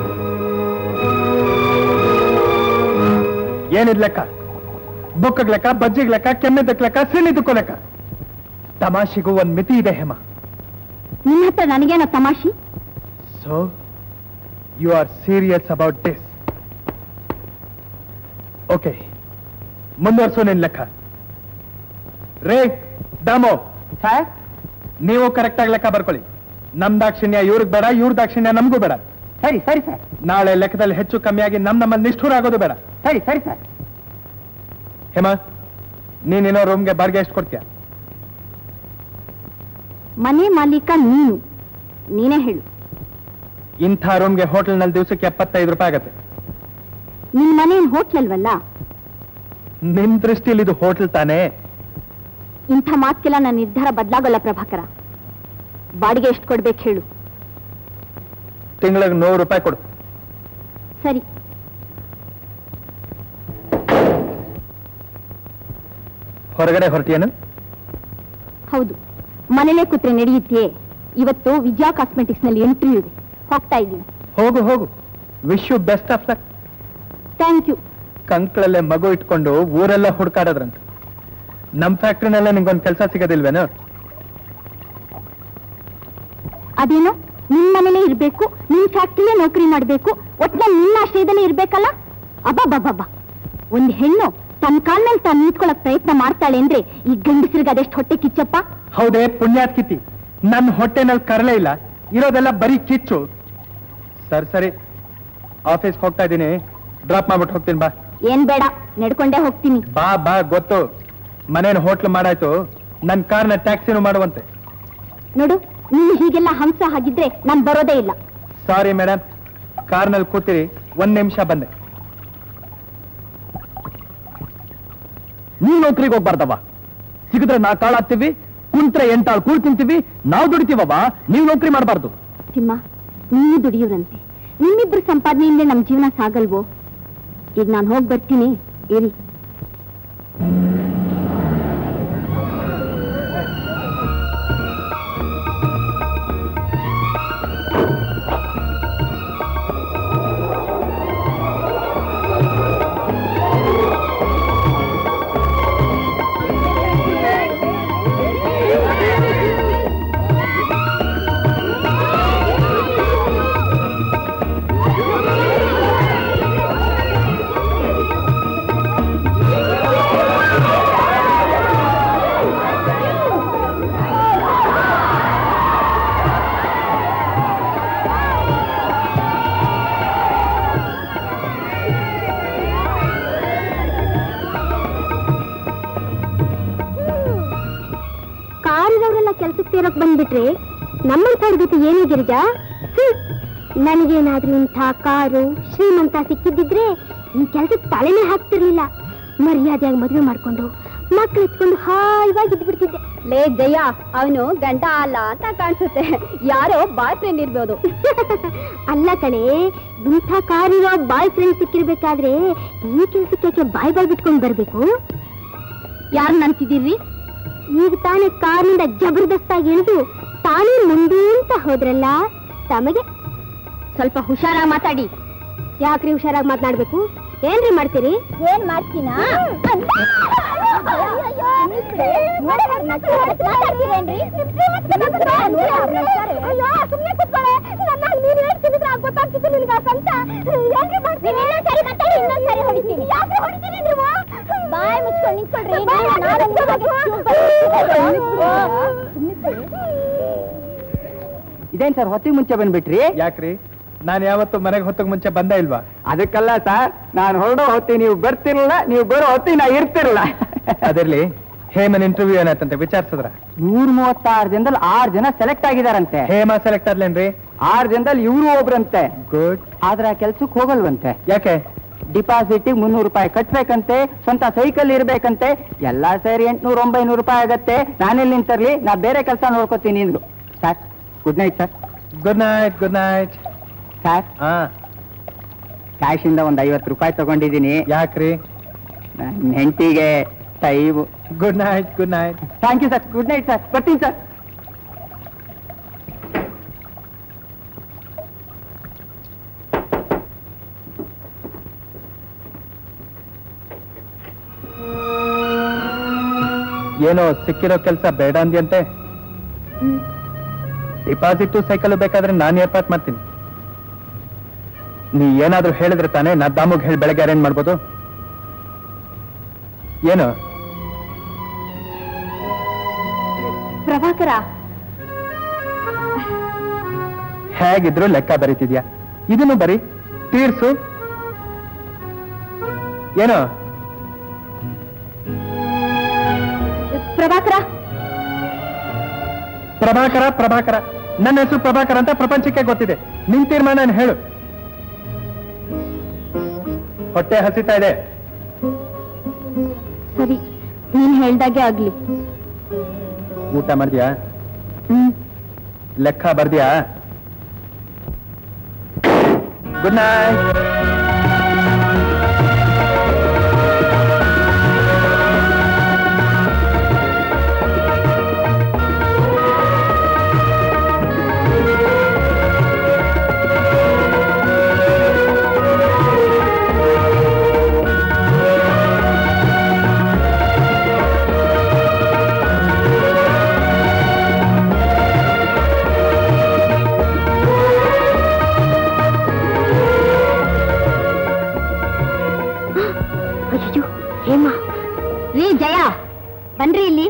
ಏನಿದ್ ಲೆಕ್ಕ ಬುಕ್ಕಗ್ ಲೆಕ್ಕ ಬಜ್ಜಿಗ್ ಲೆಕ್ಕ ಕೆಮ್ಮಿದ್ದಕ್ ಲೆಕ್ಕ ಸಿಣಿದಕ್ಕೂ ಲೆಕ್ಕ ತಮಾಷೆಗೂ ಒಂದ್ ಮಿತಿ ಇದೆ ಹೇಮಾ ನಿನ್ನ ಹತ್ರ ನನಗೇನೋ ತಮಾಷಿ so you are serious about this okay ಮುಂದುವರ್ಸು ನಿನ್ ಲೆಕ್ಕ ರೇ ದಾಮೋ ಸರ್ ನೀವು ಕರೆಕ್ಟ್ ಆಗಿ ಲೆಕ್ಕ ಬರ್ಕೊಳ್ಳಿ ನಮ್ ದಾಕ್ಷಿಣ್ಯ ಇವ್ರಿಗೆ ಬೇಡ ಇವ್ರ ದಾಕ್ಷಿಣ್ಯ ನಮಗೂ ಬೇಡ ಸರಿ ಸರಿ ಸರ್ ನಾಳೆ ಲೆಕ್ಕದಲ್ಲಿ ಹೆಚ್ಚು ಕಮ್ಮಿ ಆಗಿ ನಮ್ ನಮ್ಮಲ್ಲಿ ನಿಷ್ಠೂರ ಆಗೋದು ಬೇಡ ಸರಿ ಸರಿ ಸರ್ ಹೇಮಾ ನೀನಿನ್ನೋ ರೂಮ್ಗೆ ಬಾಡಿಗೆ ಎಷ್ಟು ಕೊಡ್ತೀಯ ಮನೆ ಮಾಲೀಕ ನೀನು ನೀನೇ ಹೇಳು ಇಂಥ ರೂಮ್ಗೆ ಹೋಟೆಲ್ನಲ್ಲಿ ದಿವಸಕ್ಕೆ ಎಪ್ಪತ್ತೈದು ರೂಪಾಯಿ ಆಗತ್ತೆ ನಿನ್ ಮನೆ ಹೋಟ್ಲಲ್ವಲ್ಲ ನಿಮ್ ದೃಷ್ಟಿಯಲ್ಲಿ ಇದು ಹೋಟೆಲ್ ತಾನೇ ಇಂಥ ಮಾತ್ಕೆಲ್ಲ ನನ್ನ ನಿರ್ಧಾರ ಬದಲಾಗಲ್ಲ ಪ್ರಭಾಕರ ಬಾಡಿಗೆ ಎಷ್ಟು ಕೊಡ್ಬೇಕು ಹೇಳು ತಿಂಗಳಿಗೆ ನೂರು ರೂಪಾಯಿ ಕೊಡು ಸರಿ ಹೊರಗಡೆ ಹೊರಟಿಯೇನು ಹೌದು ಮನೇಲೆ ಕೂತ್ರೆ ನಡೆಯುತ್ತೆಯೇ ಇವತ್ತು ವಿಜಯ ಕಾಸ್ಮೆಟಿಕ್ಸ್ ನಲ್ಲಿ ಇಂಟರ್ವ್ಯೂ ಇದೆ ಹೋಗ್ತಾ ಇದ್ದೀನಿ ಹೋಗು ಹೋಗು wish you best of luck thank you ಕಂಕ್ಳಲ್ಲೇ ಮಗು ಇಟ್ಕೊಂಡು ಊರೆಲ್ಲ ಹುಡ್ಕಾಡೋದ್ರಂತ ನಮ್ ಫ್ಯಾಕ್ಟ್ರಿನಲ್ಲೇ ನಿಂಗೊಂದು ಕೆಲಸ ಸಿಗೋದಿಲ್ವೇನೋ ಅದೇನು ನಿಮ್ ಮನೇಲೇ ಇರ್ಬೇಕು ನಿಮ್ ಫ್ಯಾಕ್ಟ್ರಿಯೇ ನೌಕರಿ ಮಾಡ್ಬೇಕು ಒಟ್ನಲ್ಲಿ ನಿನ್ನ ಆಶ್ರಯದಲ್ಲೇ ಇರ್ಬೇಕಲ್ಲ ಅಬ್ಬಬ್ಬಬ್ಬ ಒಂದ್ ಹೆಣ್ಣು ತನ್ನ ಕಾಲ್ ಮೇಲೆ ತಾನು ನಿಂತ್ಕೊಳ್ಳಕ್ ಪ್ರಯತ್ನ ಮಾಡ್ತಾಳೆ ಅಂದ್ರೆ ಈ ಗಂಡಸರಿಗೆ ಅದೆಷ್ಟು ಹೊಟ್ಟೆ ಕಿಚ್ಚಪ್ಪ ಹೌದೇ ಪುಣ್ಯಾತ್ ಕಿತಿ ನನ್ನ ಹೊಟ್ಟೆನಲ್ಲಿ ಕರಲೇ ಇಲ್ಲ ಇರೋದೆಲ್ಲ ಬರೀ ಕಿಚ್ಚು ಸರಿ ಸರಿ ಆಫೀಸ್ಗೆ ಹೋಗ್ತಾ ಇದ್ದೀನಿ ಡ್ರಾಪ್ ಮಾಡ್ಬಿಟ್ಟು ಹೋಗ್ತೀನಿ ಬಾ ಏನ್ ಬೇಡ ನಡ್ಕೊಂಡೇ ಹೋಗ್ತೀನಿ ಬಾ ಬಾ ಗೊತ್ತು ಮನೇನ ಹೋಟ್ಲು ಮಾಡಾಯ್ತು ನನ್ನ ಕಾರ್ನ ಟ್ಯಾಕ್ಸಿನೂ ಮಾಡುವಂತೆ ನೋಡು ನೀನು ಹೀಗೆಲ್ಲ ಹಂಸ ಹಾಗಿದ್ರೆ ನಾನ್ ಬರೋದೇ ಇಲ್ಲ ಸಾರಿ ಮೇಡಮ್ ಕಾರ್ನಲ್ಲಿ ಕೂತಿರಿ ಒಂದ್ ನಿಮಿಷ ಬಂದೆ ನೀವ್ ನೌಕರಿಗೆ ಹೋಗ್ಬಾರ್ದವ ಸಿಗಿದ್ರೆ ನಾ ಕಾಳಾಗ್ತೀವಿ ಕುಂತ್ರೆ ಎಂಟಾಳ್ ಕೂಳ್ ತಿಂತೀವಿ ನಾವು ದುಡಿತೀವವ ನೀವ್ ನೌಕರಿ ಮಾಡಬಾರ್ದು ತಿಮ್ಮ ನೀನು ದುಡಿಯೋರಂತೆ ನಿಮ್ಮಿಬ್ರು ಸಂಪಾದನೆಯಿಂದ ನಮ್ ಜೀವನ ಸಾಗಲ್ವೋ ಈಗ ನಾನು ಹೋಗಿ ಬರ್ತೀನಿ ಇರಿ ಕಾರಿನವರೆಲ್ಲ ಕೆಲ್ಸಕ್ಕೆ ಸೇರಕ್ ಬಂದ್ಬಿಟ್ರೆ ನಮ್ಮಂತವ್ರ ಜೊತೆ ಏನು ಗಿರಿಜಾ ಹ್ಮ್. ನನಗೇನಾದ್ರೂ ಇಂಥ ಕಾರು ಶ್ರೀಮಂತ ಸಿಕ್ಕಿದ್ದಿದ್ರೆ ಈ ಕೆಲ್ಸಕ್ಕೆ ತಲೆನೇ ಹಾಕ್ತಿರ್ಲಿಲ್ಲ ಮರ್ಯಾದೆಯಾಗಿ ಮದುವೆ ಮಾಡ್ಕೊಂಡು ಮಕ್ಳು ಎತ್ಕೊಂಡು ಹಾಯ್ವಾಗಿ ಇದ್ಬಿಡ್ತಿದ್ದೆ ಲೇ ಜಯ ಅವನು ಗಂಡ ಅಲ್ಲ ಅಂತ ಕಾಣಿಸುತ್ತೆ ಯಾರೋ ಬಾಯ್ ಫ್ರೆಂಡ್ ಇರ್ಬೋದು ಅಲ್ಲ ಕಣೆ ಇಂಥ ಕಾರಿರೋ ಬಾಯ್ ಫ್ರೆಂಡ್ ಸಿಕ್ಕಿರ್ಬೇಕಾದ್ರೆ ಈ ಕೆಲ್ಸಕ್ಕೆ ಯಾಕೆ ಬಾಯ್ ಬಾಯ್ ಬಿಟ್ಕೊಂಡು ಬರ್ಬೇಕು ಯಾರು ನಂತಿದ್ದೀರಿ ಈಗ ತಾನೇ ಕಾರಿನಿಂದ ಜಬರ್ದಸ್ತಾಗಿ ಇಳಿದು ತಾನೇ ಮುಂದೆ ಅಂತ ಹೋದ್ರಲ್ಲ ತಮಗೆ ಸ್ವಲ್ಪ ಹುಷಾರಾಗಿ ಮಾತಾಡಿ ಯಾಕ್ರಿ ಹುಷಾರಾಗಿ ಮಾತನಾಡ್ಬೇಕು ಏನ್ರಿ ಮಾಡ್ತೀರಿ ಏನ್ ಮಾಡ್ತೀನಾ ಬಾಯ್ ಮುಚ್ಕೊಂಡು ನಿಂತ್ಕೊಳ್ರಿ ಇದೇನ್ ಸರ್ ಹೊತ್ತಿಗೆ ಮುಂಚೆ ಬಂದ್ಬಿಟ್ರಿ ಯಾಕ್ರಿ ನಾನು ಯಾವತ್ತು ಮನೆಗೆ ಹೊತ್ತಕ್ ಮುಂಚೆ ಬಂದ ಇಲ್ವಾ ಅದಕ್ಕಲ್ಲ ಸರ್ ನಾನು ಹೊರಡೋ ಹೊತ್ತಿ ನೀವು ಬರ್ತಿರಲ್ಲ ನೀವು ಬರೋ ಹೊತ್ತಿ ನಾ ಇರ್ತಿರಲ್ಲ ಅದಿರ್ಲಿ ಹೇಮನ್ ಇಂಟರ್ವ್ಯೂ ಏನಾಯ್ತಂತೆ ವಿಚಾರಿಸಿದ್ರ ನೂರ ಮೂವತ್ತಾರು ಜನದಲ್ಲಿ ಆರು ಜನ ಸೆಲೆಕ್ಟ್ ಆಗಿದಾರಂತೆ ಹೇಮ ಸೆಲೆಕ್ಟ್ ಆದ್ಲೇನ್ರಿ ಆರು ಜನದಲ್ಲಿ ಇವರು ಒಬ್ರಂತೆ ಗುಡ್ ಆದ್ರೆ ಆ ಕೆಲ್ಸಕ್ಕೆ ಹೋಗಲ್ವಂತೆ ಯಾಕೆ ಡಿಪಾಸಿಟ್ ಮುನ್ನೂರು ರೂಪಾಯಿ ಕಟ್ಬೇಕಂತೆ ಸ್ವಂತ ಸೈಕಲ್ ಇರ್ಬೇಕಂತೆ ಎಲ್ಲಾ ಸೇರಿ ಎಂಟ್ನೂರ ಒಂಬೈನೂರು ರೂಪಾಯಿ ಆಗತ್ತೆ ನಾನೆಲ್ಲಿ ನಿಂತರ್ಲಿ ನಾ ಬೇರೆ ಕೆಲಸ ನೋಡ್ಕೋತೀನಿ ಅಂದ್ರು sir good night sir good night good night sir ಹಾ ಕ್ಯಾಶ್ ಇಂದ ಒಂದ್ ಐವತ್ತು ರೂಪಾಯಿ ತಗೊಂಡಿದ್ದೀನಿ ಯಾಕ್ರಿ ನನ್ನ ಹೆಂಡತಿಗೆ time good night good night thank you sir good night sir ಬರ್ತೀನಿ ಸರ್ ಏನೋ ಸಿಕ್ಕಿರೋ ಕೆಲಸ ಬೇಡ ಅಂದ್ಯಂತೆ ಡಿಪಾಸಿಟ್ ಸೈಕಲ್ ಬೇಕಾದ್ರೆ ನಾನು ಏರ್ಪಾಟ್ ಮಾಡ್ತೀನಿ ನೀ ಏನಾದ್ರೂ ಹೇಳಿದ್ರೆ ತಾನೇ ನಾ ದಾಮುಗ್ ಹೇಳಿ ಬೆಳಗ್ಗೆ ಅರೇಂಜ್ ಮಾಡ್ಬೋದು ಏನು ಪ್ರಭಾಕರ ಹೇಗಿದ್ರು ಲೆಕ್ಕ ಬರೀತಿದ್ಯಾ ಇದನ್ನು ಬರಿ ತೀರ್ಸು ಏನು ಪ್ರಭಾಕರ ಪ್ರಭಾಕರ ಪ್ರಭಾಕರ ನನ್ನ ಹೆಸರು ಪ್ರಭಾಕರ ಅಂತ ಪ್ರಪಂಚಕ್ಕೆ ಗೊತ್ತಿದೆ ನಿನ್ ತೀರ್ಮಾನ ಏನ್ ಹೇಳು ಹೊಟ್ಟೆ ಹಸಿತಾ ಇದೆ ಸರಿ ನೀನ್ ಹೇಳ್ದಾಗೆ ಆಗ್ಲಿ ಊಟ ಮಾಡಿದ್ಯಾ ಹ್ಮ್ ಲೆಕ್ಕ ಬರ್ದ್ಯಾ ಗುಡ್ ನೈಟ್ ಅಯ್ಯೋ ಹೇಮ ರೀ ಜಯ ಬನ್ರಿ ಇಲ್ಲಿ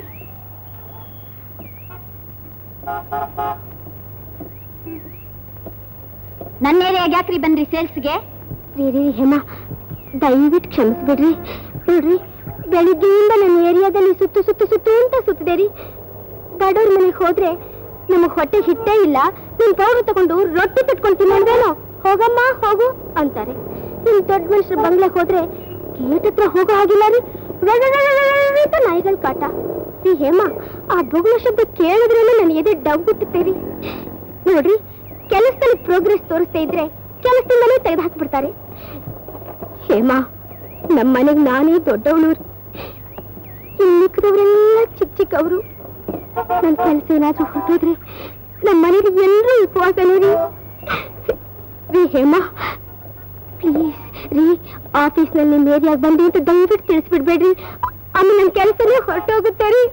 ನನ್ನ ಏರಿಯಾಗ ಯಾಕ್ರಿ ಬನ್ರಿ ಸೇಲ್ಸ್ಗೆ ರೀ ರೀ ಹೇಮ ದಯವಿಟ್ಟು ಕ್ಷಮಿಸ್ಬಿಡ್ರಿ ನೋಡ್ರಿ ಬೆಳಿಗ್ಗೆಯಿಂದ ನನ್ನ ಏರಿಯಾದಲ್ಲಿ ಸುತ್ತು ಸುತ್ತು ಸುತ್ತು ಅಂತ ಸುತ್ತಿದೆ ರೀ ಬಡವ್ರ ಮನೆಗೆ ಹೋದ್ರೆ ನಮಗ್ ಹೊಟ್ಟೆ ಹಿಟ್ಟೇ ಇಲ್ಲ ನೀನ್ ಪೌಡರ್ ತಗೊಂಡು ರೊಟ್ಟಿ ಕಟ್ಕೊಂತೀನಿ ಅಂದ್ರೇನೋ ಹೋಗಮ್ಮ ಹೋಗು ಅಂತಾರೆ ನಿಮ್ ದೊಡ್ಡ ಮನುಷ್ಯರ ಬಂಗ್ಲೆಗೆ ಹೋದ್ರೆ ಗೇಟ್ ಹತ್ರ ಹೋಗೋ ಹಾಗಿಲ್ಲ ರೀ ಅಂತ ನಾಯಿಗಳ ಕಾಟ ರೀ ಹೇಮ ಆ ಬೊಗಳ ಶಬ್ದ ಕೇಳಿದ್ರೇನೆ ನನ್ನ ಎದೆ ಡಬ್ಬುತ್ತೆ ರೀ ನೋಡ್ರಿ ಕೆಲಸದಲ್ಲಿ ಪ್ರೋಗ್ರೆಸ್ ತೋರಿಸ್ತಾ ಇದ್ರೆ ಕೆಲಸದಿಂದಲೇ ತೆಗೆದು ಹಾಕ್ಬಿಡ್ತಾರೆ ಹೇಮಾ ನಮ್ಮ ಮನೆಗೆ ನಾನೇ ದೊಡ್ಡವಳು ಇನ್ನು ಮಿಕ್ಕದವರೆಲ್ಲ ಚಿಕ್ಕ ಚಿಕ್ಕವರು ನನ್ನ ಕೆಲಸ ಏನಾದ್ರೂ ಹೊರಟೋದ್ರೆ ನಮ್ಮ ಮನೆಗೆ ಎಲ್ಲರೂ ಉಪವಾಸನೇ ರೀ ರೀ ಹೇಮಾ ಪ್ಲೀಸ್ ರೀ ಆಫೀಸ್ನಲ್ಲಿ ನಿಮ್ಮ ಏರಿಯಾಗ ಬಂದಿ ಅಂತ ದಯವಿಟ್ಟು ತಿಳಿಸ್ಬಿಡ್ಬೇಡ್ರಿ ಆಮೇಲೆ ನನ್ನ ಕೆಲಸನೇ ಹೊರಟೋಗುತ್ತೆ ರೀ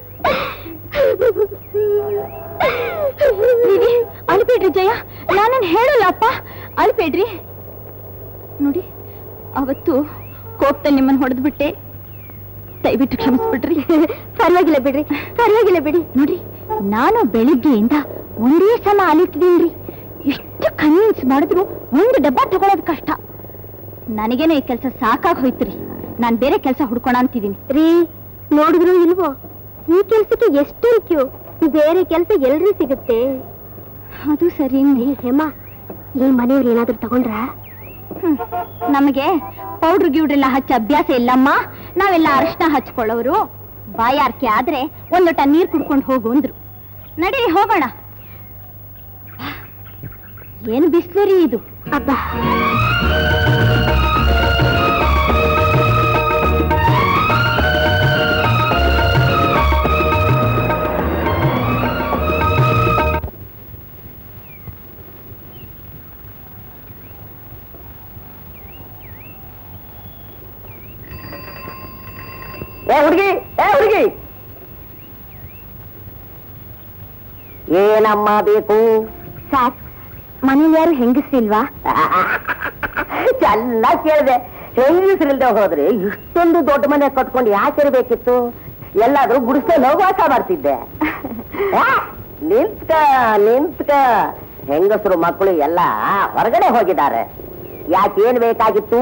ಅಲ್ಬೇಡ್ರಿ ಜಯ ನಾನೇನು ಹೇಳಲ್ಲ ಅಪ್ಪ ಅಲ್ಬೇಡ್ರಿ ನೋಡಿ ಅವತ್ತು ಕೋಪದಲ್ಲಿ ನಿಮ್ಮನ್ನು ಹೊಡೆದ್ಬಿಟ್ಟೆ ದಯವಿಟ್ಟು ಕ್ಷಮಿಸ್ಬಿಡ್ರಿ ಪರವಾಗಿಲ್ಲ ಬಿಡ್ರಿ ಪರವಾಗಿಲ್ಲ ಬಿಡಿ ನೋಡ್ರಿ ನಾನು ಬೆಳಿಗ್ಗೆಯಿಂದ ಒಂದೇ ಸಲ ಅಲಿತಿದ್ದೀನ್ರಿ ಎಷ್ಟು ಕನ್ವಿನ್ಸ್ ಮಾಡಿದ್ರು ಒಂದು ಡಬ್ಬ ತಗೊಳ್ಳೋದು ಕಷ್ಟ ನನಗೇನೆ ಈ ಕೆಲಸ ಸಾಕಾಗಿ ಹೋಯ್ತ್ರಿ ನಾನು ಬೇರೆ ಕೆಲಸ ಹುಡ್ಕೋಣ ಅಂತಿದ್ದೀನಿ ರೀ ನೋಡಿದ್ರು ಇಲ್ವೋ ಈ ಕೆಲ್ಸಕ್ಕೆ ಎಷ್ಟು ಕ್ಯೂ ಬೇರೆ ಕೆಲಸ ಎಲ್ರೂ ಸಿಗುತ್ತೆ ಅದು ಸರಿ ಹೇಮ ಈ ಮನೆಯವ್ರು ಏನಾದ್ರೂ ತಗೊಂಡ್ರ ನಮಗೆ ಪೌಡ್ರ್ ಗಿವ್ಡ್ರೆಲ್ಲ ಹಚ್ಚ ಅಭ್ಯಾಸ ಇಲ್ಲಮ್ಮ ನಾವೆಲ್ಲ ಅರಶಿನ ಹಚ್ಕೊಳ್ಳೋರು ಬಾಯಾರ್ಕೆ ಆದ್ರೆ ಒಂದು ಲೋಟ ನೀರ್ ಕುಡ್ಕೊಂಡು ಹೋಗು ಅಂದ್ರು ನಡೀರಿ ಹೋಗೋಣ ಏನು ಬಿಸ್ಲು ರೀ ಇದು ಅಬ್ಬಾ ಹುಡುಗಿ ಏ ಹುಡುಗಿ ಏನಮ್ಮ ಬೇಕು ಸಾಕ್ ಮನೇಲಿ ಯಾರು ಹೆಂಗಸ್ರಿಲ್ವಾ ಚೆನ್ನಾಗಿ ಕೇಳಿದೆ ಹೆಂಗಸ್ರಿಲ್ದೆ ಹೋದ್ರೆ ಇಷ್ಟೊಂದು ದೊಡ್ಡ ಮನೆ ಕಟ್ಕೊಂಡು ಯಾಕೆ ಇರ್ಬೇಕಿತ್ತು ಎಲ್ಲಾದ್ರೂ ಗುಡಿಸ್ಕೊಂಡು ಹೋಗಿ ವಾಸ ಮಾಡ್ತಿದ್ದೆ ಆ, ನಿಂತ್ಕ ನಿಂತ್ಕ ಹೆಂಗಸರು ಮಕ್ಕಳು ಎಲ್ಲ ಹೊರಗಡೆ ಹೋಗಿದ್ದಾರೆ ಯಾಕೇನ್ ಬೇಕಾಗಿತ್ತು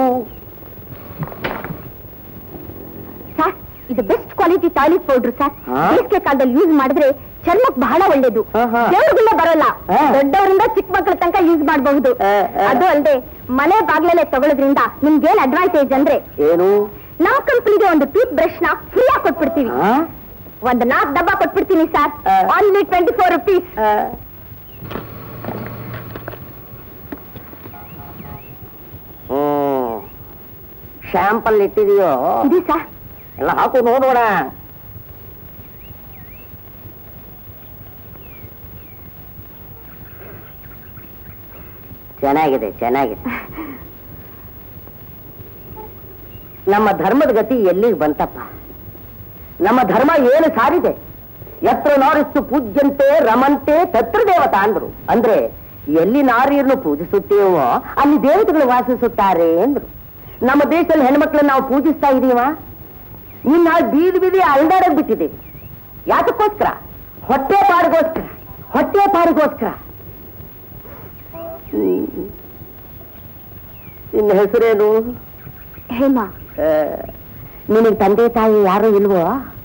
ಸರ್ ಇದು best quality toilet powder sir ಹಾ? ಬೇಸಿಗೆ ಕಾಲದಲ್ಲಿ ಯೂಸ್ ಮಾಡಿದ್ರೆ ಚರ್ಮಕ್ ಬಹಳ ಒಳ್ಳೇದು ಆಹಾ. ದೇವ್ರಿಗೆಲ್ಲ ಬರಲ್ಲ ಹಾ. ದೊಡ್ಡವರಿಂದ ಚಿಕ್ಕ ಮಕ್ಕಳ ತನಕ ಯೂಸ್ ಮಾಡಬಹುದು ಆ, ಆ. ಅದು ಅಲ್ಲದೆ ಮನೆ ಬಾಗ್ಲಲ್ಲೇ ತಗೊಳ್ಳೋದ್ರಿಂದ ನಿಮ್ಗೇನ್ ಅಡ್ವಾಂಟೇಜ್ ಅಂದ್ರೆ ಏನು ನಮ್ ಕಂಪ್ನಿಗೆ ಒಂದು ಟೂತ್ ಬ್ರಷ್ ನ ಫ್ರೀ ಆಗಿ ಕೊಟ್ಬಿಡ್ತೀವಿ ಆ? ಒಂದು ನಾಲ್ಕು ಡಬ್ಬ ಕೊಟ್ಬಿಡ್ತೀನಿ ಸರ್ ಆ. ಓನ್ಲಿ ಟ್ವೆಂಟಿ ಫೋರ್ ರುಪೀಸ್ ಆ. ಹ್ಮ್ ಶಾಂಪಲ್ ಇಟ್ಟಿದೆಯೋ ಇದೆ ಸರ್ ಎಲ್ಲ ಹಾಕು ನೋಡೋಣ ಚೆನ್ನಾಗಿದೆ ಚೆನ್ನಾಗಿದೆ ನಮ್ಮ ಧರ್ಮದ ಗತಿ ಎಲ್ಲಿಗೆ ಬಂತಪ್ಪ ನಮ್ಮ ಧರ್ಮ ಏನು ಸಾರಿದೆ ಎತ್ರ ನಾರಿಸ್ತು ಪೂಜ್ಯಂತೆ ರಮಂತೆ ತತ್ರ ದೇವತಾ ಅಂದ್ರು ಅಂದ್ರೆ ಎಲ್ಲಿ ನಾರಿಯರನ್ನು ಪೂಜಿಸುತ್ತೇವೋ ಅಲ್ಲಿ ದೇವತೆಗಳು ವಾಸಿಸುತ್ತಾರೆ ಅಂದ್ರು ನಮ್ಮ ದೇಶದಲ್ಲಿ ಹೆಣ್ಮಕ್ಳನ್ನ ನಾವು ಪೂಜಿಸ್ತಾ ಇದೀವ ಇನ್ನ ಬೀದಿ ಬೀದಿ ಅಲ್ದಾಡಕ್ ಬಿಟ್ಟಿದ್ದೀವಿ ಯಾತಕ್ಕೋಸ್ಕರ ಹೊಟ್ಟೆ ಪಾಡಿಗೋಸ್ಕರ ಹೊಟ್ಟೆ ಪಾಡಿಗೋಸ್ಕರ ಹ್ಮ್. ನಿನ್ನ ಹೆಸರೇನು ಹೇಮಾ ನಿನಗೆ ತಂದೆ ತಾಯಿ ಯಾರು ಇಲ್ವೋ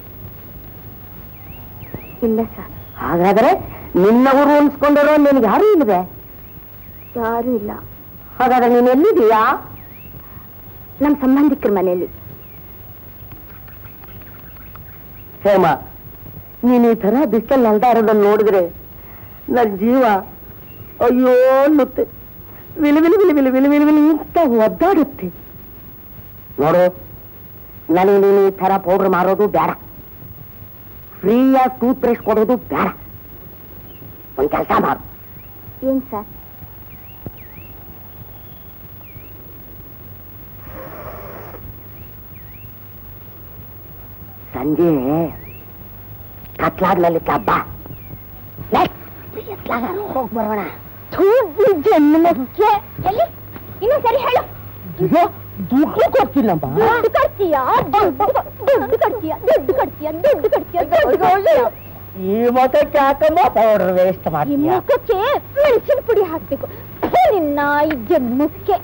ಇಲ್ಲ ಸರ್ ಹಾಗಾದ್ರೆ ನಿನ್ನವರು ಅನ್ಸ್ಕೊಂಡಿರೋ ನಿನ್ಗೆ ಯಾರು ಇಲ್ವೇ ಯಾರು ಇಲ್ಲ ಹಾಗಾದ್ರೆ ನೀನ್ ಎಲ್ಲಿದೀಯಾ ನಮ್ ಸಂಬಂಧಿಕರ ಮನೆಯಲ್ಲಿ ಹೇಮ ನೀನ್ ಈ ತರ ಬಿಸ್ತಲ್ ಅಲ್ದ ಇರೋದನ್ನ ನೋಡಿದ್ರೆ ನನ್ ಜೀವ ಅಯ್ಯೋ ಅನ್ನುತ್ತೆ ವಿಲಿ ವಿಲಿ ವಿಲಿ ವಿಲಿ ವಿಲಿ ವಿಲಿ ವಿಲಿ ಅಂತ ಒದ್ದಾಡುತ್ತೆ ನೋಡು ನನಗೆ ನೀನು ಈ ತರ ಪೌಡರ್ ಮಾರೋದು ಬೇಡ ಫ್ರೀಯಾಗಿ ಟೂತ್ ಬ್ರಷ್ ಕೊಡೋದು ಬೇಡ ಒಂದ್ ಕೆಲಸ ಮಾಡು ಏನ್ ಸರ್ ಸಂಜೆ ಕತ್ಲಾದ್ಮೇಲೆ ಹಬ್ಬ ಹೋಗಿ ಬರೋಣ ಜನ್ಮಕ್ಕೆ ಎಲ್ಲಿ ಇನ್ನು ಸರಿ ಹೇಳು ದುಡ್ಡು ಕೊಡ್ತಿಲ್ಲಮ್ಮ ದುಡ್ಡು ಕಟ್ತೀಯಾ ದುಡ್ಡು ದುಡ್ಡು ಕಟ್ತೀಯಾ ದುಡ್ಡು ಕಟ್ತೀಯಾ ದುಡ್ಡು ಕಟ್ತೀಯಾ ದುಡ್ಡು ಕಟ್ತೀಯಾ ಈ ಮತಕ್ಕೆ ಯಾಕಮ್ಮ ಪೌಡರ್ ವೇಸ್ಟ್ ಈ ಮಾಡ್ತೀಯ ಮುಖಕ್ಕೆ ಮೆಣಸಿನ ಪುಡಿ ಹಾಕ್ಬೇಕು ಥು, ನಿನ್ನ ಈ ಜನ್ಮಕ್ಕೆ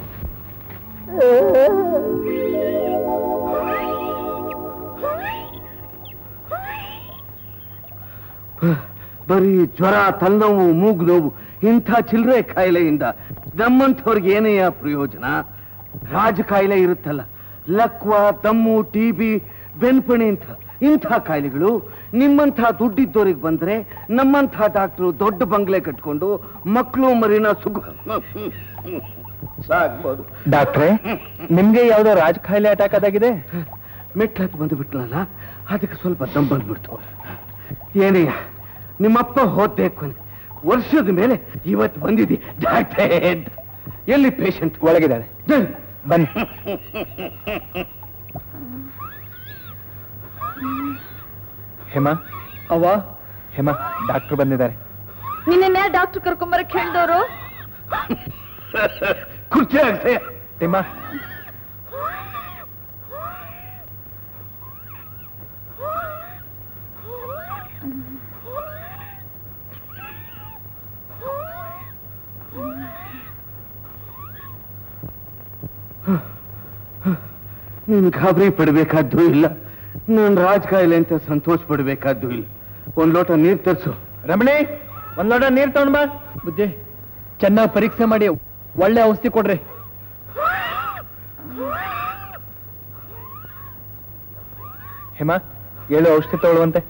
ಬರೀ ಜ್ವರ ತಲೆನೋವು ಮೂಗು ನೋವು ಇಂಥ ಚಿಲ್ಲರೆ ಕಾಯಿಲೆಯಿಂದ ನಮ್ಮಂಥವ್ರಿಗೆ ಏನೆಯ ಪ್ರಯೋಜನ ರಾಜ ಕಾಯಿಲೆ ಇರುತ್ತಲ್ಲ ಲಕ್ವ ದಮ್ಮು ಟಿ ಬಿ ಬೆನ್ಪಣಿ ಅಂತ ಇಂಥ ಕಾಯಿಲೆಗಳು ನಿಮ್ಮಂಥ ದುಡ್ಡಿದ್ದವ್ರಿಗೆ ಬಂದ್ರೆ ನಮ್ಮಂಥ ಡಾಕ್ಟ್ರು ದೊಡ್ಡ ಬಂಗ್ಲೆ ಕಟ್ಕೊಂಡು ಮಕ್ಕಳು ಮರಿನ ಸುಖ ಸಾಗ್ಬೋದು ಡಾಕ್ಟ್ರೆ ನಿಮ್ಗೆ ಯಾವ್ದೋ ರಾಜ ಕಾಯಿಲೆ ಅಟ್ಯಾಕ್ ಆದಾಗಿದೆ ಮೆಟ್ಲತ್ತು ಬಂದು ಬಿಟ್ನಲ್ಲ ಅದಕ್ಕೆ ಸ್ವಲ್ಪ ದಮ್ ಬಂದ್ಬಿಡ್ತು ಏನಯ್ಯ ನಿಮ್ಮಪ್ಪ ಹೋದ್ದೆ ಕೊನೆ ವರ್ಷದ ಮೇಲೆ ಇವತ್ತು ಬಂದಿದ್ದಿ ಡಾಕ್ಟ್ರೇ ಅಂತ. ಎಲ್ಲಿ ಪೇಷಂಟ್ ಒಳಗಿದ್ದಾನೆ ಬನ್ನಿ ಹೇಮಾ ಅವ ಹೇಮಾ ಡಾಕ್ಟರ್ ಬಂದಿದ್ದಾರೆ ನಿನ್ನೆ ಡಾಕ್ಟರ್ ಕರ್ಕೊಂಬರಕ್ ಹೇಳಿದವರು ಕುರ್ಚಿ ಆಗ್ತೇ ಹೇಮಾ ನೀನು ಗಾಬರಿ ಪಡಬೇಕಾದ್ದು ಇಲ್ಲ ನಾನು ರಾಜಕಾಯಿಲೆ ಅಂತ ಸಂತೋಷ ಪಡಬೇಕಾದ್ದು ಇಲ್ಲ ಒಂದ್ ಲೋಟ ನೀರು ತರಿಸು ರಮಣಿ ಒಂದ್ ಲೋಟ ನೀರ್ ತಗೊಂಡ್ ಬಾ ಬುದ್ಧಿ ಚೆನ್ನಾಗಿ ಪರೀಕ್ಷೆ ಮಾಡಿ ಒಳ್ಳೆ ಔಷಧಿ ಕೊಡ್ರಿ ಹೇಮಾ ಏಳು ಔಷಧಿ ತಗೊಳ್ಳುವಂತೆ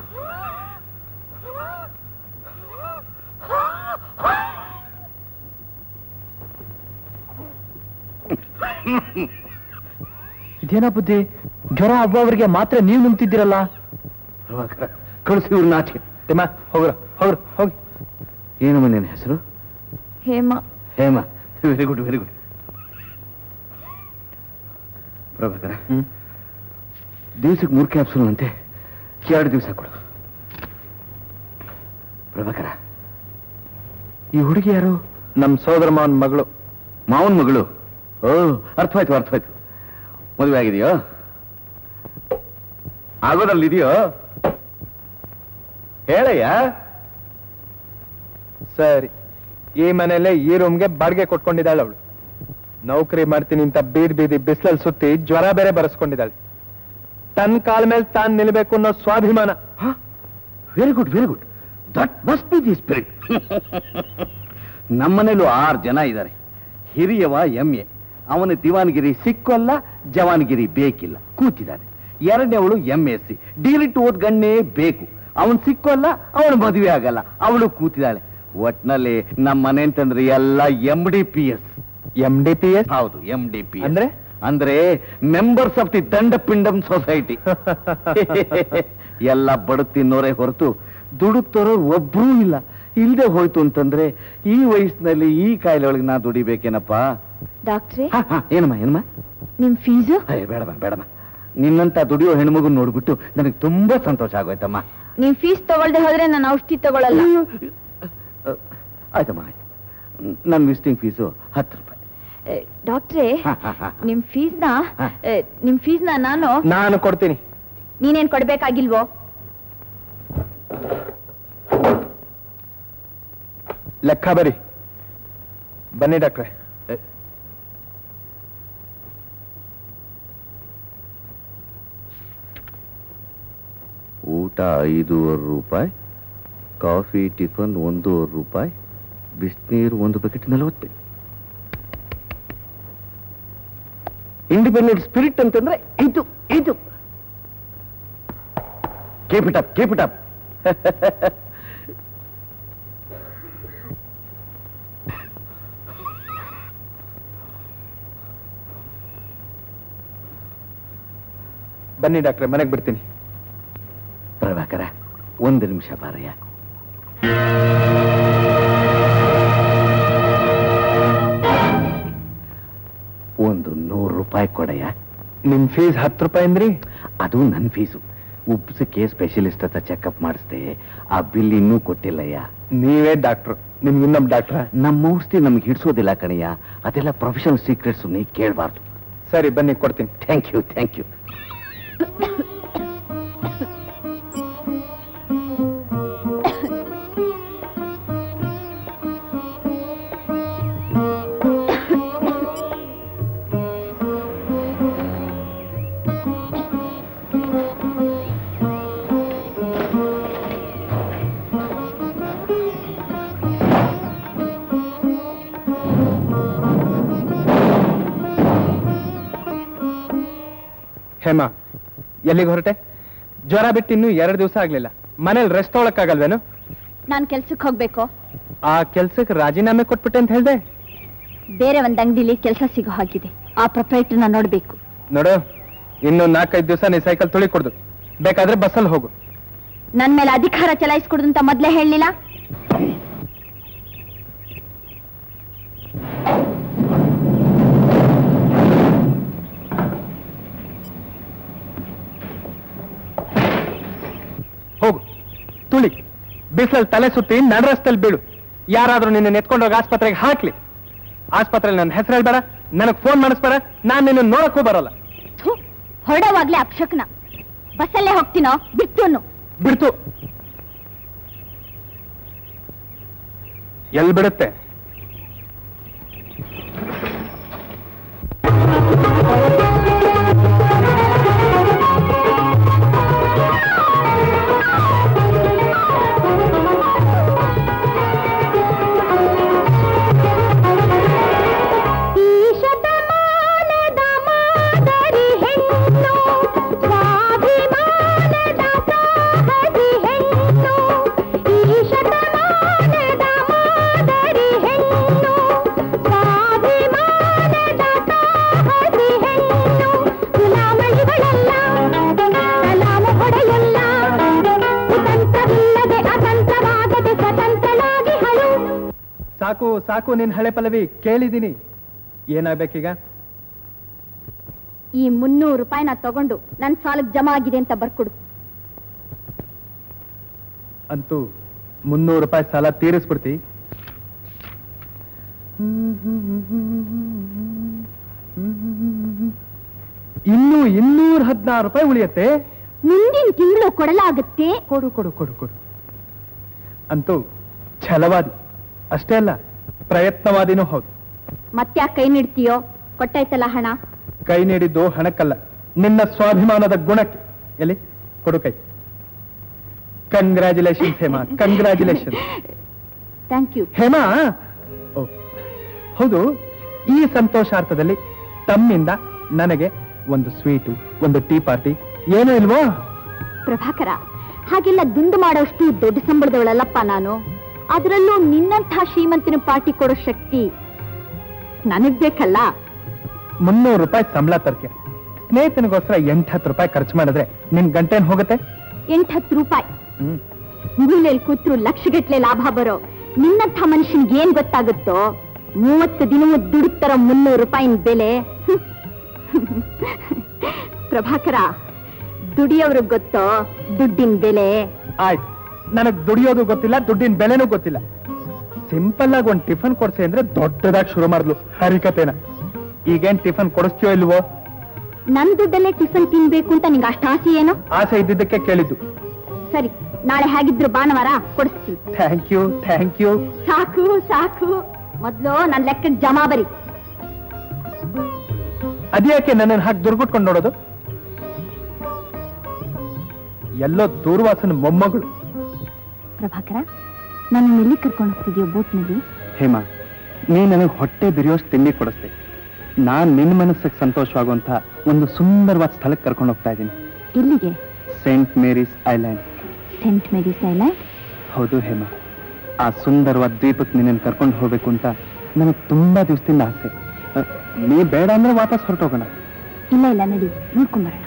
ಇದೇನಾ ಬುದ್ಧಿ ಜ್ವರ ಆಗುವವರಿಗೆ ಮಾತ್ರ ನೀವು ನಿಂತಿದ್ದೀರಲ್ಲ ಪ್ರಭಾಕರ ಕಳಿಸಿ ಇವ್ರನ್ನ ಆಚೆ ಹೇಮಾ ಹೋಗ್ರ ಹೋಗ್ರ ಹೋಗಿ ಏನಮ್ಮ ನಿನ್ನ ಹೆಸರು Hema Hema very good very good Prabhakara ಹ್ಮ್ ದಿವಸಕ್ಕೆ ಮೂರು ಕ್ಯಾಪ್ಸೂಲ್ ಅಂತೆ ಎರಡು ದಿವಸ ಕೊಡು ಪ್ರಭಾಕರ ಈ ಹುಡುಗಿ ಯಾರು ನಮ್ ಸೋದರ ಮಾವನ್ ಮಗಳು ಮಾವನ ಮಗಳು ಓ ಅರ್ಥವಾಯ್ತು ಅರ್ಥವಾಯ್ತು ಮದುವೆ ಆಗಿದೆಯೋ ಆಗೋದ್ರಲ್ಲಿದೆಯೋ ಹೇಳಯ್ಯ ಸರಿ ಈ ಮನೇಲೆ ಈ ರೂಮ್ಗೆ ಬಾಡಿಗೆ ಕೊಟ್ಕೊಂಡಿದ್ದಾಳೆ ಅವಳು ನೌಕರಿ ಮಾಡ್ತೀನಿ ಅಂತ ಬೀದ್ ಬೀದಿ ಬಿಸಿಲಲ್ಲಿ ಸುತ್ತಿ ಜ್ವರ ಬೇರೆ ಬರೆಸ್ಕೊಂಡಿದ್ದಾಳೆ ತನ್ನ ಕಾಲ ಮೇಲೆ ತಾನ್ ನಿಲ್ಬೇಕು ಅನ್ನೋ ಸ್ವಾಭಿಮಾನ very good very good that must be the spirit ನಮ್ಮನೇಲೂ ಆರು ಜನ ಇದ್ದಾರೆ ಹಿರಿಯವ ಎಂ ಎ ಅವನ ದಿವಾನಗಿರಿ ಸಿಕ್ಕೋಲ್ಲ ಜವಾನಗಿರಿ ಬೇಕಿಲ್ಲ ಕೂತಿದ್ದಾನೆ ಎರಡನೇವಳು ಎಂ ಎಸ್ ಸಿ ಡಿಲಿಟ್ ಓದ್ ಗಣ್ಣೇ ಬೇಕು ಅವನ್ ಸಿಕ್ಕೋಲ್ಲ ಅವನು ಮದುವೆ ಆಗಲ್ಲ ಅವಳು ಕೂತಿದ್ದಾಳೆ ಒಟ್ನಲ್ಲಿ ನಮ್ಮ ಮನೆ ಅಂತಂದ್ರೆ ಎಲ್ಲ M D P S M D P S ಹೌದು ಎಂ ಡಿ ಪಿ ಅಂದ್ರೆ? ಅಂದ್ರೆ ಮೆಂಬರ್ಸ್ ಆಫ್ ದಿ ದಂಡ ಪಿಂಡಮ್ ಸೊಸೈಟಿ ಎಲ್ಲ ಬಡ ತಿನ್ನೋರೇ ಹೊರತು ದುಡುಕ್ತೋರು ಒಬ್ರೂ ಇಲ್ಲ ಇಲ್ಲದೆ ಹೋಯ್ತು ಅಂತಂದ್ರೆ ಈ ವಯಸ್ಸಿನಲ್ಲಿ ಈ ಕಾಯಿಲೆ ಒಳಗೆ ನಾ ದುಡಿಬೇಕೇನಪ್ಪ ಡಾಕ್ಟ್ರೇ ಹ, ಹ, ಏನಮ್ಮ ಏನಮ್ಮ ನಿಮ್ ಫೀಸು ಅಯ್ಯ ಬೇಡಮ್ಮ ಬೇಡಮ್ಮ ನಿನ್ನಂತ ದುಡಿಯೋ ಹೆಣ್ಮಗು ನೋಡ್ಬಿಟ್ಟು ನನಗೆ ತುಂಬಾ ಸಂತೋಷ ಆಗೋಯ್ತಮ್ಮ ನಿಮ್ ಫೀಸ್ ತಗೊಳ್ದೆ ಹೋದ್ರೆ ನಾನು ಔಷಧಿ ತಗೊಳಲ್ಲ ಅಹ್, ಆಯ್ತಮ್ಮ ಆಯ್ತು ನನ್ನ ವಿಸಿಟಿಂಗ್ ಫೀಸು ಹತ್ತು ರೂಪಾಯಿ ಏ, ಡಾಕ್ಟ್ರೇ ಹ, ಹ, ಹ. ನಿಮ್ ಫೀಸ್ನ ಹ. ಏ, ನಿಮ್ ಫೀಸ್ನ ನಾನು ನಾನು ಕೊಡ್ತೀನಿ ನೀನೇನ್ ಕೊಡ್ಬೇಕಾಗಿಲ್ವೋ ಲೆಕ್ಕ ಬರಿ ಬನ್ನಿ ಡಾಕ್ಟ್ರೆ ಊಟ ಐದೂವರೆ ರೂಪಾಯಿ ಕಾಫಿ ಟಿಫನ್ ಒಂದೂವರೆ ರೂಪಾಯಿ ಬಿಸಿನೀರು ಒಂದು ಬಕೆಟ್ ನಲವತ್ತು ಇಂಡಿಪೆಂಡೆಂಟ್ ಸ್ಪಿರಿಟ್ ಅಂತಂದ್ರೆ ಇದು ಇದು keep it up keep it up ಬನ್ನಿ ಡಾಕ್ಟ್ರೆ ಮನೆಗೆ ಬಿಡ್ತೀನಿ ಪ್ರಭಾಕರ ಒಂದು ನಿಮಿಷ ಬಾರಯ್ಯ ಒಂದು ನೂರು ರೂಪಾಯಿ ಕೊಡಯ್ಯ ನಿಮ್ ಫೀಸ್ ಹತ್ತು ರೂಪಾಯಿ ಅಂದ್ರಿ ಅದು ನನ್ನ ಫೀಸು ಉಪ್ಸಕ್ಕೆ ಸ್ಪೆಷಲಿಸ್ಟ್ ಹತ್ರ ಚೆಕಪ್ ಮಾಡಿಸ್ದೆ ಆ ಬಿಲ್ ಇನ್ನೂ ಕೊಟ್ಟಿಲ್ಲಯ್ಯ ನೀವೇ ಡಾಕ್ಟ್ರು ನಿಮ್ಗೆ ಇನ್ನೊಬ್ಬ ಡಾಕ್ಟ್ರ ನಮ್ಮ ಔಷಧಿ ನಮ್ಗೆ ಹಿಡಿಸೋದಿಲ್ಲ ಕಣಯ್ಯ ಅದೆಲ್ಲ ಪ್ರೊಫೆಷನಲ್ ಸೀಕ್ರೆಟ್ಸ್ ನೀ ಕೇಳಬಾರ್ದು ಸರಿ ಬನ್ನಿ ಕೊಡ್ತೀನಿ thank you thank you Hema ಎಲ್ಲಿಗೆ ಹೊರಟೆ ಜ್ವರ ಬಿಟ್ಟು ಇನ್ನು ಎರಡು ದಿವಸ ಆಗ್ಲಿಲ್ಲ ಮನೇಲಿ ರೆಸ್ಟ್ ತೊಗೊಳಕ್ಕಾಗಲ್ವೇನು ನಾನ್ ಕೆಲ್ಸಕ್ಕೆ ಹೋಗ್ಬೇಕು ಆ ಕೆಲ್ಸಕ್ಕೆ ರಾಜೀನಾಮೆ ಕೊಟ್ಬಿಟ್ಟೆ ಅಂತ ಹೇಳ್ದೆ ಬೇರೆ ಒಂದ್ ಅಂಗಡಿಲಿ ಕೆಲಸ ಸಿಗೋ ಹಾಗಿದೆ ಆ ಪ್ರೊಪರೇಟರ್ನ ನೋಡ್ಬೇಕು ನೋಡು ಇನ್ನು ನಾಲ್ಕೈದು ದಿವಸ ನೀ ಸೈಕಲ್ ತುಳಿ ಕೊಡ್ದು ಬೇಕಾದ್ರೆ ಬಸ್ಸಲ್ಲಿ ಹೋಗು ನನ್ ಮೇಲೆ ಅಧಿಕಾರ ಚಲಾಯಿಸ್ಕೊಡುದು ಅಂತ ಮೊದ್ಲೇ ಹೇಳಲಿಲ್ಲ ಹೋಗು ತುಳಿ ಬಿಸಿಲಲ್ಲಿ ತಲೆ ಸುತ್ತಿ ನಡರಸ್ತಲ್ಲಿ ಬೀಳು ಯಾರಾದ್ರೂ ನಿನ್ನ ಎತ್ಕೊಂಡೋಗಿ ಆಸ್ಪತ್ರೆಗೆ ಹಾಕ್ಲಿ ಆಸ್ಪತ್ರೆಯಲ್ಲಿ ನನ್ನ ಹೆಸರು ಹೇಳ್ಬೇಡ ನನಗೆ ಫೋನ್ ಮಾಡಿಸ್ಬೇಡ ನಾನು ನಿನ್ನ ನೋಡಕ್ಕೂ ಬರೋಲ್ಲ ಥು, ಹೊರಡೋವಾಗ್ಲೇ ಅಪ್ಶಕ್ನ ಬಸ್ಸಲ್ಲೇ ಹೋಗ್ತೀನೋ ಬಿಟ್ಟು ಬಿಡ್ತು ಎಲ್ ಬಿಡುತ್ತೆ ಈ ಶತಮಾನದ ಮಾದರಿ ಹೆಣ್ಣು ಸ್ವಾಭಿಮಾನದ ಸಾಹಸಿ ಹೆಣ್ಣು ಈ ಶತಮಾನದ ಮಾದರಿ ಹೆಣ್ಣು ಸ್ವಾಭಿಮಾನದ ಸಾಹಸಿ ಹೆಣ್ಣು ಗುಲಾಮಳಿಗಳಲ್ಲ ಸಲಾಮು ಹೊಡೆಯಲ್ಲ ಕುತಂತ್ರವಿಲ್ಲದೆ ಅತಂತ್ರವಾಗದೆ ಸ್ವತಂತ್ರನಾಗಿ ಹಳು ಸಾಕು ಸಾಕು ನಿನ್ ಹಳೆ ಪಲ್ಲವಿ ಕೇಳಿದೀನಿ ಏನಾಗ್ಬೇಕೀಗ ಈ ಮುನ್ನೂರು ರೂಪಾಯಿನ ತಗೊಂಡು ನನ್ನ ಸಾಲಕ್ಕೆ ಜಮಾ ಆಗಿದೆ ಅಂತ ಬರ್ಕೊಡು ಅಂತೂ ಮುನ್ನೂರು ರೂಪಾಯಿ ಸಾಲ ತೀರಿಸ್ಬಿಡ್ತಿ ಇನ್ನು ಇನ್ನೂರ ಹದಿನಾರು ರೂಪಾಯಿ ಉಳಿಯತ್ತೆ ಮುಂದಿನ ತಿಂಗಳು ಕೊಡಲಾಗುತ್ತೆ ಕೊಡು ಕೊಡು ಕೊಡು ಕೊಡು ಅಂತೂ ಛಲವಾದಿ ಅಷ್ಟೇ ಅಲ್ಲ ಪ್ರಯತ್ನವಾದಿನೂ ಹೌದು ಮತ್ತೆ ಕೈ ನೀಡ್ತೀಯೋ ಕೊಟ್ಟಾಯ್ತಲ್ಲ ಹಣ ಕೈ ನೀಡಿದ್ದು ಹಣಕ್ಕಲ್ಲ ನಿನ್ನ ಸ್ವಾಭಿಮಾನದ ಗುಣಕ್ಕೆ ಎಲ್ಲಿ ಕೊಡು ಕೈ congratulations Hema congratulation thank you Hema ಓ, ಹೌದು ಈ ಸಂತೋಷಾರ್ಥದಲ್ಲಿ ತಮ್ಮಿಂದ ನನಗೆ ಒಂದು ಸ್ವೀಟು ಒಂದು ಟೀ ಪಾರ್ಟಿ ಏನೂ ಇಲ್ವೋ ಪ್ರಭಾಕರ ಹಾಗೆಲ್ಲ ದುಂಡು ಮಾಡೋಷ್ಟು ದೊಡ್ಡ ಸಂಬಳದವಳಲ್ಲಪ್ಪ ನಾನು ಅದರಲ್ಲೂ ನಿನ್ನಂಥ ಶ್ರೀಮಂತನ ಪಾರ್ಟಿ ಕೊಡೋ ಶಕ್ತಿ ನನಗ್ ಬೇಕಲ್ಲ ಮುನ್ನೂರು ರೂಪಾಯಿ ಸಂಬಳ ತರ್ತೀಯ ಸ್ನೇಹಿತನಿಗೋಸ್ಕರ ಎಂಟು ಹತ್ತು ರೂಪಾಯಿ ಖರ್ಚು ಮಾಡಿದ್ರೆ ನಿನ್ ಗಂಟೆನ್ ಹೋಗುತ್ತೆ ಎಂಟ್ ಹತ್ತು ರೂಪಾಯಿ ಹ್ಮ್ ಮೂಲೆಯಲ್ಲಿ ಕೂತ್ರು ಲಕ್ಷಗಟ್ಲೆ ಲಾಭ ಬರೋ ನಿನ್ನಂಥ ಮನುಷ್ಯನ್ಗೆ ಏನ್ ಗೊತ್ತಾಗುತ್ತೋ ಮೂವತ್ತು ದಿನವೂ ದುಡುಕ್ತಾರ ಮುನ್ನೂರು ರೂಪಾಯಿನ ಬೆಲೆ ಹ್ಮ್. ಪ್ರಭಾಕರ ದುಡಿಯೋರ್ಗ್ ಗೊತ್ತೋ ದುಡ್ಡಿನ ಬೆಲೆ ಆಯ್ತು ನನಗ್ ದುಡಿಯೋದು ಗೊತ್ತಿಲ್ಲ ದುಡ್ಡಿನ ಬೆಲೆನೂ ಗೊತ್ತಿಲ್ಲ ಸಿಂಪಲ್ ಆಗಿ ಒಂದ್ ಟಿಫನ್ ಕೊಡ್ಸಿ ಅಂದ್ರೆ ದೊಡ್ಡದಾಗಿ ಶುರು ಮಾಡಿದ್ಲು ಹರಿಕತೆನ ಈಗೇನ್ ಟಿಫನ್ ಕೊಡಿಸ್ತೀಯೋ ಇಲ್ವೋ ನನ್ ದುಡ್ಡಲ್ಲೇ ಟಿಫನ್ ತಿನ್ಬೇಕು ಅಂತ ನಿಂಗೆ ಅಷ್ಟು ಆಸೆ ಏನೋ ಆಸೆ ಇದ್ದಿದ್ದಕ್ಕೆ ಕೇಳಿದ್ದು ಸರಿ ನಾಳೆ ಹೇಗಿದ್ರು ಭಾನುವಾರ ಕೊಡಿಸ್ತೀನಿ ಥ್ಯಾಂಕ್ ಯು ಥ್ಯಾಂಕ್ ಯು ಸಾಕು ಸಾಕು ಮೊದ್ಲು ನನ್ ಲೆಕ್ಕಕ್ಕೆ ಜಮಾ ಬರಿ ಅದ್ಯಾಕೆ ನನ್ನನ್ನು ಹಾಕಿ ದುರ್ಗುಟ್ಕೊಂಡು ನೋಡೋದು ಎಲ್ಲೋ ದೂರ್ವಾಸನ ಮೊಮ್ಮಗಳು ಪ್ರಭಾಕರ ನಾನು ಎಲ್ಲಿ ಕರ್ಕೊಂಡು ಹೋಗ್ತಿದ್ಯೋ ಬೋಟ್ನಲ್ಲಿ ಹೇಮಾ ನೀ ನನಗೆ ಹೊಟ್ಟೆ ಬಿರಿಯೋಷ್ಟು ತಿಂಡಿ ಕೊಡಿಸ್ದೆ ನಾನ್ ನಿನ್ನ ಮನಸ್ಸಿಗೆ ಸಂತೋಷವಾಗುವಂತ ಒಂದು ಸುಂದರವಾದ ಸ್ಥಳಕ್ಕೆ ಕರ್ಕೊಂಡು ಹೋಗ್ತಾ ಇದ್ದೀನಿ ಎಲ್ಲಿಗೆ saint Mary's island saint Mary's island ಹೌದು ಹೇಮಾ ಆ ಸುಂದರವಾದ ದ್ವೀಪಕ್ಕೆ ನಿನ್ನನ್ನು ಕರ್ಕೊಂಡು ಹೋಗ್ಬೇಕು ಅಂತ ನನಗೆ ತುಂಬಾ ದಿವಸದಿಂದ ಆಸೆ ಅ, ನೀ ಬೇಡ ಅಂದ್ರೆ ವಾಪಸ್ ಹೊರಟೋಗೋಣ ಇಲ್ಲ ಇಲ್ಲ ನಡಿ ನೋಡ್ಕೊಂಬರೋಣ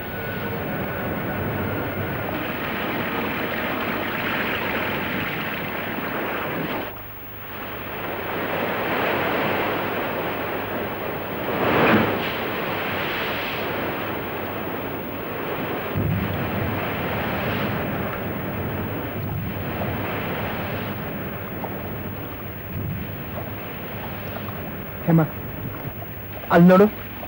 ಹೇಮಾ ಅಲ್ಲಿ ನೋಡು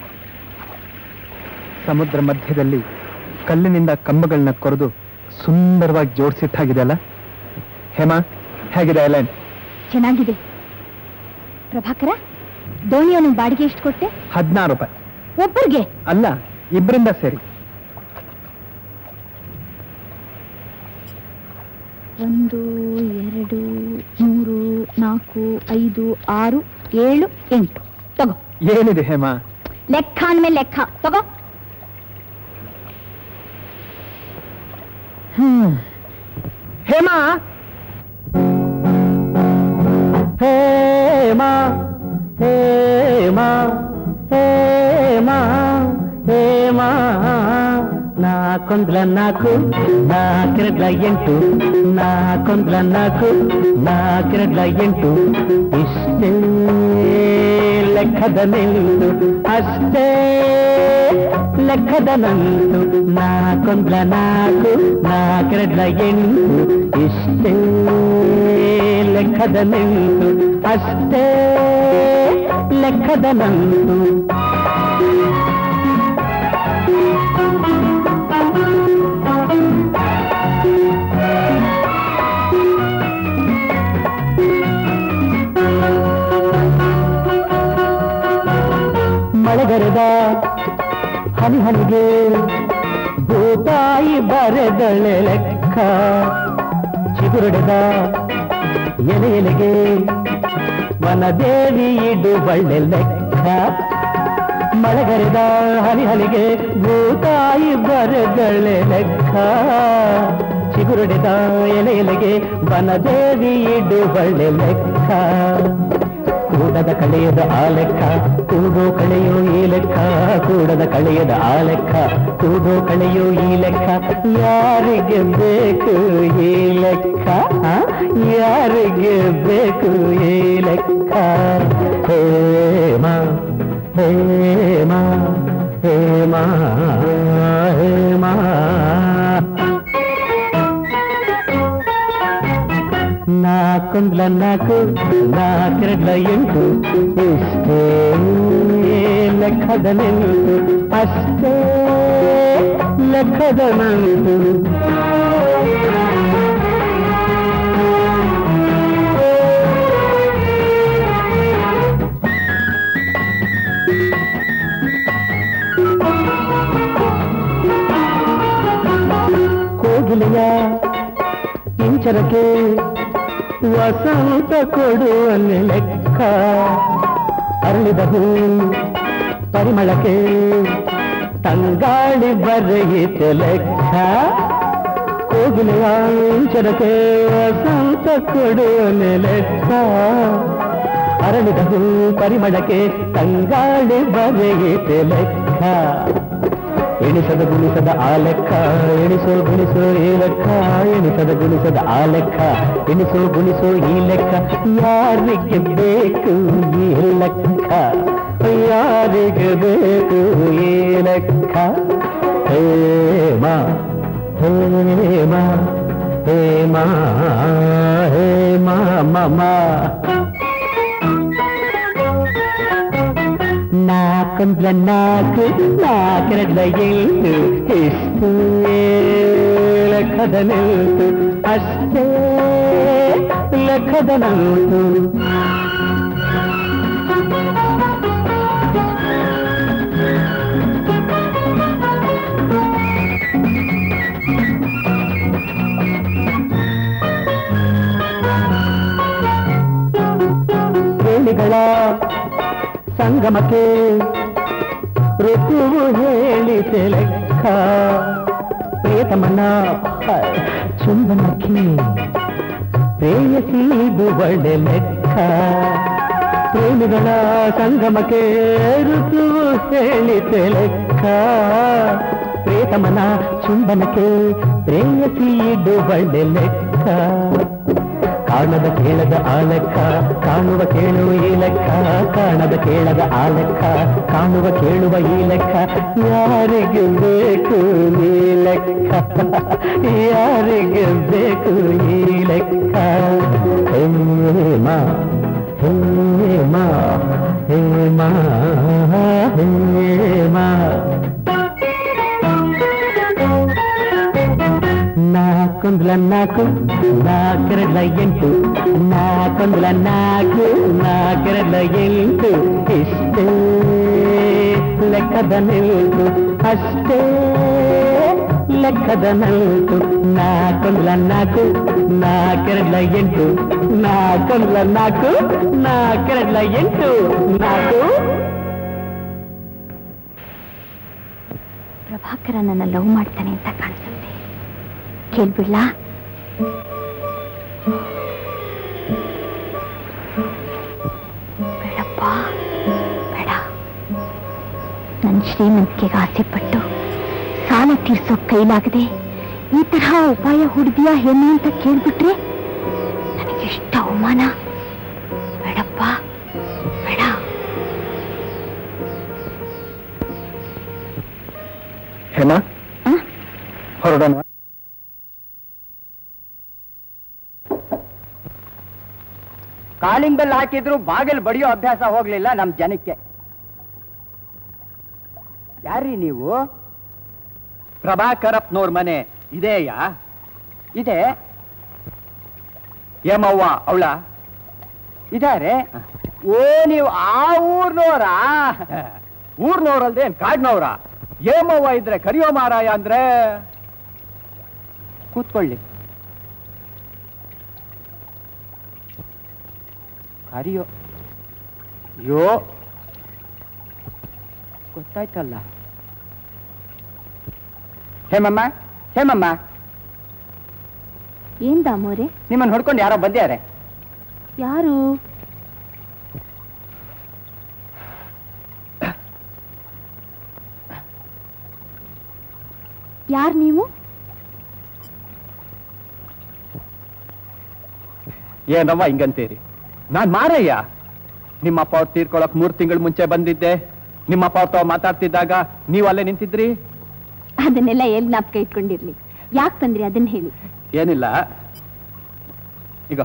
ಸಮುದ್ರ ಮಧ್ಯದಲ್ಲಿ ಕಲ್ಲಿನಿಂದ ಕಂಬಗಳನ್ನ ಕೊರೆದು ಸುಂದರವಾಗಿ ಜೋಡಿಸಿಟ್ಟಾಗಿದೆ ಅಲ್ಲ ಹೇಮಾ ಹೇಗಿದೆ ಐಲ್ಯಾಂಡ್ ಚೆನ್ನಾಗಿದೆ ಪ್ರಭಾಕರ ದೋಣಿಯನ್ನು ಬಾಡಿಗೆ ಎಷ್ಟು ಕೊಟ್ಟೆ ಹದಿನಾರು ರೂಪಾಯಿ ಒಬ್ಬರಿಗೆ ಅಲ್ಲ ಇಬ್ಬರಿಂದ ಸೇರಿ ಒಂದು ಎರಡು ಮೂರು ನಾಲ್ಕು ಐದು ಆರು ಏಳು ಎಂಟು ತಗೋ ಏನಿದೆ ಹೇಮಾ ಲೆಕ್ಕ ಅಂದ್ಮೇಲೆ ಲೆಕ್ಕ ತಗೋ ಹ್ಮ್ ಹೇಮಾ ಹೇಮಾ ಹೇಮಾ ಹೇಮಾ ಹೇಮಾ ನಾಕೊಂದ್ಲ ನಾಲ್ಕು ನಾಲ್ಕೆರಡ್ಲ ಎಂಟು ನಾಕೊಂದ್ಲ ನಾಲ್ಕು ನಾಲ್ಕೆರಡ್ಲ ಎಂಟು ಇಷ್ಟೇ ಲೆಕ್ಕದ ನಿಲ್ಲು ಅಷ್ಟೇ ಲೆಕ್ಕದ ನಂಟು ನಾಕೊಂದ್ಲ ನಾಲ್ಕು ನಾಲ್ಕೆರಡ್ಲ ಎಂಟು ಇಷ್ಟೇ ಲೆಕ್ಕದ ನಿಲ್ಲು ಅಷ್ಟೇ ಲೆಕ್ಕದ ನಂಟು ಮಳೆಗರೆದ ಹನಿ ಹನಿಗೆ ಭೂತಾಯಿ ಬರೆದಳೆ ಲೆಕ್ಕ ಚಿಗುರುಡೆದ ಎಲೆ ಎಲೆಗೆ ವನದೇವಿ ಇಡುವಳ್ಳೆ ಲೆಕ್ಕ ಮಳೆಗರೆದ ಹನಿ ಹನಿಗೆ ಭೂತಾಯಿ ಬರೆದಳೆ ಲೆಕ್ಕ ಚಿಗುರುಡೆದ ಎಲೆ ಎಲೆಗೆ ವನದೇವಿ ಇಡುವಳ್ಳೆ ಲೆಕ್ಕ ಕೂಡದ ಕಳೆಯದ ಆ ಲೆಕ್ಕ ಕೂಡೋ ಕಳೆಯೋ ಈ ಲೆಕ್ಕ ಕೂಡದ ಕಳೆಯದ ಆ ಲೆಕ್ಕ ಕೂಡೋ ಕಳೆಯೋ ಈ ಲೆಕ್ಕ ಯಾರಿಗೆ ಬೇಕು ಈ ಲೆಕ್ಕ ಆ? ಯಾರಿಗೆ ಬೇಕು ಈ ಲೆಕ್ಕ ಹೇಮ ಹೇಮ ಹೇಮಾ ಹೇಮಾ ನಾಕೊಂದ್ಲ ನಾಲ್ಕು ನಾಲ್ಕೆರಡ್ಲ ಎಂಟು ಇಷ್ಟೇ ಲೆಕ್ಕದ ನೆನಪು ಅಷ್ಟೇ ಲೆಕ್ಕದ ನಂಟು ಕೋಗಿಲೆಯ ಇಂಚರಕ್ಕೆ ವಸಂತ ಕೊಡುವನೆ ಲೆಕ್ಕ ಅರಳಿದ ಹೂ ಪರಿಮಳಕ್ಕೆ ತಂಗಾಳಿ ಬರೆಯಿತೆ ಲೆಕ್ಕ ಕೋಗಿಲೆಯ ಇಂಚರಕ್ಕೆ ವಸಂತ ಕೊಡುವನೆ ಲೆಕ್ಕ ಅರಳಿದ ಹೂ ಪರಿಮಳಕ್ಕೆ ತಂಗಾಳಿ ಬರೆಯಿತೆ ಲೆಕ್ಕ ಎಣಿಸದ ಗುಣಿಸದ ಆ ಲೆಕ್ಕ ಎಣಿಸೋ ಗುಣಿಸೋ ಈ ಲೆಕ್ಕ ಎಣಿಸದ ಗುಣಿಸದ ಆ ಲೆಕ್ಕ ಎಣಿಸೋ ಗುಣಿಸೋ ಈ ಲೆಕ್ಕ ಯಾರಿಗೆ ಬೇಕು ಈ ಲೆಕ್ಕ ಯಾರಿಗೆ ಬೇಕು ಈ ಲೆಕ್ಕ ಹೇಮ ಹೇಮ ಹೇಮ ಹೇಮ ಮಮ ನಾಲ್ಕೊಂದ್ಲ ನಾಲ್ಕು ನಾಲ್ಕೆರಡ್ಲ ಏಳು ಎಷ್ಟು ಲೆಕ್ಕದ ನಿಲ್ತು ಅಷ್ಟೇ ಲೆಕ್ಕದ ನಿಲ್ತು ಪ್ರೇಮಿಗಳ ಸಂಗಮಕ್ಕೆ ಋತುವು ಹೇಳಿತೆ ಲೆಕ್ಕ ಪ್ರೇತಮನ ಚುಂಬನಕ್ಕೆ ಪ್ರೇಯಸಿದು ಒಳ್ಳೆ ಲೆಕ್ಕ ಪ್ರೇಮಿಗಳ ಸಂಗಮಕ್ಕೆ ಋತುವು ಹೇಳಿತೆ ಲೆಕ್ಕ ಪ್ರೇತಮನ ಚುಂಬನಕ್ಕೆ ಪ್ರೇಯಸಿದು ಒಳ್ಳೆ ಲೆಕ್ಕ ಕಾಣದ ಕೇಳದ ಆ ಲೆಕ್ಕ ಕಾಣುವ ಕೇಳುವ ಈ ಲೆಕ್ಕ ಕಾಣದ ಕೇಳದ ಆ ಲೆಕ್ಕ ಕಾಣುವ ಕೇಳುವ ಈ ಲೆಕ್ಕ ಯಾರಿಗೆ ಬೇಕು ಈ ಲೆಕ್ಕ ಯಾರಿಗೆ ಬೇಕು ಈ ಲೆಕ್ಕ ಹೇಮ ಹೇಮ ಹೇಮ ಹೇಮ ನಾಲ್ಕೊಂದ್ಲ ನಾಲ್ಕು ನಾಲ್ಕೆರಡ್ಲ ಎಂಟು ನಾಲ್ಕೊಂದ್ಲ ನಾಲ್ಕು ನಾಲ್ಕೆರಡ್ಲ ಎಂಟು ಇಷ್ಟೇ ಲೆಕ್ಕದ ನಿಲ್ತು ಅಷ್ಟೇ ಲೆಕ್ಕದ ನಲ್ತು ನಾಲ್ಕೊಂದ್ಲ ನಾಲ್ಕು ನಾಲ್ಕೆರಡ್ಲ ಎಂಟು ನಾಲ್ಕೊಂದ್ಲ ನಾಲ್ಕು ನಾಲ್ಕೆರಡ್ಲ ಎಂಟು ನಾಲ್ಕು ಪ್ರಭಾಕರ ನನ್ನ ಲವ್ ಮಾಡ್ತಾನೆ ಅಂತ ಕಾಣಿಸುತ್ತೆ ಕೇಳ್ಬಿಡ್ಲಾ ಬೇಡಪ್ಪ ಬೇಡ ನನ್ನ ಶ್ರೀಮಂತಿಕೆಗೆ ಆಸೆ ಪಟ್ಟು ಸಾಲ ತೀರ್ಸೋ ಕೈಲಾಗದೆ ಈ ತರಹ ಉಪಾಯ ಹುಡುಗಿಯಾ ಹೆಣ್ಣು ಅಂತ ಕೇಳ್ಬಿಟ್ರೆ ನನಗೆಷ್ಟು ಅವಮಾನ ಬೇಡಪ್ಪ ಬೇಡ ಹೇಮಾ ಹ? ಹೊರಡೋಣ ಕಾಲಿಂಗ್ ಬೆಲ್ ಹಾಕಿದ್ರು ಬಾಗಿಲು ಬಡಿಯೋ ಅಭ್ಯಾಸ ಹೋಗ್ಲಿಲ್ಲ ನಮ್ ಜನಕ್ಕೆ ಯಾರ್ರೀ ನೀವು ಪ್ರಭಾಕರಪ್ಪನವ್ರ ಮನೆ ಇದೆಯಾ ಇದೆ ಏಮವ್ವ ಅವಳ ಇದಾರೆ ಓ ನೀವು ಆ ಊರ್ನೋರಾ ಊರ್ನವ್ರಲ್ದೆ ಏನ್ ಕಾಡ್ನವ್ರ ಏಮವ್ವ ಇದ್ರೆ ಕರಿಯೋ ಮಾರಾಯ ಅಂದ್ರೆ ಕೂತ್ಕೊಳ್ಳಿ ಹರಿಯೋ ಯೋ ಗೊತ್ತಾಯ್ತಲ್ಲ ಹೇಮಮ್ಮ ಹೇಮಮ್ಮ ಏನ್ ದಾಮೋರೆ ನಿಮ್ಮನ್ನು ಹೊಡ್ಕೊಂಡು ಯಾರೋ ಬಂದ್ಯಾರೆ ಯಾರು ಯಾರು ನೀವು ಏನವ್ವ ಹಿಂಗಂತೀರಿ ನಾನ್ ಮಾರಯ್ಯ ನಿಮ್ಮಪ್ಪ ಅವ್ರು ತೀರ್ಕೊಳಕ್ ಮೂರ್ ತಿಂಗಳ ಮುಂಚೆ ಬಂದಿದ್ದೆ ನಿಮ್ಮಪ್ಪ ಅವ್ರ ಮಾತಾಡ್ತಿದ್ದಾಗ ನೀವು ಅಲ್ಲೇ ನಿಂತಿದ್ರಿ ಅದನ್ನೆಲ್ಲ ಎಲ್ಲಿ ಜ್ಞಾಪಕ ಇಟ್ಕೊಂಡಿರ್ಲಿ ಯಾಕೆ ಬಂದ್ರಿ ಅದನ್ನ ಹೇಳಿ ಏನಿಲ್ಲ ಈಗ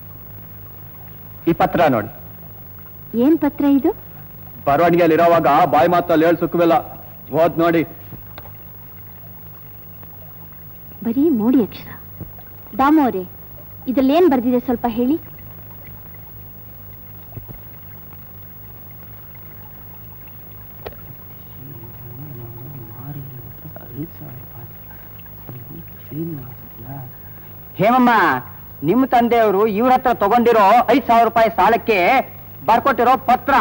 ಈ ಪತ್ರ ನೋಡಿ ಏನ್ ಪತ್ರ ಇದು ಬರವಣಿಗೆಯಲ್ಲಿ ಇರೋವಾಗ ಬಾಯಿ ಮಾತಲ್ಲಿ ಹೇಳಿ ಸುಖವಿಲ್ಲ ಓದ್ ನೋಡಿ ಬರೀ ಮೋಡಿ ಅಕ್ಷರ ದಾಮು ಅವರೇ ಇದ್ರಲ್ಲಿ ಏನ್ ಬರ್ದಿದೆ ಸ್ವಲ್ಪ ಹೇಳಿ ಹೇಮಮ್ಮ ನಿಮ್ಮ ತಂದೆಯವರು ಇವ್ರ ಹತ್ರ ತಗೊಂಡಿರೋ ಐದ್ ಸಾವಿರ ರೂಪಾಯಿ ಸಾಲಕ್ಕೆ ಬರ್ಕೊಟ್ಟಿರೋ ಪತ್ರ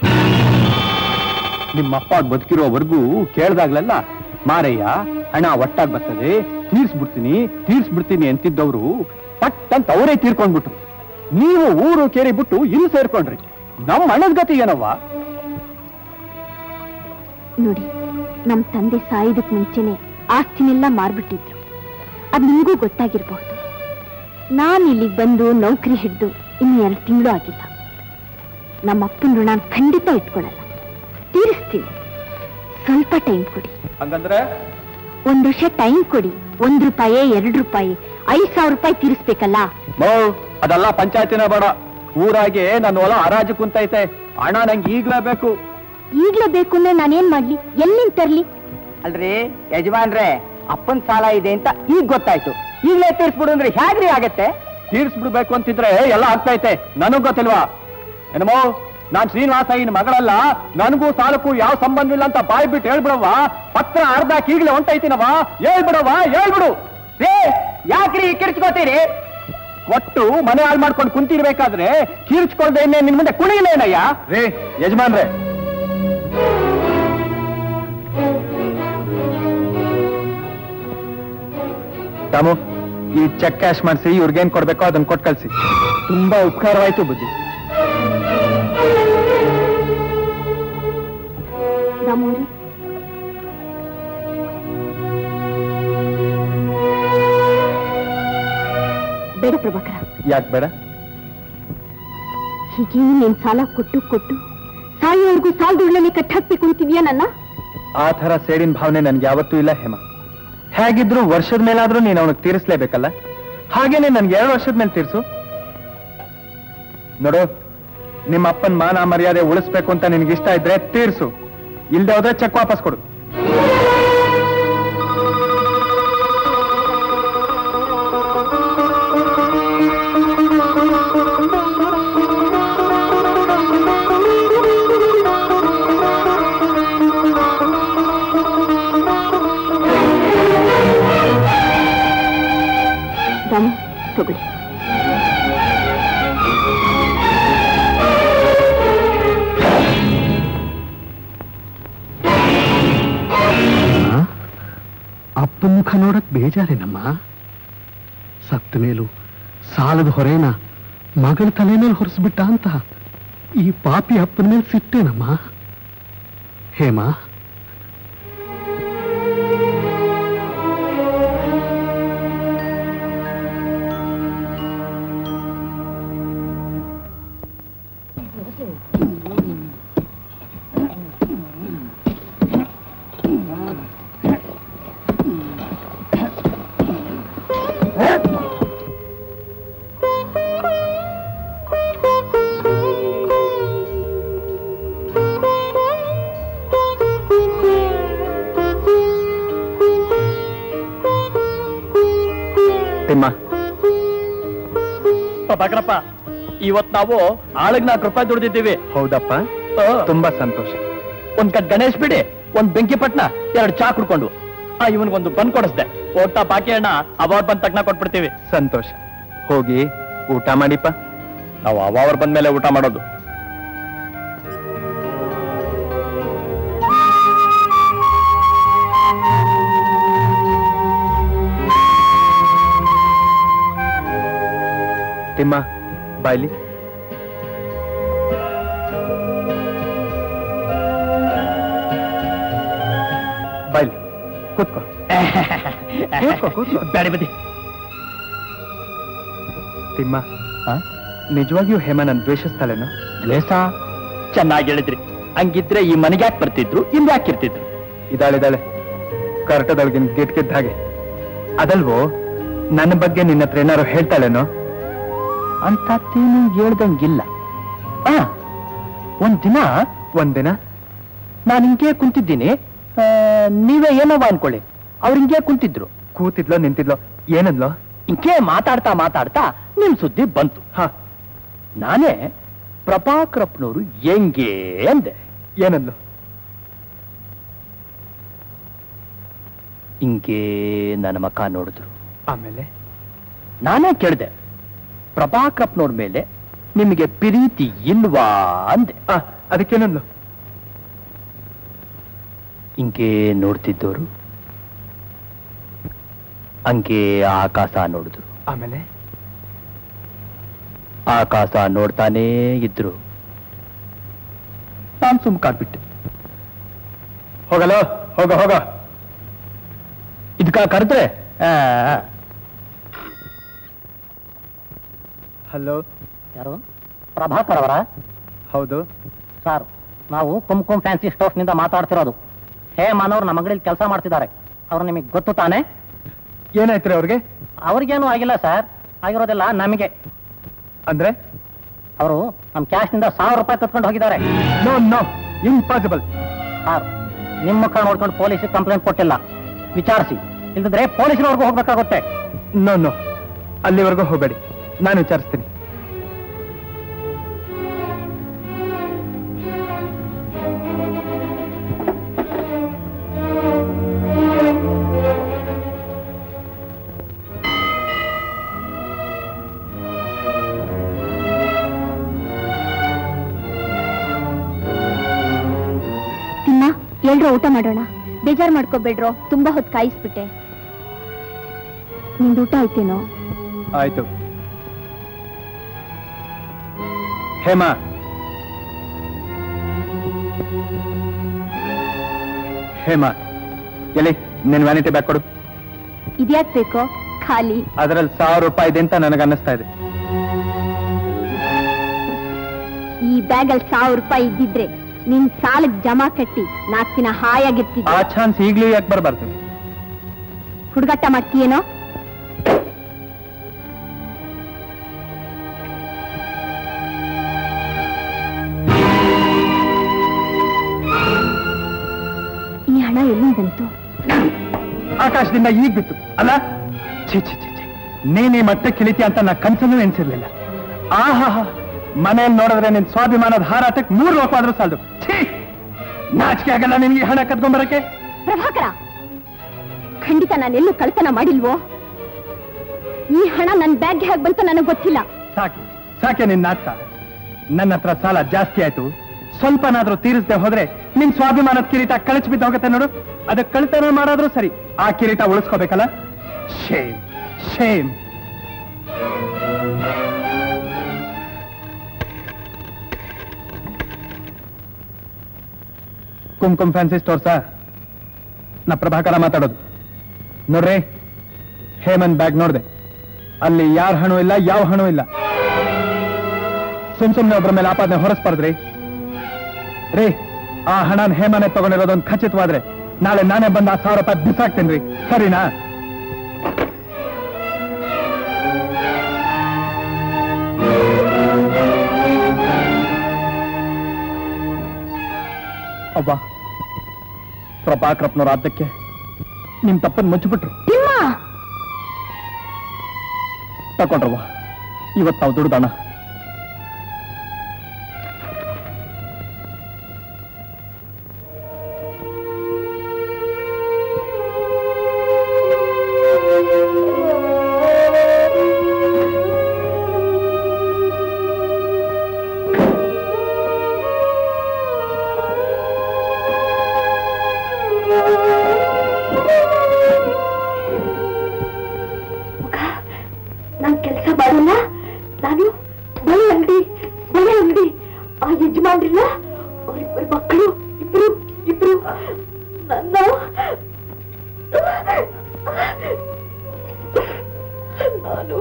ನಿಮ್ಮಪ್ಪ ಬದುಕಿರೋವರೆಗೂ ಕೇಳ್ದಾಗ್ಲೆಲ್ಲ ಮಾರಯ್ಯ ಹಣ ಒಟ್ಟಾಗ್ ಬರ್ತದೆ ತೀರ್ಸ್ಬಿಡ್ತೀನಿ ತೀರ್ಸ್ಬಿಡ್ತೀನಿ ಅಂತಿದ್ದವ್ರು ಪಟ್ ಅಂತ ಅವರೇ ತೀರ್ಕೊಂಡ್ಬಿಟ್ರು ನೀವು ಊರು ಕೇರಿ ಬಿಟ್ಟು ಇಲ್ಲಿ ಸೇರ್ಕೊಂಡ್ರಿ ನಮ್ಮ ಹಣದ ಗತಿ ಏನವ್ವ ನೋಡಿ ನಮ್ ತಂದೆ ಸಾಯೋದಕ್ ಮುಂಚೆನೆ ಆಸ್ತಿನೆಲ್ಲ ಮಾರ್ಬಿಟ್ಟಿದ್ರು ಅದ್ ನಿಮಗೂ ಗೊತ್ತಾಗಿರ್ಬಹುದು ನಾನ್ ಇಲ್ಲಿಗೆ ಬಂದು ನೌಕರಿ ಹಿಡ್ದು ಇನ್ನು ಎರಡು ತಿಂಗಳು ಆಗಿಲ್ಲ ನಮ್ಮ ಅಪ್ಪನ ಋಣ ಖಂಡಿತ ಇಟ್ಕೊಳಲ್ಲ ತೀರಿಸ್ತೀನಿ ಸ್ವಲ್ಪ ಟೈಮ್ ಕೊಡಿ ಹಂಗಂದ್ರೆ ಒಂದ್ ವರ್ಷ ಟೈಮ್ ಕೊಡಿ ಒಂದ್ ರೂಪಾಯಿ ಎರಡ್ ರೂಪಾಯಿ ಐದ್ ಸಾವಿರ ರೂಪಾಯಿ ತೀರಿಸ್ಬೇಕಲ್ಲ ಮೋ ಅದೆಲ್ಲ ಪಂಚಾಯತಿನ ಬೇಡ ಊರಾಗೆ ನನ್ನ ಹೊಲ ಹರಾಜು ಕುಂತೈತೆ ಹಣ ನಂಗೆ ಈಗ್ಲೇ ಬೇಕು ಈಗ್ಲೇ ಬೇಕು ಅಂದ್ರೆ ನಾನೇನ್ ಮಾಡ್ಲಿ ಎಲ್ಲಿಂದ ತರ್ಲಿ ಅಲ್ರಿ ಯಜಮಾನ್ರೆ ಅಪ್ಪನ್ ಸಾಲ ಇದೆ ಅಂತ ಈಗ ಗೊತ್ತಾಯ್ತು ಈಗಲೇ ತೀರ್ಸ್ಬಿಡು ಅಂದ್ರೆ ಹೇಗ್ರಿ ಆಗತ್ತೆ ತೀರ್ಸ್ಬಿಡ್ಬೇಕು ಅಂತಿದ್ರೆ ಎಲ್ಲ ಆಗ್ತೈತೆ ನನಗ್ ಗೊತ್ತಿಲ್ವಾ ಏನಮೋ ನಾನ್ ಶ್ರೀನಿವಾಸ ಇನ್ ಮಗಳಲ್ಲ ನನಗೂ ಸಾಲಕ್ಕೂ ಯಾವ ಸಂಬಂಧ ಇಲ್ಲ ಅಂತ ಬಾಯ್ ಬಿಟ್ಟು ಹೇಳ್ಬಿಡವ್ವ ಪತ್ರ ಅರ್ಧಕ್ಕೆ ಈಗಲೇ ಹೊಂಟೈತಿನವ ಹೇಳ್ಬಿಡವ್ವ ಹೇಳ್ಬಿಡು ರೇ ಯಾಕ್ರಿ ಕಿರ್ಚ್ಕೋತೀರಿ ಒಟ್ಟು ಮನೆ ಹಾಳು ಮಾಡ್ಕೊಂಡು ಕುಂತಿರ್ಬೇಕಾದ್ರೆ ಕಿರ್ಚ್ಕೊಳ್ದೆ ಇನ್ನೇ ನಿನ್ ಮುಂದೆ ಕುಣಿಲೇನಯ್ಯ ರೇ ಯಜಮಾನ್ರೆ ರಾಮು ಈ ಚೆಕ್ ಕ್ಯಾಶ್ ಮಾಡಿಸಿ ಇವ್ರಿಗೇನ್ ಕೊಡ್ಬೇಕೋ ಅದನ್ನ ಕೊಟ್ಟು ಕಳ್ಸಿ ತುಂಬಾ ಉಪಕಾರವಾಯ್ತು ಬುದ್ಧಿ ರಾಮೋರಿ ಬೇಡ ಪ್ರಭಾಕರ ಯಾಕೆ ಬೇಡ ಹೀಗೆ ನೀನ್ ಸಾಲ ಕೊಟ್ಟು ಕೊಟ್ಟು ಸಾಯೋವರೆಗೂ ಸಾಲದುಳ್ಳಲ್ಲಿ ಕಟ್ಟಾಕ್ಬೇಕು ಅಂತಿದ್ಯಾ ನನ್ನ ಆ ಥರ ಸೇಡಿನ ಭಾವನೆ ನನ್ಗೆ ಯಾವತ್ತೂ ಇಲ್ಲ ಹೇಮ ಹೇಗಿದ್ರು ವರ್ಷದ ಮೇಲಾದ್ರೂ ನೀನು ಅವನಿಗೆ ತೀರಿಸ್ಲೇಬೇಕಲ್ಲ ಹಾಗೇನೆ ನನ್ಗೆ ಎರಡು ವರ್ಷದ ಮೇಲೆ ತೀರ್ಸು ನೋಡು ನಿಮ್ಮ ಅಪ್ಪನ ಮಾನ ಮರ್ಯಾದೆ ಉಳಿಸ್ಬೇಕು ಅಂತ ನಿನ್ಗೆ ಇಷ್ಟ ಇದ್ರೆ ತೀರ್ಸು ಇಲ್ದೆ ಹೋದ್ರೆ ಚೆಕ್ ವಾಪಸ್ ಕೊಡು ರಾಮು ತಗೊಳ್ಳಿ ಅಪ್ಪನ ಮುಖ ನೋಡಕ್ ಬೇಜಾರೇನಮ್ಮ ಸತ್ತ ಮೇಲೂ ಸಾಲದ ಹೊರೆನ ಮಗಳ ತಲೆ ಮೇಲೆ ಹೊರಿಸ್ಬಿಟ್ಟ ಅಂತ ಈ ಪಾಪಿ ಅಪ್ಪನ ಮೇಲೆ ಸಿಟ್ಟೇನಮ್ಮ ಹೇಮಾ ತಿಮ್ಮ ಪ್ರಭಾಕರಪ್ಪ ಇವತ್ ನಾವು ಆಳಿಗೆ ನಾಲ್ಕು ರೂಪಾಯಿ ದುಡ್ದಿದ್ದೀವಿ ಹೌದಪ್ಪ ಆ, ತುಂಬಾ ಸಂತೋಷ ಒಂದ್ ಕಟ್ ಗಣೇಶ್ ಬಿಡಿ ಒಂದ್ ಬೆಂಕಿ ಪಟ್ನ ಎರಡು ಚಾ ಕುಡ್ಕೊಂಡು ಆ ಇವನ್ಗೊಂದು ಬನ್ ಕೊಡಿಸ್ದೆ ಹೋಗ್ತಾ ಬಾಕಿ ಹಣ ಅವಾರ್ಡ್ ಬಂದ್ ತಕ್ಷಣ ಕೊಟ್ಬಿಡ್ತೀವಿ ಸಂತೋಷ ಹೋಗಿ ಊಟ ಮಾಡಿಪ್ಪ ನಾವು ಅವಾವರ್ ಬಂದ್ಮೇಲೆ ಊಟ ಮಾಡೋದು ತಿಮ್ಮ ಬಾಯ್ಲಿ ಬಾಯ್ಲಿ ಕೂತ್ಕೋ ಕೂತ್ಕೋ, ಕೂತ್ಕೋ. ಬ್ಯಾಡಿ ಬದಿ ತಿಮ್ಮ ನಿಜವಾಗಿಯೂ ಹೇಮ ನನ್ ದ್ವೇಷಿಸ್ತಾಳೇನೋ ಲೇಸ ಚೆನ್ನಾಗಿ ಹೇಳಿದ್ರಿ ಹಂಗಿದ್ರೆ ಈ ಮನೆಗೆ ಯಾಕೆ ಬರ್ತಿದ್ರು ಇಲ್ಲಿ ಯಾಕೆ ಇರ್ತಿದ್ರು ಇದಾಳಿದಾಳೆ ಕರ್ಟದೊಳಗಿನ ಗಿಟ್ಕಿದ್ದ ಹಾಗೆ ಅದಲ್ವೋ ನನ್ನ ಬಗ್ಗೆ ನಿನ್ನ ಹತ್ರ ಏನಾರು ಹೇಳ್ತಾಳೇನೋ ಅಂತೇನು ಹೇಳ್ದಂಗಿಲ್ಲ ಆ ಒಂದ್ ದಿನ ಒಂದಿನ ನಾನು ಹಿಂಗೆ ಕುಂತಿದ್ದೀನಿ ಆ, ನೀವೇ ಏನವ ಅನ್ಕೊಳ್ಳಿ ಅವ್ರು ಹಿಂಗೆ ಕುಂತಿದ್ರು ಕೂತಿದ್ಲೋ ನಿಂತಿದ್ಲೋ ಏನಂದ್ಲೋ ಹಿಂಗೆ ಮಾತಾಡ್ತಾ ಮಾತಾಡ್ತಾ ನಿಮ್ ಸುದ್ದಿ ಬಂತು ಹಾ ನಾನೇ ಪ್ರಭಾಕರಪ್ಪನವರು ಹೆಂಗೆ ಅಂದೆ ಏನಂದ್ಲು ಹಿಂಗೆ ನನ್ನ ಮಕ್ಕ ನೋಡಿದ್ರು ಆಮೇಲೆ ನಾನೇ ಕೇಳಿದೆ ಪ್ರಭಾಕರಪ್ಪನವ್ರ ಮೇಲೆ ನಿಮಗೆ ಪ್ರೀತಿ ಇಲ್ವಾ ಅಂದೆ ಆ ಅದಕ್ಕೇನಂದ್ಲು ಹಿಂಗೆ ನೋಡ್ತಿದ್ದವರು ಹಂಗೆ ಆಕಾಶ ನೋಡಿದ್ರು ಆಮೇಲೆ ಆಕಾಶ ನೋಡ್ತಾನೇ ಇದ್ರು ನಾನು ಸುಮ್ ಕಾಡ್ಬಿಟ್ಟೆ ಹೋಗಲೋ ಹೋಗ ಹೋಗ ಇದಕ್ಕ ಕರೆದ್ರೆ ಹಲೋ ಯಾರು ಪ್ರಭಾಕರ್ ಅವರ ಹೌದು ಸರ್ ನಾವು ಕುಂಕುಮ್ ಫ್ಯಾನ್ಸಿ ಸ್ಟೋರ್ಸ್ನಿಂದ ಮಾತಾಡ್ತಿರೋದು ಹೇ ಮಾನವ್ರು ನಮ್ಮ ಅಂಗಡಿಲಿ ಕೆಲಸ ಮಾಡ್ತಿದ್ದಾರೆ ಅವ್ರು ನಿಮಗೆ ಗೊತ್ತು ತಾನೇ ಏನಾಯ್ತ್ರಿ ಅವ್ರಿಗೆ ಅವ್ರಿಗೇನು ಆಗಿಲ್ಲ ಸರ್ ಆಗಿರೋದಿಲ್ಲ ನಮಗೆ ಅಂದ್ರೆ ಅವರು ನಮ್ಮ ಕ್ಯಾಶ್ನಿಂದ ಸಾವಿರ ರೂಪಾಯಿ ಕತ್ಕೊಂಡು ಹೋಗಿದ್ದಾರೆ ನೋ ನೋ ಇಂಪಾಸಿಬಲ್ ಸರ್ ನಿಮ್ಮ ಮುಖ ನೋಡ್ಕೊಂಡು ಪೊಲೀಸಿಗೆ ಕಂಪ್ಲೇಂಟ್ ಕೊಟ್ಟಿಲ್ಲ ವಿಚಾರಿಸಿ ಇಲ್ದಿದ್ರೆ ಪೊಲೀಸ್ನವ್ರಿಗೂ ಹೋಗ್ಬೇಕಾಗುತ್ತೆ ನೋ ನೋ ಅಲ್ಲಿವರೆಗೂ ಹೋಗಬೇಡಿ ನಾನು ವಿಚಾರಿಸ್ತೀನಿ ತಿನ್ನ ಎಲ್ರೂ ಊಟ ಮಾಡೋಣ ಬೇಜಾರ್ ಮಾಡ್ಕೋಬೇಡ್ರೋ ತುಂಬಾ ಹೊತ್ತು ಕಾಯಿಸ್ಬಿಟ್ಟೆ ನಿಂದು ಊಟ ಆಯ್ತೇನೋ ಆಯ್ತು ಹೇಮಾ ಹೇಮಾ ಎಲ್ಲಿ ನಿನ್ ವ್ಯಾನಿಟಿ ಬ್ಯಾಗ್ ಕೊಡು ಇದ್ಯಾಕ್ ಬೇಕೋ ಖಾಲಿ ಅದರಲ್ಲಿ ಸಾವಿರ ರೂಪಾಯಿ ಇದೆ ಅಂತ ನನಗೆ ಅನ್ನಿಸ್ತಾ ಇದೆ ಈ ಬ್ಯಾಗಲ್ಲಿ ಸಾವಿರ ರೂಪಾಯಿ ಇದ್ದಿದ್ರೆ ನಿನ್ ಸಾಲಕ್ ಜಮಾ ಕಟ್ಟಿ ನಾಲ್ಕು ದಿನ ಆ ಹಾಯಾಗಿರ್ತಿದ್ದೆ ಚಾನ್ಸ್ ಈಗ್ಲೂ ಯಾಕೆ ಬರಬಾರ್ದು ಹುಡುಗಾಟ ಮಾಡ್ತೀಯೇನೋ ಈ ಹಣ ಎಲ್ಲಿಂದ ಬಂತು ಆಕಾಶದಿಂದ ಈಗ ಬಿತ್ತು ಅಲ್ಲ ಛೀ ಛೀ ಛೀ ಛೀ ನೀನ್ ಈ ಮಟ್ಟಕ್ಕೆ ಇಳಿತಿ ಅಂತ ನಾ ಕನ್ಸನ್ನು ಎನ್ಸಿರ್ಲಿಲ್ಲ ಆಹಾ ಮನೆಯಲ್ಲಿ ನೋಡಿದ್ರೆ ನಿನ್ ಸ್ವಾಭಿಮಾನದ ಹಾರಾಟಕ್ಕೆ ಮೂರು ಲೋಕ ಆದ್ರೂ ಸಾಲದು ಛೀ ನಾಚಿಕೆ ಆಗಲ್ಲ ನಿನ್ಗೆ ಈ ಹಣ ಕದ್ಕೊಂಬರಕ್ಕೆ ಪ್ರಭಾಕರ ಖಂಡಿತ ನಾನೆಲ್ಲೂ ಕಳ್ತನ ಮಾಡಿಲ್ವೋ ಈ ಹಣ ನನ್ನ ಬ್ಯಾಗ್ಗೆ ಹೇಗೆ ಬಂತು ನನಗೆ ಗೊತ್ತಿಲ್ಲ ಸಾಕೆ ಸಾಕೆ ನಿನ್ ನಾಟಕ ನನ್ನ ಹತ್ರ ಸಾಲ ಜಾಸ್ತಿ ಆಯ್ತು ಸ್ವಲ್ಪನಾದ್ರೂ ತೀರಿಸದೆ ಹೋದ್ರೆ ನಿನ್ ಸ್ವಾಭಿಮಾನದ ಕಿರೀಟ ಕಳಚಿ ಬಿದ್ದು ಹೋಗುತ್ತೆ ನೋಡು ಅದಕ್ಕೆ ಕಳ್ತನ ಮಾಡಾದ್ರೂ ಸರಿ ಆ ಕಿರೀಟ ಉಳಿಸ್ಕೋಬೇಕಲ್ಲ ಶೇಮ್ ಶೇಮ್ ಕುಂಕುಮ್ ಫ್ಯಾನ್ಸಿ ಸ್ಟೋರ್ಸಾ ನಾ ಪ್ರಭಾಕರ ಮಾತಾಡೋದು ನೋಡ್ರಿ ಹೇಮಂತ್ ಬ್ಯಾಗ್ ನೋಡ್ದೆ ಅಲ್ಲಿ ಯಾರ ಹಣು ಇಲ್ಲ ಯಾವ ಹಣು ಇಲ್ಲ ಸುಮ್ ಸುಮ್ನೆ ಒಬ್ಬರ ಮೇಲೆ ಆಪಾದನೆ ಹೊರಸ್ಬಾರ್ದ್ರಿ ರೀ ಆ ಹಣನ ಹೇಮನೆ ತಗೊಂಡಿರೋದೊಂದು ಖಚಿತವಾದ್ರೆ ನಾಳೆ ನಾನೇ ಬಂದು ಆ ಸಾವಿರ ರೂಪಾಯಿ ಬಿಸಾಕ್ತೇನ್ರಿ ಸರಿನಾ ಅವ್ವ ಪ್ರಭಾಕರಪ್ಪನವ್ರ ಆದ್ದಕ್ಕೆ ನಿಮ್ ತಪ್ಪನ್ನು ಮುಚ್ಚಿಬಿಟ್ರು ತಿಮ್ಮ ತಕೊಂಡ್ರವ್ವ ಇವತ್ತು ನಾವು ದುಡ್ದಣ ನಾನ್ ಕೆಲಸ ಮಾಡಲ್ಲ ನಾನು ಬಳೆ ಅಂಗಡಿ ಬಳೆ ಅಂಗಡಿ ಆ ಯಜಮಾನ್ರಿಲ್ಲ ಅವರಿಬ್ಬರು ಮಕ್ಕಳು ಇಬ್ರು ಇಬ್ರು ನನ್ನ ನಾನು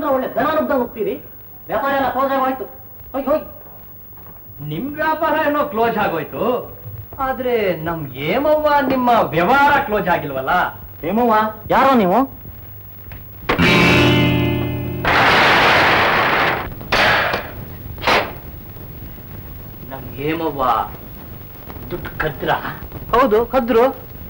ಅಂದ್ರೆ ಒಳ್ಳೆ ದನ ನುಗ್ದಂಗ್ ಹೋಗ್ತೀರಿ ವ್ಯಾಪಾರ ಎಲ್ಲ ಕ್ಲೋಸ್ ಆಗೋಯ್ತು ಹೋಗಿ ಹೋಗಿ ನಿಮ್ ವ್ಯಾಪಾರ ಏನೋ ಕ್ಲೋಸ್ ಆಗೋಯ್ತು ಆದ್ರೆ ನಮ್ ಏಮವ್ವ ನಿಮ್ಮ ವ್ಯವಹಾರ ಕ್ಲೋಸ್ ಆಗಿಲ್ವಲ್ಲ ಹೇಮವ್ವ ಯಾರೋ ನೀವು ನಮ್ ಏಮವ್ವ ದುಡ್ಡು ಕದ್ರ ಹೌದು ಕದ್ರು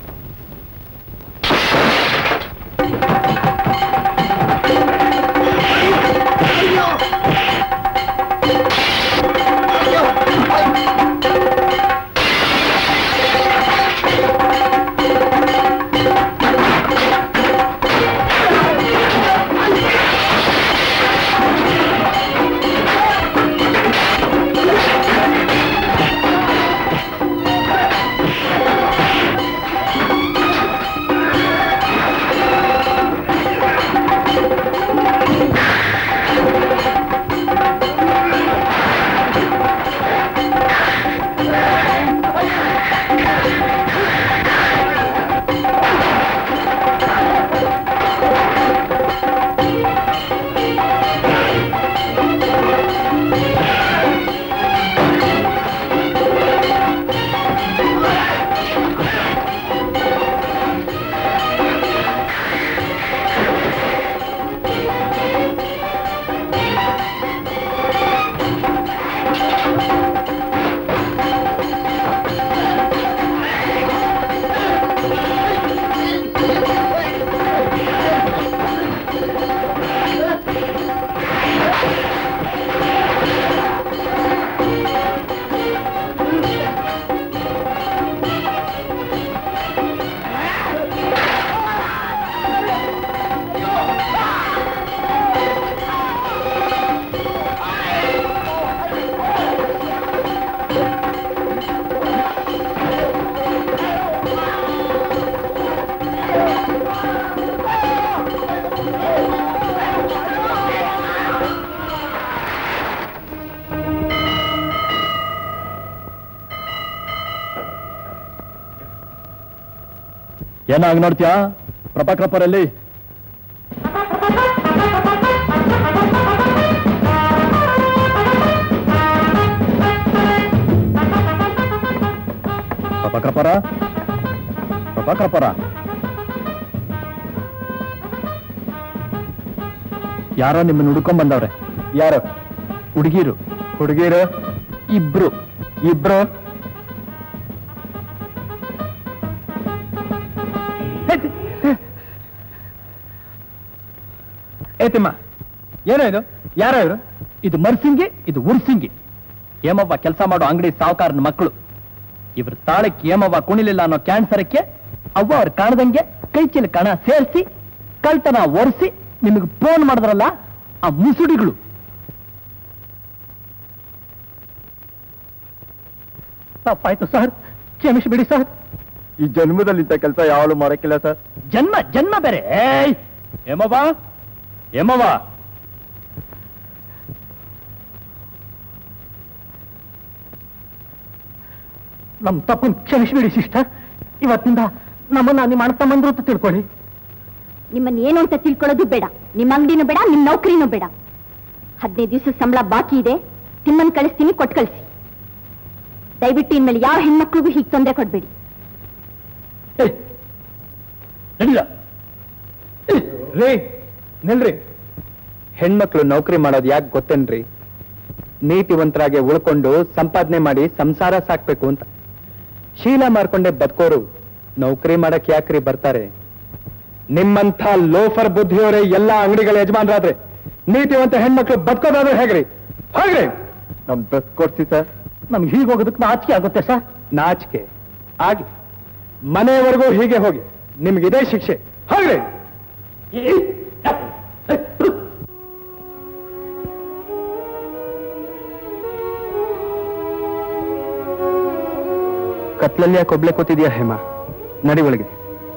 ಏನಾಗಿ ನೋಡ್ತೀಯಾ ಪ್ರಭಾಕರಪ್ಪರಲ್ಲಿ ಪ್ರಭಾಕರಪ್ಪರ ಪ್ರಭಾಕರಪ್ಪರ ಯಾರೋ ನಿಮ್ಮನ್ನ ಹುಡ್ಕೊಂಡ್ ಬಂದವ್ರೆ ಯಾರು ಹುಡುಗಿರು ಹುಡುಗಿರು ಇಬ್ರು ಇಬ್ರು ಏತಿಮ್ಮ ಏನೋ ಇದು ಯಾರೋ ಇವರು ಇದು ಮರ್ಸಿಂಗಿ ಇದು ಉರ್ಸಿಂಗಿ ಹೇಮವ್ವ ಕೆಲಸ ಮಾಡೋ ಅಂಗಡಿ ಸಾವುಕಾರನ ಮಕ್ಕಳು ಇವ್ರ ತಾಳಕ್ಕೆ ಹೇಮವ್ವ ಕುಣಿಲಿಲ್ಲ ಅನ್ನೋ ಕ್ಯಾನ್ಸರಕ್ಕೆ ಅವ್ವ ಅವ್ರು ಕಾಣದಂಗೆ ಕೈ ಚೀಲ ಕಣ ಸೇರಿಸಿ ಕಳ್ತನ ಒರೆಸಿ ನಿಮಗೆ ಫೋನ್ ಮಾಡಿದ್ರಲ್ಲ ಆ ಮುಸುಡಿಗಳು ತಪ್ಪಾಯ್ತು ಸರ್ ಕ್ಷಮಿಸಿಬಿಡಿ ಸರ್ ಈ ಜನ್ಮದಲ್ಲಿ ಇಂಥ ಕೆಲಸ ಯಾವಾಗಲೂ ಮಾಡಕ್ಕಿಲ್ಲ ಸರ್ ಜನ್ಮ ಜನ್ಮ ಬೇರೆ ಏಯ್ ಹೇಮವ್ವ ಹೇಮವ್ವ ನಮ್ ತಪ್ಪನ್ ಕ್ಷಮಿಸಿಬಿಡಿ ಸಿಸ್ಟರ್ ಇವತ್ತಿಂದ ನಮ್ಮನ್ನ ನಿಮ್ಮ ಅಣ್ಣ ತಮ್ಮಂದ್ರು ಅಂತ ತಿಳ್ಕೊಳ್ಳಿ ನಿಮ್ಮನ್ನ ಏನು ಅಂತ ತಿಳ್ಕೊಳ್ಳೋದು ಬೇಡ ನಿಮ್ಮ ಅಂಗಡಿನೂ ಬೇಡ ನಿಮ್ಮ ನೌಕರಿನೂ ಬೇಡ ಹದಿನೈದು ದಿವಸ ಸಂಬಳ ಬಾಕಿ ಇದೆ ತಿಮ್ಮನ್ ಕಳಿಸ್ತೀನಿ ಕೊಟ್ಟು ಕಳಿಸಿ ದಯವಿಟ್ಟು ಇನ್ಮೇಲೆ ಯಾವ ಹೆಣ್ಮಕ್ಳಿಗೂ ಹೀಗೆ ತೊಂದರೆ ಕೊಡ್ಬೇಡಿ ಏಯ್, ನಡೀಲ ರೀ ನಿಲ್ರಿ ಹೆಣ್ಮಕ್ಳು ನೌಕರಿ ಮಾಡೋದು ಯಾಕೆ ಗೊತ್ತೇನ್ರಿ ನೀತಿವಂತರಾಗಿ ಉಳ್ಕೊಂಡು ಸಂಪಾದನೆ ಮಾಡಿ ಸಂಸಾರ ಸಾಕ್ಬೇಕು ಅಂತ ಶೀಲ ಮಾರ್ಕೊಂಡೆ ಬದುಕೋರು ನೌಕರಿ ಮಾಡಕ್ ಯಾಕ್ರಿ ಬರ್ತಾರೆ ನಿಮ್ಮಂಥ ಲೋಫರ್ ಬುದ್ಧಿಯವರೇ ಎಲ್ಲಾ ಅಂಗಡಿಗಳ ಯಜಮಾನರಾದ್ರೆ ನೀತಿವಂತ ಹೆಣ್ಮಕ್ಳು ಬದುಕೋದಾದ್ರೆ ಹೇಗ್ರಿ ಹೋಗ್ರಿ ನಮ್ ಡ್ರೆಸ್ ಕೊಡ್ಸಿ ಸರ್ ನಮ್ಗೆ ಹೀಗೆ ಹೋಗೋದಕ್ಕೆ ನಾಚಿಕೆ ಆಗುತ್ತೆ ಸರ್ ನಾಚಿಕೆ ಆಗಿ ಮನೆಯವರೆಗೂ ಹೀಗೆ ಹೋಗಿ ನಿಮ್ಗಿದೇ ಶಿಕ್ಷೆ ಹೋಗ್ರಿ ಕತ್ಲಲ್ಲಿ ಯಾಕೆ ಒಬ್ಳೆ ಕೂತಿದ್ಯಾ ಹೇಮಾ ನಡಿ ಒಳಗೆ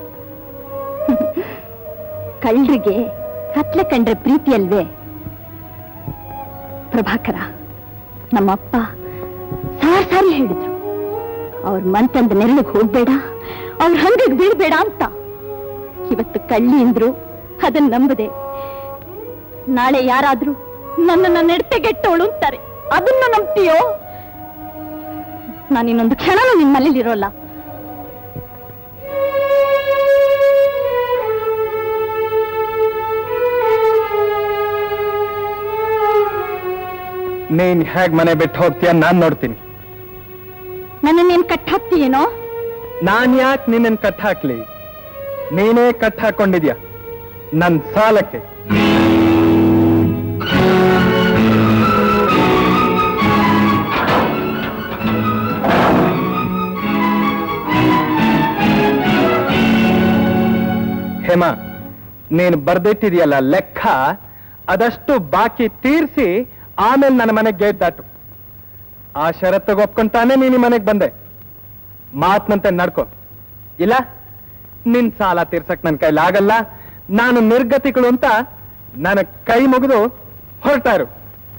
ಕಳ್ಳರಿಗೆ ಕತ್ಲೆ ಕಂಡ್ರೆ ಪ್ರೀತಿ ಅಲ್ವೇ ಪ್ರಭಾಕರ ನಮ್ಮಪ್ಪ ಸಾರ್ ಸಾರಿ ಹೇಳಿದ್ರು ಅವ್ರ ಮಂತಂದ ನೆರಳಿಗೆ ಹೋಗ್ಬೇಡ ಅವ್ರ ಹಂಗಿಗೆ ಬೀಳ್ಬೇಡ ಅಂತ ಇವತ್ತು ಕಳ್ಳಿ ಅಂದ್ರು ಅದನ್ನ ನಂಬದೆ ನಾಳೆ ಯಾರಾದ್ರೂ ನನ್ನನ್ನ ನೆಡ್ತೆಗೆಟ್ಟವಳು ಅಂತಾರೆ ಅದನ್ನ ನಂಬ್ತೀಯೋ ನಾನು ಇನ್ನೊಂದು ಕ್ಷಣನೂ ನಿನ್ ಮನೇಲಿ ಇರೋಲ್ಲ ನೀನ್ ಹೇಗ್ ಮನೆ ಬಿಟ್ಟು ಹೋಗ್ತೀಯ ನಾನ್ ನೋಡ್ತೀನಿ ನನ್ನನ್ನೇನ್ ಕಟ್ ಹಾಕ್ತೀಯೇನೋ ನಾನ್ ಯಾಕೆ ನಿನ್ನನ್ ಕಟ್ ಹಾಕ್ಲಿ ನೀನೇ ಕಟ್ ಹಾಕೊಂಡಿದ್ಯಾ ನನ್ ಸಾಲಕ್ಕೆ ಹೇಮಾ ನೀನು ಬರ್ದಿಟ್ಟಿದೆಯಲ್ಲ ಲೆಕ್ಕ ಅದಷ್ಟು ಬಾಕಿ ತೀರ್ಸಿ ಆಮೇಲೆ ನನ್ನ ಮನೆಗೆ ಗೇಟ್ ದಾಟು ಆ ಷರತ್ತಿಗೆ ಒಪ್ಕೊಂತಾನೆ ನೀನು ಮನೆಗೆ ಬಂದೆ ಮಾತ್ನಂತೆ ನಡ್ಕೊ ಇಲ್ಲ ನಿನ್ ಸಾಲ ತೀರ್ಸಕ್ ನನ್ನ ಕೈಲಿ ಆಗಲ್ಲ ನಾನು ನಿರ್ಗತಿಗಳು ಅಂತ ನನ್ನ ಕೈ ಮುಗಿದು ಹೊರಟ ಇರು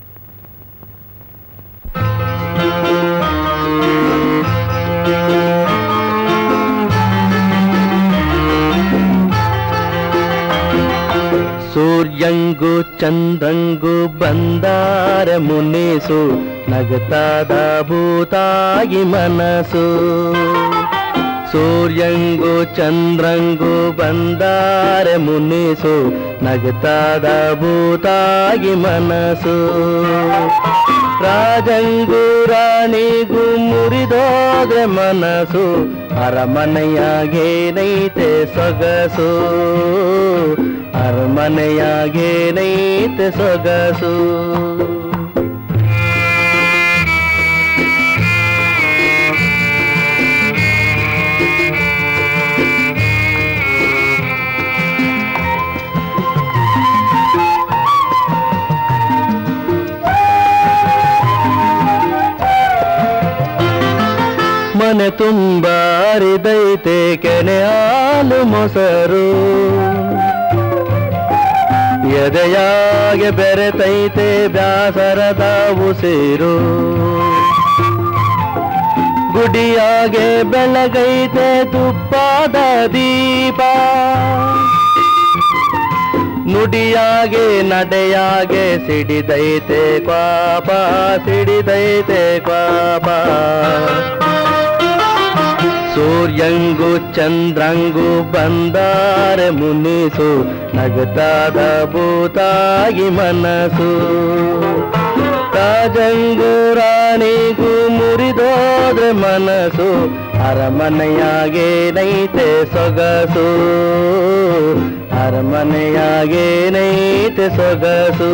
ಸೂರ್ಯಂಗು ಚಂದ್ರಂಗು ಬಂದಾರ ಮುನಿಸು ನಗತಾದ ಭೂತಾಗಿ ಮನಸ್ಸು ಸೂರ್ಯಂಗು ಚಂದ್ರಂಗು ಬಂದಾರ ಮುನಿಸು ನಗತಾದ ಭೂತಾಗಿ ಮನಸ್ಸು ರಾಜಂಗು ರಾಣಿಗೂ ಮುರಿದೋದ್ರೆ ಮನಸ್ಸು ಅರಮನೆಯಾಗೇನೈತೆ ಸೊಗಸು ಅರಮನೆಯಾಗೇನೈತೆ ಸೊಗಸು ಮನೆ ತುಂಬ ಅರಿದೈತೆ ಕೆನೆ ಹಾಲು ಮೊಸರು ಎದೆಯಾಗೆ ಬೆರೆತೈತೆ ಬ್ಯಾಸರದ ಉಸಿರು ಗುಡಿಯಾಗೆ ಬೆಳಗೈತೆ ತುಪ್ಪಾದ ದೀಪ ನುಡಿಯಾಗೆ ನಡೆಯಾಗೆ ಸಿಡಿದೈತೆ ಕ್ವಾಪ ಸಿಡಿದೈತೆ ಕ್ವಾಪ ಸೂರ್ಯಂಗು ಚಂದ್ರಂಗು ಬಂದಾರೆ ಮುನಿಸು ನಗತಾದ ಭೂತಾಗಿ ಮನಸ್ಸು ರಾಜಂಗು ರಾಣಿಗೂ ಮುರಿದೋದ್ರೆ ಮನಸ್ಸು ಅರಮನೆಯಾಗೆ ನೈತೆ ಸೊಗಸು ಅರಮನೆಯಾಗೆ ನೈತೆ ಸೊಗಸು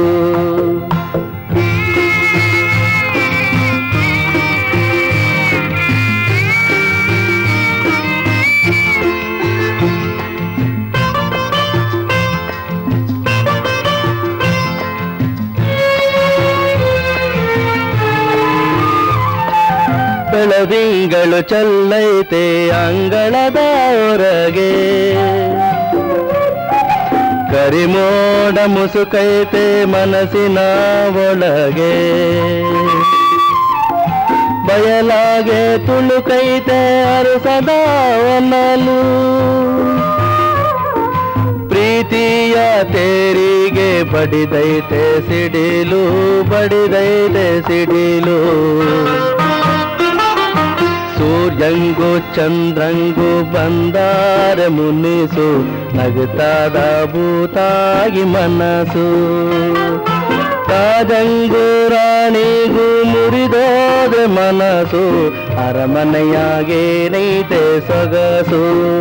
ಬೆಳದಿಂಗಳು ಚಲ್ಲೈತೆ ಅಂಗಳದ ಹೊರಗೆ ಕರಿಮೋಡ ಮುಸುಕೈತೆ ಮನಸ್ಸಿನ ಒಳಗೆ ಬಯಲಾಗೆ ತುಳುಕೈತೆ ಅರಸದ ಒನಲು ಪ್ರೀತಿಯ ತೇರಿಗೆ ಬಡಿದೈತೆ ಸಿಡಿಲು ಬಡಿದೈತೆ ಸಿಡಿಲು ಸೂರ್ಯಂಗು ಚಂದ್ರಂಗು ಬಂದಾರ ಮುನಿಸು ನಗುತ್ತಾದ ಭೂತಾಗಿ ಮನಸ್ಸು ರಾಜಂಗು ರಾಣಿಗೂ ಮುರಿದೋದ್ರೆ ಮನಸ್ಸು ಅರಮನೆಯಾಗೆ ನೈತೆ ಸೊಗಸು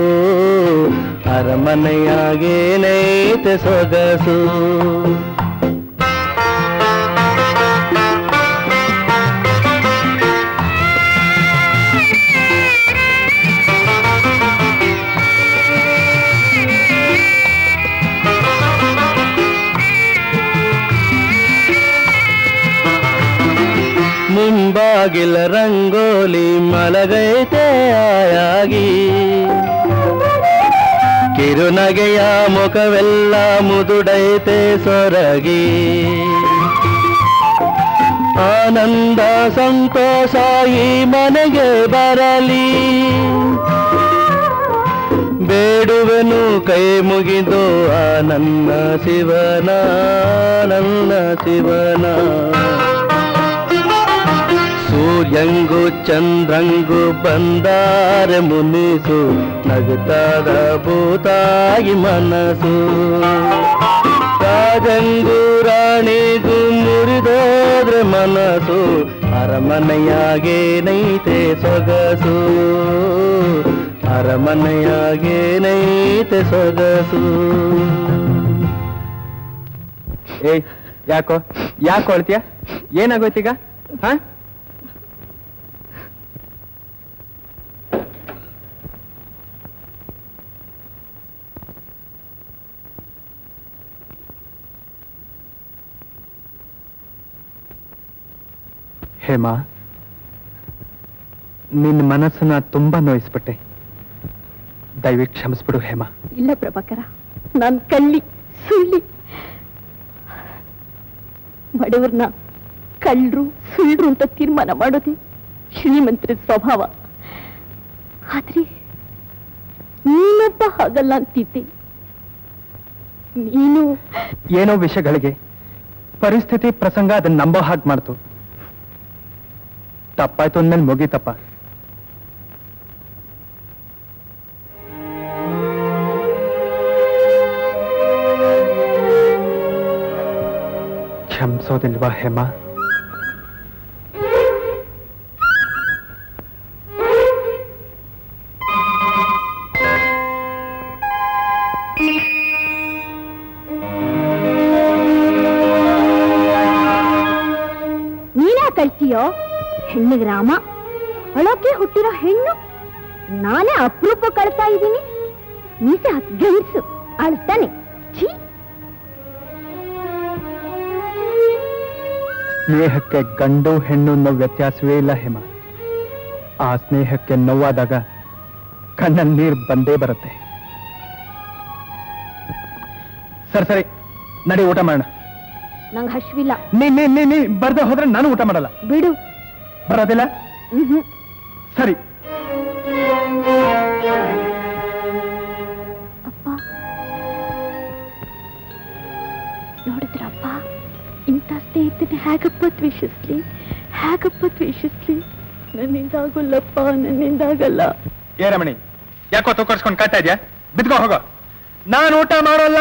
ಅರಮನೆಯಾಗೆ ನೈತೆ ಸೊಗಸು ಮುಂಬಾಗಿಲ ರಂಗೋಲಿ ಮಲಗೈತೆ ಆಯಾಗಿ ಕಿರುನಗೆಯ ಮುಖವೆಲ್ಲ ಮುದುಡೈತೆ ಸೊರಗಿ ಆನಂದ ಸಂತೋಷ ಈ ಮನೆಗೆ ಬರಲಿ ಬೇಡುವೆನು ಕೈ ಮುಗಿದು ಆ ನನ್ನ ಶಿವನ ನನ್ನ ಶಿವನ ಸೂರ್ಯಂಗು ಚಂದ್ರಂಗು ಬಂದಾರೆ ಮುನಿಸು ನಗುತ್ತಾದ ಭೂತಾಗಿ ಮನಸ್ಸು ರಾಜಂಗು ರಾಣಿಗೂ ಮುರಿದೋದ್ರೆ ಮನಸ್ಸು ಅರಮನೆಯಾಗೇನೈತೆ ಸೊಗಸು ಅರಮನೆಯಾಗೇನೈತೆ ಸೊಗಸು ಏಯ್ ಯಾಕೋ ಯಾಕೋ ಅಳ್ತೀಯ ಏನಾಗೋಯ್ತೀಗ ಹಾ ಹೇಮಾ ನಿನ್ನ ಮನಸ್ಸನ್ನ ತುಂಬಾ ನೋಯಿಸ್ಬಿಟ್ಟೆ ದಯವಿಟ್ಟು ಕ್ಷಮಿಸ್ಬಿಡು ಹೇಮಾ ಇಲ್ಲ ಪ್ರಭಾಕರ ನಾನ್ ಕಳ್ಳಿ ಸುಳ್ಳಿ ಬಡವ್ರನ್ನ ಕಳ್ಳರು ಸುಳ್ಳು ಅಂತ ತೀರ್ಮಾನ ಮಾಡೋದೇ ಶ್ರೀಮಂತರ ಸ್ವಭಾವ ಆದ್ರೆ ನೀನೊಬ್ಬ ಹಾಗಲ್ಲ ಅಂತಿದ್ದೆ ನೀನು ಏನೋ ವಿಷಯಗಳಿಗೆ ಪರಿಸ್ಥಿತಿ ಪ್ರಸಂಗ ಅದನ್ನ ನಂಬೋ ಹಾಗೆ ಮಾಡ್ತು ತಪ್ಪಾಯ್ತು ಅಂದ್ಮೇಲೆ ಮುಗೀತಪ್ಪ ಕ್ಷಮಿಸೋದಿಲ್ವಾ ಹೇಮಾ ನೀನಾ ಕಳ್ತೀಯೋ ಹೆಣ್ಣಿಗೆ ರಾಮ ಅಳೋಕೆ ಹುಟ್ಟಿರೋ ಹೆಣ್ಣು ನಾನೇ ಅಪರೂಪ ಕಳ್ತಾ ಇದ್ದೀನಿ ಮೀಸೆ ಹತ್ ಗಂಡ್ಸು ಅಳ್ತಾನೆ ಛೀ ಸ್ನೇಹಕ್ಕೆ ಗಂಡು ಹೆಣ್ಣು ಅನ್ನೋ ವ್ಯತ್ಯಾಸವೇ ಇಲ್ಲ ಹೇಮ ಆ ಸ್ನೇಹಕ್ಕೆ ನೋವಾದಾಗ ಕಣ್ಣಲ್ಲಿ ನೀರು ಬಂದೇ ಬರುತ್ತೆ ಸರಿ ಸರಿ ನಡಿ ಊಟ ಮಾಡೋಣ ನಂಗೆ ಹಶ್ವಿಲ್ಲ ನೀ ನೀ ನೀ ನೀ ಬರ್ದೆ ಹೋದ್ರೆ ನಾನು ಊಟ ಮಾಡಲ್ಲ ಬಿಡು ಬರೋದಿಲ್ಲ ಮ್ಹೂ. ಸರಿ ಅಪ್ಪ ನೋಡಿದ್ರಪ್ಪ ಇಂಥ ಸ್ನೇಹಿತನ ಹೇಗಪ್ಪ ದ್ವೇಷಿಸ್ಲಿ ಹೇಗಪ್ಪ ದ್ವೇಷಿಸ್ಲಿ ನನ್ನಿಂದಾಗಲ್ಲಪ್ಪ ನನ್ನಿಂದಾಗಲ್ಲ ಏ ರಮಣಿ ಯಾಕೋ ತೂಕರ್ಸ್ಕೊಂಡು ಕಾಡ್ತಾ ಇದ್ಯಾ ಬಿದ್ಕೋ ಹೋಗೋ ನಾನು ಊಟ ಮಾಡೋಲ್ಲ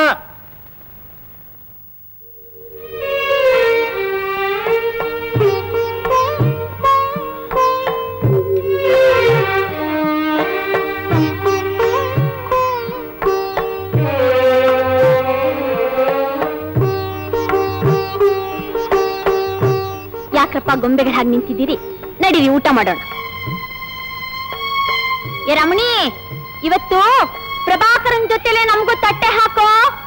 ಯಾಕ್ರಪ್ಪ ಗೊಂಬೆಗಳ ಹಾಗೆ ನಿಂತಿದ್ದೀರಿ ನಡೀರಿ ಊಟ ಮಾಡೋಣ ಏ ರಮಣಿ ಇವತ್ತು ಪ್ರಭಾಕರನ್ ಜೊತೆಲೆ ನಮಗೂ ತಟ್ಟೆ ಹಾಕೋ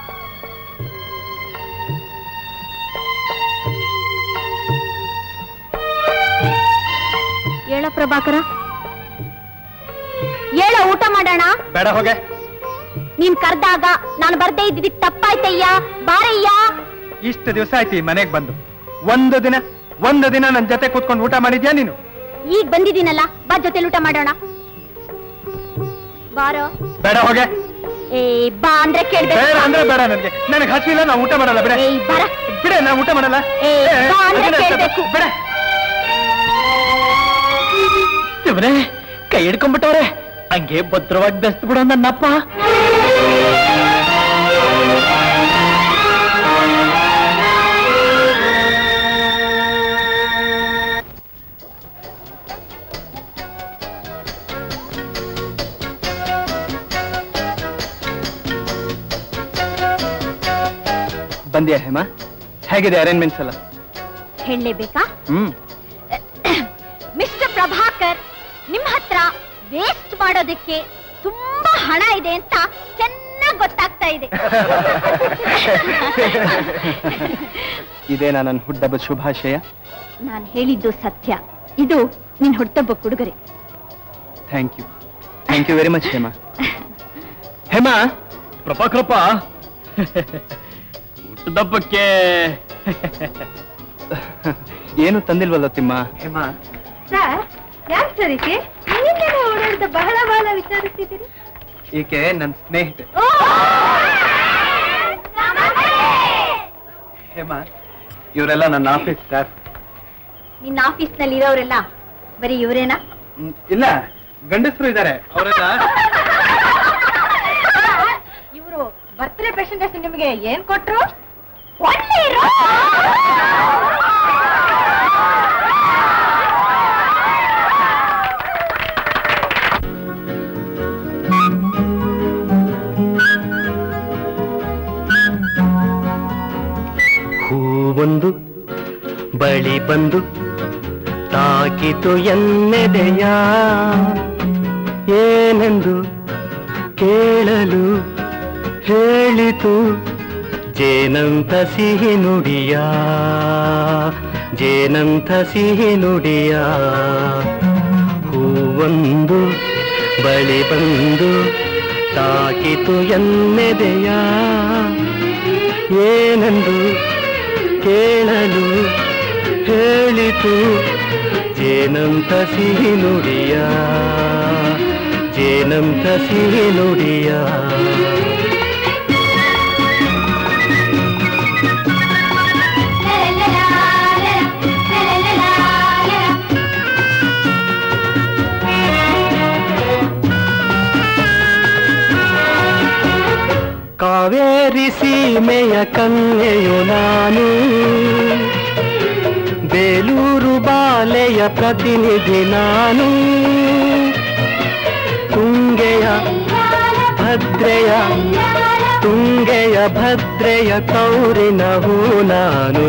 ಹೇಳ ಪ್ರಭಾಕರ ಹೇಳ ಊಟ ಮಾಡೋಣ ಬೇಡ ಹೋಗೆ ನೀನ್ ಕರ್ದಾಗ ನಾನು ಬರ್ದೇ ಇದ್ದಿದ್ದಕ್ಕೆ ತಪ್ಪಾಯ್ತಯ್ಯ ಬಾರಯ್ಯ ಇಷ್ಟು ದಿವಸ ಆಯ್ತು ಈ ಮನೆಗೆ ಬಂದು ಒಂದು ದಿನ ಒಂದು ದಿನ ನನ್ನ ಜೊತೆ ಕೂತ್ಕೊಂಡು ಊಟ ಮಾಡಿದ್ಯಾ ನೀನು ಈಗ ಬಂದಿದ್ದೀನಲ್ಲ ಬಾ ಜೊತೆಲಿ ಊಟ ಮಾಡೋಣ ಬಾರೋ ಬೇಡ ಹೋಗೆ ಏ ಬಾ ಅಂದ್ರೆ ಕೇಳ್ಬೇಕು ಬೇಡ ಅಂದ್ರೆ ಬೇಡ ನನಗೆ ನನಗೆ ಹಸಿವಿಲ್ಲ ನಾ ಊಟ ಮಾಡಲ್ಲ ಬಿಡೆ ಏಯ್ ಬರ ಬಿಡೆ ನಾ ಊಟ ಮಾಡಲ್ಲ ಏ, ಏ, ಬಾ ಅಂದ್ರೆ ಅದನ್ನ ಕೇಳ್ಬೇಕು. ಬಿಡೆ ಇವರೇ ಕೈ ಹಿಡ್ಕೊಂಡ್ಬಿಟ್ಟವ್ರೆ ಹಂಗೆ ಭದ್ರವಾಗಿ ಬೆಸ್ಟ್ ಬಿಡೋ ನನ್ನಪ್ಪ ಬಂದ್ಯಾ ಹೇಮ ಹೇಗಿದೆ ಅರೇಂಜ್ಮೆಂಟ್ಸ್ ಎಲ್ಲ ಹೇಳಲೇಬೇಕಾ ಹ್ಮ್ ಮಿಸ್ಟರ್ ಪ್ರಭಾಕರ್ ನಿಮ್ ಹತ್ರ ವೇಸ್ಟ್ ಮಾಡೋದಕ್ಕೆ ತುಂಬಾ ಹಣ ಇದೆ ಅಂತ ಚೆನ್ನಾಗಿ ಗೊತ್ತಾಗ್ತಾ ಇದೆ ಇದೇನಾ ನನ್ನ ಹುಟ್ಟಬ್ಬದ ಶುಭಾಶಯ ನಾನು ಹೇಳಿದ್ದು ಸತ್ಯ ಇದು ನಿನ್ ಹುಟ್ಟಬ್ಬ ಉಡುಗೊರೆ thank you thank you very much Hema Hema Prabhakarappa ಊಟದಬ್ಬಕ್ಕೆ ಏನು ತಂದಿಲ್ವಲ್ಲ ತಿಮ್ಮ ಹೇಮಾ ಸರ್ ಯಾಕೆ ಸರ್ ಇದಕ್ಕೆ ಓಡಾಡ್ತಾ ಬಹಳ ಬಹಳ ವಿಚಾರಿಸ್ತಿದ್ದೀರಿ ಈಕೆ ನನ್ನ ಸ್ನೇಹಿತೆ ಹೇಮಾ ಇವರೆಲ್ಲ ನನ್ನ ಆಫೀಸ್ ಸ್ಟಾಫ್ ನಿನ್ನ ಆಫೀಸ್ ನಲ್ಲಿ ಇರೋರೆಲ್ಲ ಬರೀ ಇವರೇನಾ ಇಲ್ಲ ಗಂಡಸರು ಇದ್ದಾರೆ ಅವರೆಲ್ಲ ಇವರು ಬರ್ತ್ಡೇ ಪ್ರೆಸೆಂಟೇಷನ್ ನಿಮಗೆ ಏನ್ ಕೊಟ್ರು ಹೂವೊಂದು ಬಳಿ ಬಂದು ತಾಕಿತು ಎನ್ನೆದೆಯ ಏನೆಂದು ಕೇಳಲು ಹೇಳಿತು ಜೇನಂತ ಸಿಹಿ ನುಡಿಯ ಜೇನಂತ ಸಿಹಿ ನುಡಿಯ ಹೂವೊಂದು ಬಳಿ ಬಂದು ತಾಕಿತು ಎನ್ನೆದೆಯ ಏನೆಂದು ಕೇಳಲು ಹೇಳಿತು ಜೇನಂತ ಸಿಹಿ ನುಡಿಯ ಜೇನಂತ ಸಿಹಿ ನುಡಿಯ ಕಾವೇರಿ ಸೀಮೆಯ ಕನ್ಯೆಯು ನಾನು ಬೇಲೂರು ಬಾಲೆಯ ಪ್ರತಿನಿಧಿ ನಾನು ತುಂಗೆಯ ಭದ್ರೆಯ ತುಂಗೆಯ ಭದ್ರೆಯ ತೌರಿನ ಹೂ ನಾನು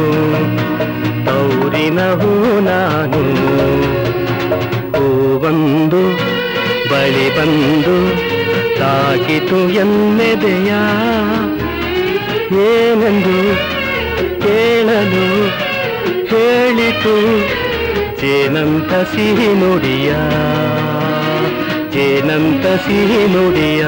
ತೌರಿನ ಹೂ ನಾನು ಹೂವೊಂದು ಬಳಿ ಬಂದು ತಾಕಿತು ಎನ್ನೆದೆಯ ಏನೆಂದು ಕೇಳಲು ಹೇಳಿತು ಜೇನಂತ ಸಿಹಿ ನುಡಿಯ ಜೇನಂತ ಸಿಹಿ ನುಡಿಯ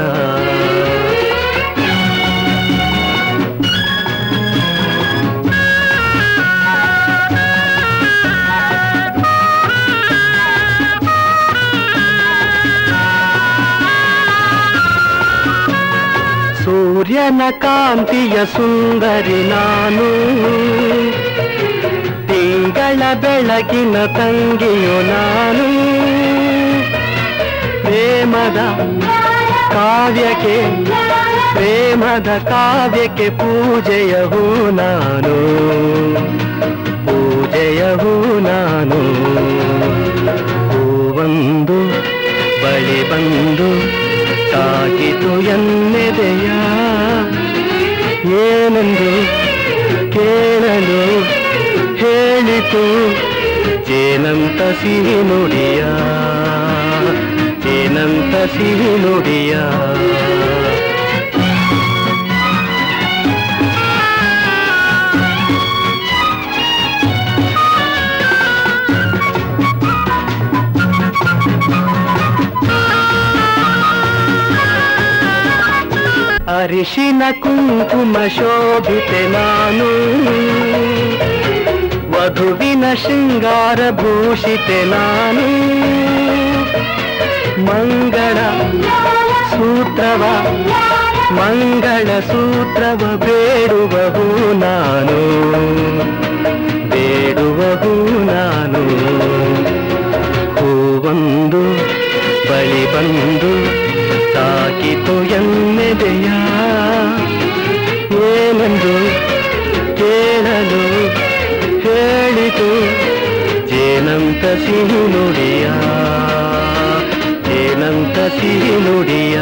ಸೂರ್ಯನ ಕಾಂತಿಯ ಸುಂದರಿ ನಾನು ತಿಂಗಳ ಬೆಳಗಿನ ತಂಗಿಯು ನಾನು ಪ್ರೇಮದ ಕಾವ್ಯಕ್ಕೆ ಪ್ರೇಮದ ಕಾವ್ಯಕ್ಕೆ ಪೂಜೆಯ ಹೂ ನಾನು ಪೂಜೆಯ ಹೂ ನಾನು ಹೂವೊಂದು ಬಳಿ ಬಂದು ತಾಕಿತು ಎನ್ನೆದೆಯ ಏನೆಂದು ಕೇಳಲು ಹೇಳಿತು ಜೇನಂತ ಸಿಹಿ ನುಡಿಯ ಜೇನಂತ ಸಿಹಿ ನುಡಿಯ ಅರಿಶಿನ ಕುಂಕುಮ ಶೋಭಿತೆ ನಾನು ವಧುವಿನ ಶೃಂಗಾರ ಭೂಷಿತೆ ನಾನು ಮಂಗಳ ಸೂತ್ರವ ಮಂಗಳ ಸೂತ್ರವ ಬೇಡುವವು ನಾನು ಬೇಡುವವು ನಾನು ಹೂವೊಂದು ಬಳಿ ಬಂದು ತಾಕಿತು ಎನ್ನೆದೆಯ ಏನೆಂದು ಕೇಳಲು ಹೇಳಿತು ಜೇನಂತ ಸಿಹಿ ನುಡಿಯ ಜೇನಂತ ಸಿಹಿ ನುಡಿಯ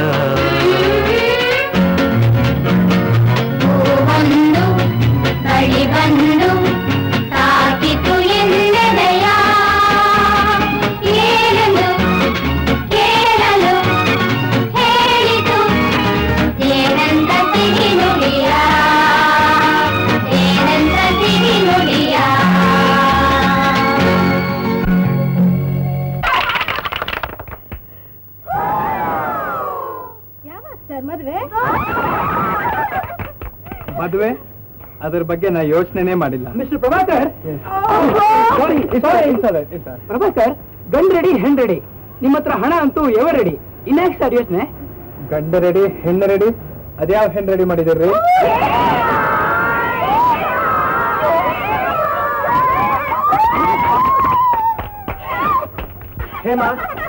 ಒಂದು ಬಳಿ ಬಂದು ತಾಕಿತು ಎನ್ನೆದೆಯ ಏನೆಂದು ಕೇಳಲು ಹೇಳಿತು ಏನಂತ ಸಿಹಿ ನುಡಿಯ ಏನಂತ ಸಿಹಿ ನುಡಿಯ ಸರ್ ಮದ್ವೆ ಮದುವೆ ಅದ್ರ ಬಗ್ಗೆ ನಾ ಯೋಚನೆನೇ ಮಾಡಿಲ್ಲ ಮಿಸ್ಟರ್ ಪ್ರಭಾಕರ್ ಪ್ರಭಾಕರ್ ಗಂಡ್ ರೆಡಿ ಹೆಣ್ ರೆಡಿ ನಿಮ್ಮ ಹತ್ರ ಹಣ ಅಂತೂ ಎವರ್ ರೆಡಿ ಇನ್ಯಾಕ್ ಸರ್ ಯೋಚನೆ ಗಂಡ ರೆಡಿ ಹೆಣ್ಣು ರೆಡಿ ಅದ್ಯಾವ ಹೆಣ್ಣು ರೆಡಿ ಮಾಡಿದಿರ್ರಿ ಹೇಮಾ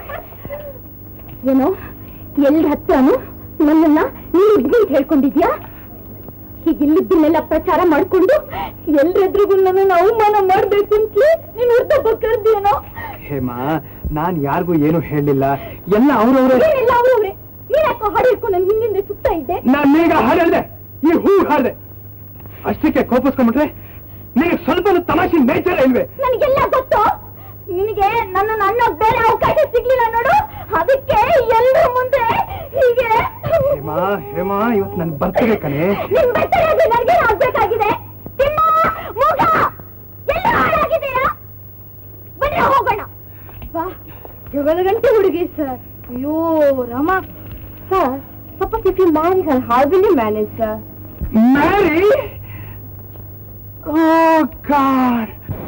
ಏನೋ ಎಲ್ರ ಹತ್ರನು ನನ್ನನ್ನ ನೀನು ಇದ್ನಿ ಅಂತ ಹೇಳ್ಕೊಂಡಿದ್ಯಾ ಹೀಗೆ ಇಲ್ಲಿದ್ದನ್ನೆಲ್ಲ ಪ್ರಚಾರ ಮಾಡ್ಕೊಂಡು ಎಲ್ರೆದ್ರಿಗೂ ನನ್ನನ್ನು ಅವಮಾನ ಮಾಡ್ಬೇಕು ಅಂತಲೇ ನೀನು ಹುಡ್ತಪ್ಪ ಕರ್ದೇನೋ ಹೇಮಾ ನಾನ್ ಯಾರಿಗೂ ಏನು ಹೇಳಿಲ್ಲ ಎಲ್ಲ ಅವ್ರವ್ರೆ ಏನಿಲ್ಲ ಅವ್ರವ್ರೆ ನೀನ್ ಯಾಕೋ ಹಾಡು ಹಿಡ್ಕೊಂಡು ನನ್ನ ಹಿಂದಿಂದ ಸುತ್ತಾ ಇದ್ದೆ ನಾನ್ ಈಗ ಹಾಡು ಹೇಳ್ದೆ ಈ ಹೂ ಹಾಡ್ದೆ ಅಷ್ಟಕ್ಕೆ ಕೋಪಿಸ್ಕೊಂಡ್ಬಿಟ್ರೆ ನಿನಗೆ ಸ್ವಲ್ಪ ತಮಾಷೆ ನೇಚರ್ ಇಲ್ವೇ ನನಗೆಲ್ಲ ಗೊತ್ತು ನಿನಗೆ ನನ್ನ ಅನ್ನೋಕ್ ಬೇರೆ ಅವಕಾಶ ಸಿಗ್ಲಿಲ್ಲ ನೋಡು ಅದಕ್ಕೆ ಎಲ್ರ ಮುಂದೆ ಹೀಗೆ ಹೇಮಾ ಹೇಮಾ ಇವತ್ತು ನನ್ ಬರ್ತಡೆ ಕಣೆ ನಿನ್ ಬೆಟ್ಟರಾಗಿ ನನಗೆ ಆಗ್ಬೇಕಾಗಿದೆ ತಿಮ್ಮ ಮೂಗ ಎಲ್ಲ ಹಾಳಾಗಿದೆಯಾ ಬನ್ನಿ ಹೋಗೋಣ ಬಾ ಜಗಳ ಗಂಟೆ ಹುಡುಗಿ ಸರ್ ಅಯ್ಯೋ Rama sir suppose if you marry her how will you manage sir marry oh god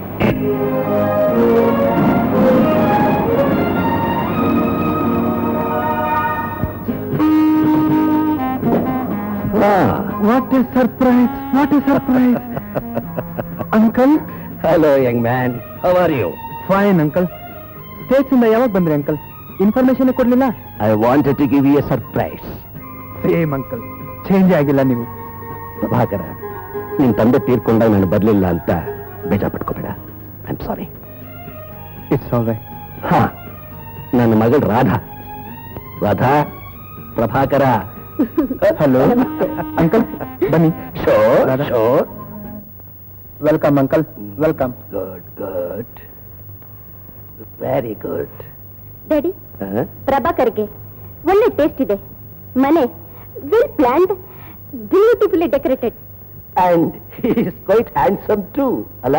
what is surprise what is surprise uncle hello young man how are you fine uncle States ಇಂದ ಯಾವಾಗ ಬಂದ್ರಿ uncle information ಕೊಡ್ಲಿಲ್ಲ I wanted to give you a surprise same uncle change ಆಗಿಲ್ಲ ನೀವು ಪ್ರಭಾಕರ ನಿನ್ ತಂದೆ ತೀರ್ಕೊಂಡಾಗ ನಾನು ಬರ್ಲಿಲ್ಲ ಅಂತ ಬೇಜಾರ್ ಪಟ್ಕೋಬೇಡ I am sorry it's all right ಹಾ ನನ್ನ ಮಗಳು ರಾಧಾ ರಾಧಾ ಪ್ರಭಾಕರ ಹಲೋ ಅಂಕಲ್ ಬನ್ನಿ sure Radha. Sure welcome uncle welcome good good very good daddy ಪ್ರಭಾಕರ್ಗೆ ಒಳ್ಳೆ ಟೇಸ್ಟ್ ಇದೆ ಮನೆ well planned beautifully decorated and he is quite handsome too ಅಲ್ಲ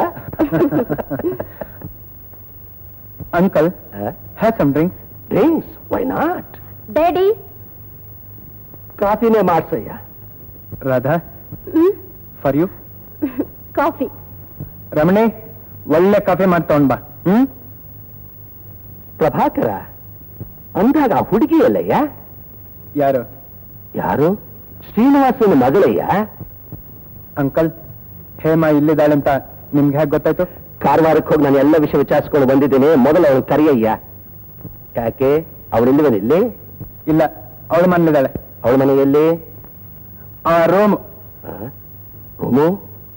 uncle have some drinks drinks why not daddy ಕಾಫಿನೇ ಮಾಡ್ಸಯ್ಯ Radha for you coffee Ramani ಒಳ್ಳೆ coffee ಮಾಡಿ ತಗೊಂಡ್ ಬಾ ಹ್ಮ್ ಪ್ರಭಾಕರ ಅಂದಾಗ ಆ ಹುಡುಗಿ ಅಲ್ಲಯ್ಯ ಯಾರು ಯಾರು ಶ್ರೀನಿವಾಸನ ಮಗಳಯ್ಯ ಅಂಕಲ್ ಹೇಮಾ ಇಲ್ಲಿದ್ದಾಳೆ ಅಂತ ನಿಮ್ಗೆ ಹೇಗೆ ಗೊತ್ತಾಯ್ತು ಕಾರವಾರಕ್ಕೆ ಹೋಗಿ ನಾನು ಎಲ್ಲ ವಿಷಯ ವಿಚಾರಿಸ್ಕೊಂಡು ಬಂದಿದ್ದೀನಿ ಮೊದಲು ಅವಳು ಕರಿಯಯ್ಯ ಯಾಕೆ ಅವಳಿಲ್ಲಿ ಇಲ್ಲಿ ಇಲ್ಲ ಅವಳು ಮನೇಲಿದ್ದಾಳೆ ಅವಳ ಮನೆಯಲ್ಲಿ ಆ ರೂಮ್ ರೂಮು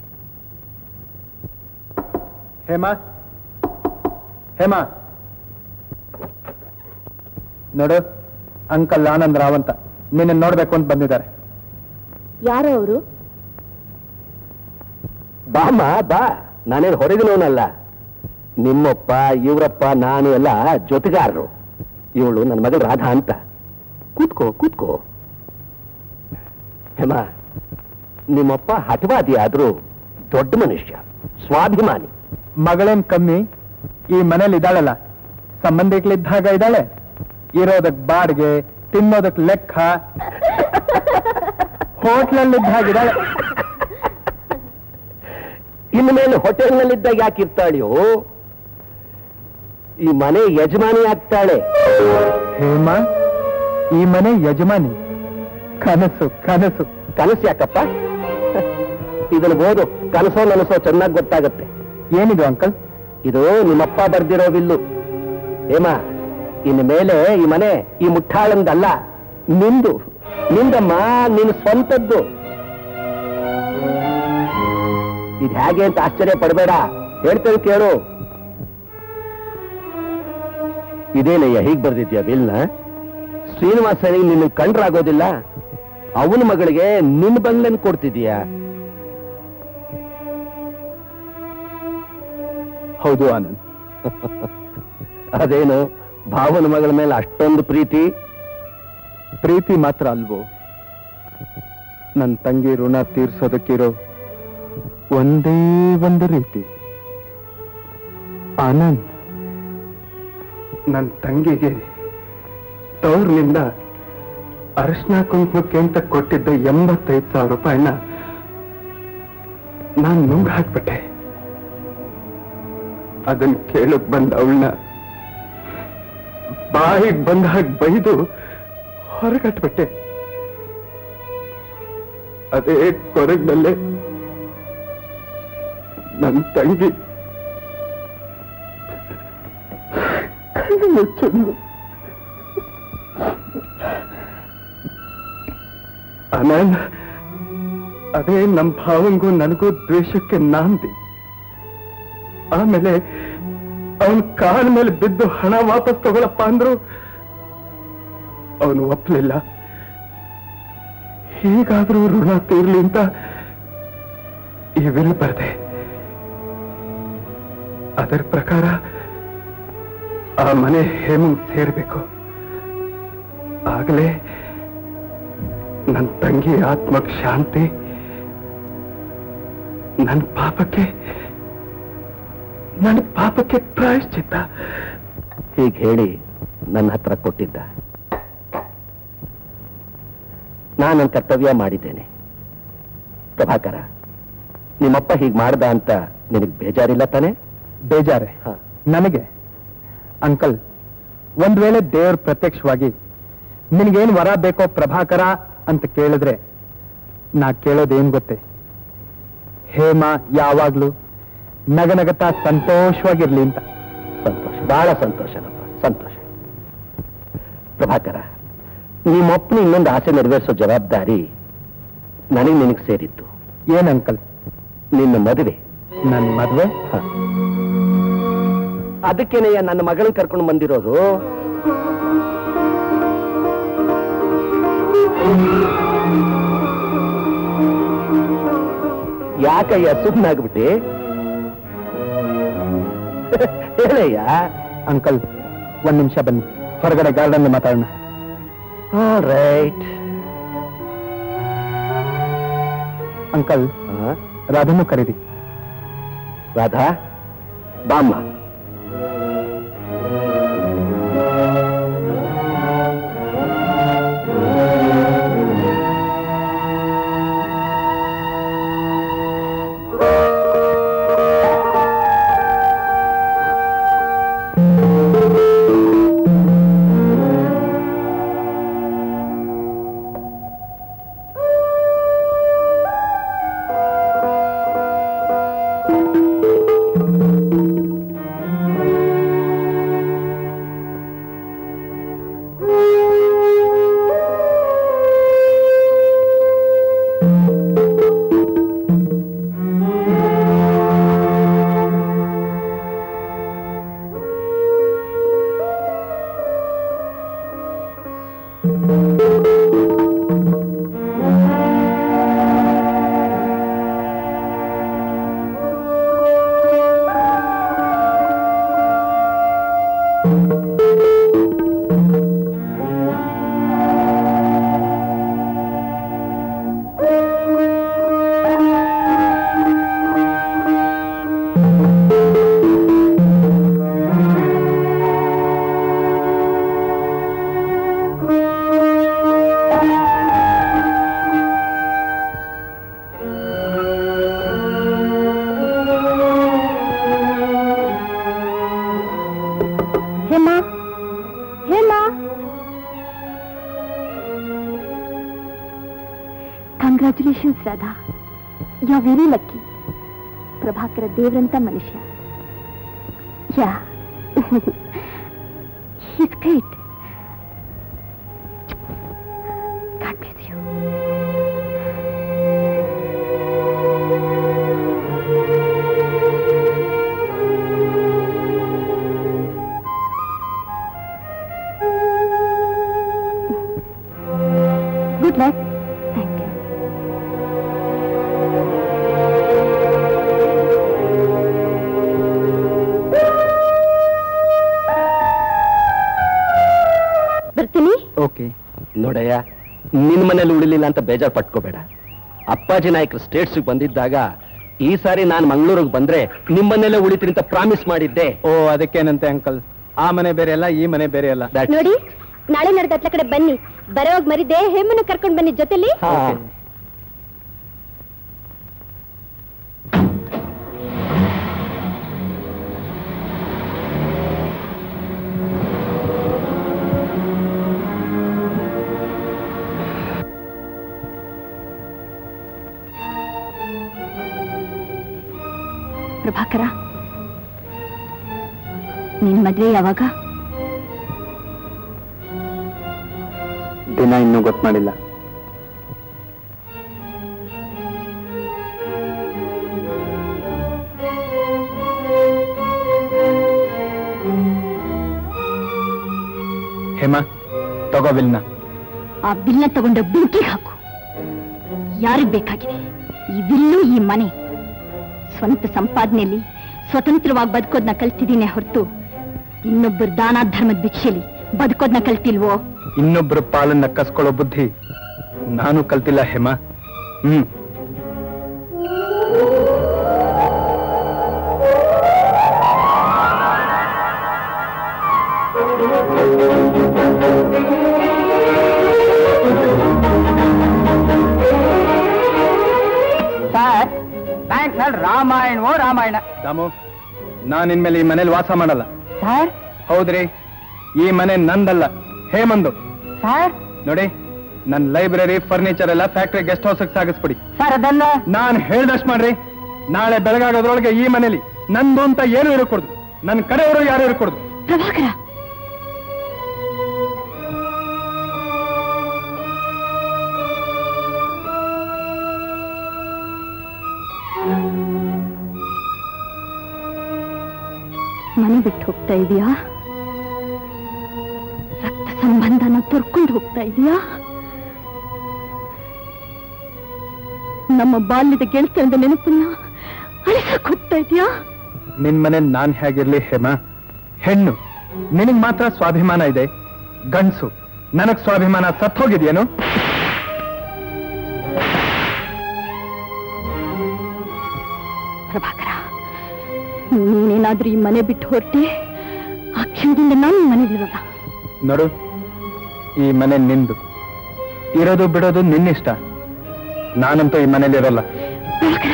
ಹೇಮಾ ಹೇಮಾ ನೋಡು ಅಂಕಲ್ ಆನಂದ್ ರಾವ್ ಅಂತ ನಿನ್ನ ನೋಡ್ಬೇಕು ಅಂತ ಬಂದಿದ್ದಾರೆ ಯಾರು ಅವರು ಬಾಮ್ಮ ಬಾ ನಾನೇನು ಹೊರಗಿನವನಲ್ಲ ನಿಮ್ಮಪ್ಪ ಇವರಪ್ಪ ನಾನು ಎಲ್ಲ ಜೊತೆಗಾರರು ಇವಳು ನನ್ನ ಮಗಳು ರಾಧಾ ಅಂತ ಕೂತ್ಕೋ ಕೂತ್ಕೋ ಹೇಮ ನಿಮ್ಮಪ್ಪ ಹಠವಾದಿ ಆದ್ರೂ ದೊಡ್ಡ ಮನುಷ್ಯ ಸ್ವಾಭಿಮಾನಿ ಮಗಳೇನ್ ಕಮ್ಮಿ ಈ ಮನೇಲಿ ಇದ್ದಾಳಲ್ಲ ಸಂಬಂಧಿಗಳಿದ್ದಾಗ ಇದ್ದಾಳೆ ಇರೋದಕ್ ಬಾಡಿಗೆ ತಿನ್ನೋದಕ್ ಲೆಕ್ಕ ಹೋಟ್ಲಲ್ಲಿದ್ದಾಗಿದ್ದಾಳೆ ಇನ್ನು ಮೇಲೆ ಹೋಟೆಲ್ನಲ್ಲಿದ್ದಾಗ ಯಾಕೆ ಇರ್ತಾಳೆಯೋ ಈ ಮನೆ ಯಜಮಾನಿ ಆಗ್ತಾಳೆ ಹೇಮಾ ಈ ಮನೆ ಯಜಮಾನಿ ಕನಸು ಕನಸು ಕನಸು ಯಾಕಪ್ಪ ಇದನ್ನು ಓದು ಕನಸೋ ನನಸೋ ಚೆನ್ನಾಗಿ ಗೊತ್ತಾಗತ್ತೆ ಏನಿದು ಅಂಕಲ್ ಇದು ನಿಮ್ಮಪ್ಪ ಬರ್ದಿರೋ ಬಿಲ್ಲು ಹೇಮ ಇನ್ನು ಮೇಲೆ ಈ ಮನೆ ಈ ಮುಟ್ಟಾಳಂದಲ್ಲ ನಿಂದು ನಿಂದಮ್ಮ ನಿನ್ನ ಸ್ವಂತದ್ದು ಇದು ಹೇಗೆ ಅಂತ ಆಶ್ಚರ್ಯ ಪಡಬೇಡ ಹೇಳ್ತೇವೆ ಕೇಳು ಇದೇನಯ್ಯ ಹೀಗ್ ಬರ್ದಿದ್ಯಾ ಬಿಲ್ನ ಶ್ರೀನಿವಾಸನಿಗೆ ನಿನ್ನ ಕಂಡ್ರಾಗೋದಿಲ್ಲ ಅವನ ಮಗಳಿಗೆ ನಿನ್ನ ಬಂಗ್ಲೆನ್ ಕೊಡ್ತಿದೀಯಾ ಹೌದು ಆನಂದ್ ಅದೇನು ಭಾವನ ಮಗಳ ಮೇಲೆ ಅಷ್ಟೊಂದು ಪ್ರೀತಿ ಪ್ರೀತಿ ಮಾತ್ರ ಅಲ್ವೋ ನನ್ನ ತಂಗಿ ಋಣ ತೀರ್ಸೋದಕ್ಕಿರೋ ಒಂದೇ ಒಂದು ರೀತಿ ಆನಂದ್ ನನ್ನ ತಂಗಿಗೆ ತವ್ರಿನಿಂದ ಅರಿಶಿನ ಕುಂಕುಮಕ್ಕೆ ಅಂತ ಕೊಟ್ಟಿದ್ದ ಎಂಬತ್ತೈದು ಸಾವಿರ ರೂಪಾಯಿನ ನಾನು ನುಂಗ್ ಹಾಕ್ಬಿಟ್ಟೆ ಅದನ್ನ ಕೇಳಕ್ ಬಂದ ಅವಳನ್ನ ಬಾಯಿಗೆ ಬಂದ ಹಾಗೆ ಬೈದು ಹೊರಗಟ್ಬಿಟ್ಟೆ ಅದೇ ಕೊರಗಿನಲ್ಲೇ ನನ್ನ ತಂಗಿ ಕಣ್ಣು ಮುಚ್ಚಿದ್ಲು ಅನನ್ ಅದೇ ನಮ್ಮ ಭಾವಂಗೂ ನನಗೂ ದ್ವೇಷಕ್ಕೆ ನಾಂದಿ ಆಮೇಲೆ ಅವನ್ ಕಾಲ ಮೇಲೆ ಬಿದ್ದು ಹಣ ವಾಪಸ್ ತಗೊಳಪ್ಪ ಅಂದ್ರು ಅವನು ಒಪ್ಪಲಿಲ್ಲ ಹೀಗಾದ್ರೂ ಋಣ ತೀರ್ಲಿ ಅಂತ ಈ ವಿಲ್ ಬರ್ದೆ ಅದರ ಪ್ರಕಾರ ಆ ಮನೆ ಹೇಮಂಗ್ ಸೇರ್ಬೇಕು ಆಗಲೇ ನನ್ನ ತಂಗಿ ಆತ್ಮಕ್ ಶಾಂತಿ ನನ್ನ ಪಾಪಕ್ಕೆ ನನ್ನ ಪಾಪಕ್ಕೆ ಪ್ರಾಯಶ್ಚಿತ್ತ ಹೀಗೆ ಹೇಳಿ ನನ್ನ ಹತ್ರ ಕೊಟ್ಟಿದ್ದ ನಾನು ನನ್ನ ಕರ್ತವ್ಯ ಮಾಡಿದ್ದೇನೆ ಪ್ರಭಾಕರ ನಿಮ್ಮಪ್ಪ ಹೀಗೆ ಮಾಡ್ದ ಅಂತ ನಿನಗೆ ಬೇಜಾರಿಲ್ಲ ತಾನೆ ಬೇಜಾರೆ ಹ. ನನಗೆ ಅಂಕಲ್ ಒಂದ್ ವೇಳೆ ದೇವ್ರ ಪ್ರತ್ಯಕ್ಷವಾಗಿ ನಿನಗೇನ್ ವರ ಬೇಕೋ ಪ್ರಭಾಕರ ಅಂತ ಕೇಳಿದ್ರೆ ನಾ ಕೇಳೋದೇನ್ ಗೊತ್ತೇ ಹೇಮ ಯಾವಾಗ್ಲೂ ನಗನಗತ ಸಂತೋಷವಾಗಿರ್ಲಿ ಅಂತ ಸಂತೋಷ ಬಹಳ ಸಂತೋಷನಪ್ಪ ಸಂತೋಷ ಪ್ರಭಾಕರ ನಿಮ್ಮಪ್ಪನ ಇನ್ನೊಂದು ಆಸೆ ನೆರವೇರಿಸೋ ಜವಾಬ್ದಾರಿ ನನಗೆ ನಿನಗೆ ಸೇರಿತ್ತು ಏನ್ ಅಂಕಲ್ ನಿನ್ನ ಮದುವೆ ನನ್ ಮದ್ವೆ ಹ. ಅದಕ್ಕೇನೆಯ ನನ್ನ ಮಗಳನ್ನ ಕರ್ಕೊಂಡು ಬಂದಿರೋದು ಯಾಕಯ್ಯ ಸುಮ್ಮನಾಗ್ಬಿಟ್ಟಿ ಹೇಳಯ್ಯ ಅಂಕಲ್ ಒಂದ್ ನಿಮಿಷ ಬನ್ನಿ ಹೊರಗಡೆ ಗಾರ್ಡನ್ ಮಾತಾಡೋಣ ರೈಟ್ ಅಂಕಲ್ ರಾಧನು ಕರೀರಿ ರಾಧಾ ಬಾಮ್ಮ Hema Hema congratulations Radha you are very lucky Prabhakara ದೇವ್ರಂತ ಮನುಷ್ಯ yeah he's great god bless you good luck thank you ಬರ್ತೀನಿ ಓಕೆ ನೋಡಯ್ಯ ನಿನ್ ಮನೇಲಿ ಉಳಿಲಿಲ್ಲ ಅಂತ ಬೇಜಾರ್ ಪಟ್ಕೋಬೇಡ ಅಪ್ಪಾಜಿ ನಾಯಕರು ಸ್ಟೇಟ್ಸ್ಗೆ ಬಂದಿದ್ದಾಗ ಈ ಸಾರಿ ನಾನು ಮಂಗಳೂರಿಗೆ ಬಂದ್ರೆ ನಿಮ್ಮನೆಲ್ಲೇ ಉಳಿತೀನಿ ಅಂತ ಪ್ರಾಮಿಸ್ ಮಾಡಿದ್ದೆ ಓ ಅದಕ್ಕೇನಂತೆ ಅಂಕಲ್ ಆ ಮನೆ ಬೇರೆ ಅಲ್ಲ ಈ ಮನೆ ಬೇರೆ ಅಲ್ಲ That's- ನೋಡಿ ನಾಳೆ ನಡೆದ ಹತ್ಲ ಕಡೆ ಬನ್ನಿ ಬರೋವಾಗ ಮರಿದೆ ಹೆಮ್ಮನ್ನು ಕರ್ಕೊಂಡು ಬನ್ನಿ ಜೊತೆಲಿ ಹಾ. ಪ್ರಭಾಕರ ನಿನ್ ಮದ್ವೆ ಯಾವಾಗ ದಿನ ಇನ್ನೂ ಗೊತ್ತು ಮಾಡಿಲ್ಲ ಹೇಮಾ ತಗೋ ಬಿಲ್ನ ಆ ಬಿಲ್ನ ತಗೊಂಡು ಬೆಂಕಿಗೆ ಹಾಕು ಯಾರಿಗ್ ಬೇಕಾಗಿದೆ ಈ ಬಿಲ್ಲು ಈ ಮನೆ ಸ್ವಂತ ಸಂಪಾದನೆಯಲ್ಲಿ ಸ್ವತಂತ್ರವಾಗಿ ಬದುಕೋದ್ನ ಕಲ್ತಿದ್ದೀನಿ ಹೊರತು ಇನ್ನೊಬ್ಬರು ದಾನ ಧರ್ಮದ ಭಿಕ್ಷೆಲಿ ಬದುಕೋದ್ನ ಕಲ್ತಿಲ್ವೋ ಇನ್ನೊಬ್ಬರ ಪಾಲನ್ನ ಕಸ್ಕೊಳ್ಳೋ ಬುದ್ಧಿ ನಾನು ಕಲ್ತಿಲ್ಲ ಹೇಮಾ ಹ್ಮ್ ಸರ್ ಬ್ಯಾಂಕ್ ನಲ್ಲಿ ರಾಮಾಯಣವೋ ರಾಮಾಯಣ ದಾಮು ನಾನು ಇನ್ಮೇಲೆ ಈ ಮನೇಲಿ ವಾಸ ಮಾಡಲ್ಲ ಸರ್ ಹೌದ್ರಿ ಈ ಮನೆ ನಂದಲ್ಲ ಹೇಮಂದು ಸರ್ ನೋಡಿ ನನ್ನ ಲೈಬ್ರರಿ ಫರ್ನಿಚರ್ ಎಲ್ಲ ಫ್ಯಾಕ್ಟ್ರಿ ಗೆಸ್ಟ್ ಹೌಸ್ ಸಾಗಿಸ್ಬಿಡಿ ಸರ್ ಅದನ್ನ ನಾನು ಹೇಳ್ದಷ್ಟು ಮಾಡ್ರಿ ನಾಳೆ ಬೆಳಗಾಗೋದ್ರೊಳಗೆ ಈ ಮನೇಲಿ ನಂದು ಅಂತ ಏನು ಇರಕೂಡ್ದು ನನ್ನ ಕಡೆಯವರು ಯಾರು ಇರಕೂಡ್ದು ಪ್ರಭಾಕರ ಮನೆ ಬಿಟ್ಟು ಹೋಗ್ತಾ ಇದೀಯಾ ರಕ್ತ ಸಂಬಂಧನ ತೊರ್ಕೊಂಡು ಹೋಗ್ತಾ ಇದೀಯಾ ನಮ್ಮ ಬಾಲ್ಯದ ಗೆಳತನದ ನೆನಪನ್ನ ಅಳಿಸಕ್ ಹೋಗ್ತಾ ಇದೀಯಾ ನಿನ್ ಮನೆ ನಾನ್ ಹೇಗಿರ್ಲಿ ಹೇಮಾ ಹೆಣ್ಣು ನಿನಗ್ ಮಾತ್ರ ಸ್ವಾಭಿಮಾನ ಇದೆ ಗಂಡ್ಸು ನನಗ್ ಸ್ವಾಭಿಮಾನ ಸತ್ತೋಗಿದ್ಯೇನು ಪ್ರಭಾಕರ ನೀನೇನಾದ್ರೂ ಈ ಮನೆ ಬಿಟ್ಟು ಹೊರಟೆ ಆ ಕ್ಷಣದಿಂದ ನಾನು ಮನೇಲಿರೋಲ್ಲ ನೋಡು ಈ ಮನೆ ನಿಂದು ಇರೋದು ಬಿಡೋದು ನಿನ್ನಿಷ್ಟ ನಾನಂತೂ ಈ ಮನೇಲಿ ಇರೋಲ್ಲ ಪ್ರಭಾಕರ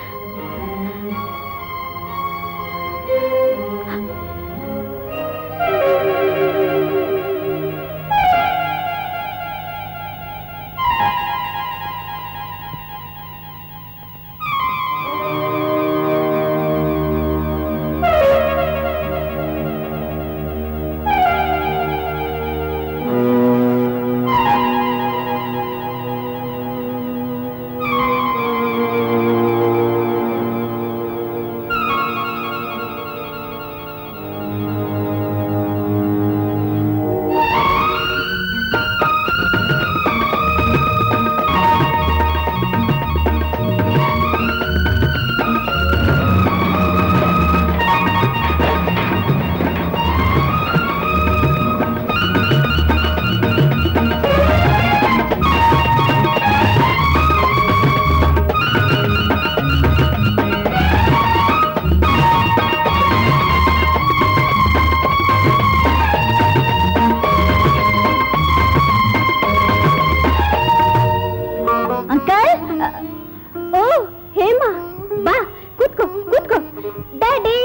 ಅಂಕಲ್ ಓ ಹೇಮಾ ಬಾ ಕೂತ್ಕೋ ಕೂತ್ಕೋ ಡ್ಯಾಡಿ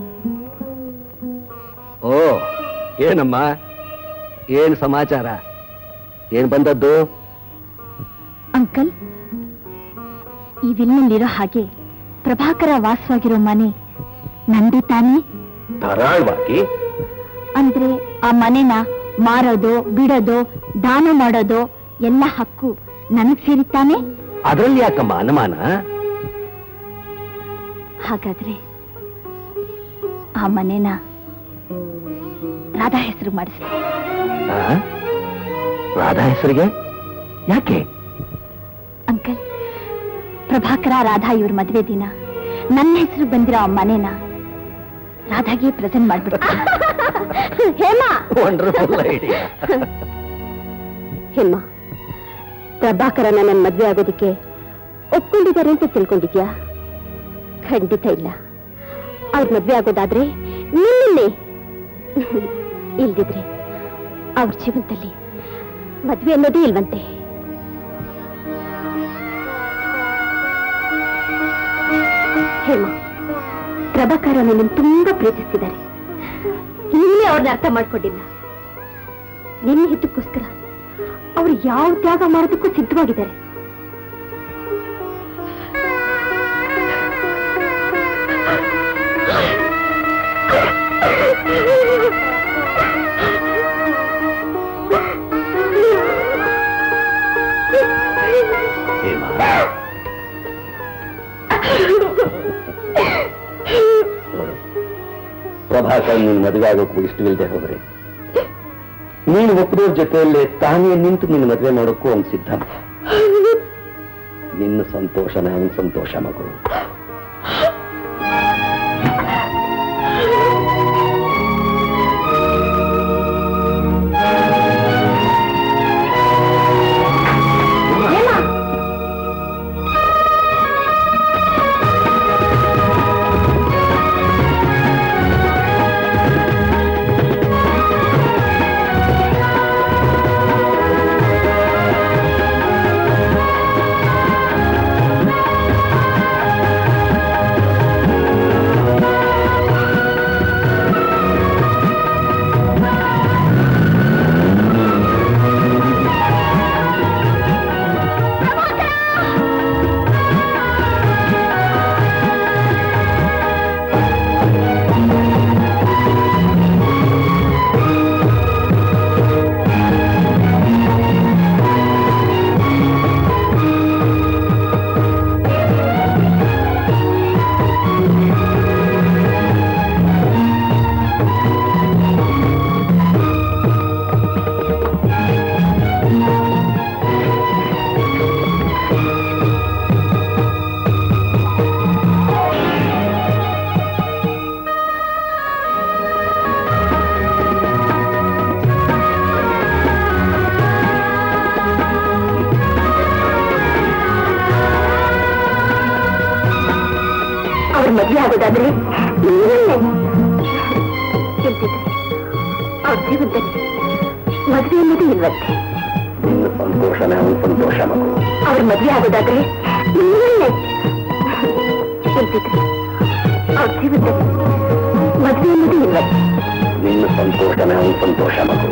ಓ ಏನಮ್ಮ ಏನ್ ಸಮಾಚಾರ ಏನ್ ಬಂದದ್ದು ಅಂಕಲ್ ಈ ವಿಲ್ನಲ್ಲಿರೋ ಹಾಗೆ ಪ್ರಭಾಕರ ವಾಸವಾಗಿರೋ ಮನೆ ನಂದೇ ತಾನೇ ಧಾರಾಳವಾಗಿ ಅಂದ್ರೆ ಆ ಮನೆನ ಮಾರೋದು ಬಿಡೋದು ದಾನ ಮಾಡೋದು ಎಲ್ಲ ಹಕ್ಕು ನನಗ್ ಸೇರಿತ್ತಾನೆ ಅದ್ರಲ್ಲಿ ಯಾಕಮ್ಮ ಅನುಮಾನ ಹಾಗಾದ್ರೆ ಆ ಮನೆನ ರಾಧಾ ಹೆಸರು ಮಾಡಿಸಿ ಆ? ರಾಧಾ ಹೆಸರಿಗೆ ಯಾಕೆ ಅಂಕಲ್ ಪ್ರಭಾಕರ ರಾಧಾ ಇವ್ರ ಮದ್ವೆ ದಿನ ನನ್ನ ಹೆಸರು ಬಂದಿರೋ ಆ ಮನೆನ ರಾಧಾಗೆ ಪ್ರೆಸೆಂಟ್ ಮಾಡ್ಬಿಡ್ತೀನಿ ಹೇಮಾ ವಂಡರ್ಫುಲ್ ಐಡಿಯಾ ಹೇಮ ಪ್ರಭಾಕರ ನನ್ನ ಮದ್ವೆ ಆಗೋದಕ್ಕೆ ಒಪ್ಕೊಂಡಿದ್ದಾರೆ ಅಂತ ತಿಳ್ಕೊಂಡಿದ್ಯಾ ಖಂಡಿತ ಇಲ್ಲ ಅವ್ರ ಮದ್ವೆ ಆಗೋದಾದ್ರೆ ನಿನ್ನೆ ಇಲ್ದಿದ್ರೆ ಅವ್ರ ಜೀವನದಲ್ಲಿ ಮದ್ವೆ ಅನ್ನೋದೇ ಇಲ್ವಂತೆ ಹೇಮ ಪ್ರಭಾಕರ ನಿನ್ನ ತುಂಬಾ ಪ್ರೀತಿಸ್ತಿದ್ದಾರೆ ನೀನೇ ಅವ್ರನ್ನ ಅರ್ಥ ಮಾಡ್ಕೊಂಡಿಲ್ಲ ನಿನ್ನ ಹಿತಕ್ಕೋಸ್ಕರ ಅವ್ರು ಯಾವ ತ್ಯಾಗ ಮಾಡೋದಕ್ಕೂ ಸಿದ್ಧವಾಗಿದ್ದಾರೆ ಪ್ರಭಾಕರ್ ನಿನ್ ಮದುವೆ ಆಗೋಕ್ಕೂ ಇಷ್ಟವಿಲ್ಲದೆ ಹೋದ್ರೆ ನೀನು ಒಪ್ಪದವ್ರ ಜೊತೆಯಲ್ಲೇ ತಾನೇ ನಿಂತು ನಿನ್ನ ಮದುವೆ ಮಾಡೋಕ್ಕೂ ಅವ್ನು ಸಿದ್ಧ ನಿನ್ನ ಸಂತೋಷನೇ ಅವನ ಸಂತೋಷ ಮಗಳು ಅವ್ರ ಮದ್ವೆ ಆಗೋದಾದ್ರೆ ಅವ್ರ ಜೀವನದಲ್ಲಿ ಮದ್ವೆ ಅನ್ನೋದು ಇಲ್ವಂತೆ ನಿನ್ನ ಸಂತೋಷನೇ ಅವನ ಸಂತೋಷ ಮಗಳು ಅವ್ರ ಮದ್ವೆ ಆಗೋದಾದ್ರೆ ಇಲ್ಲೇ ಇಲ್ದಿದ್ರೆ ಅವ್ರ ಜೀವನದಲ್ಲಿ ಮದ್ವೆ ಅನ್ನೋದು ಇಲ್ವಂತೆ ನಿನ್ನ ಸಂತೋಷನೇ ಅವನ ಸಂತೋಷ ಮಗಳು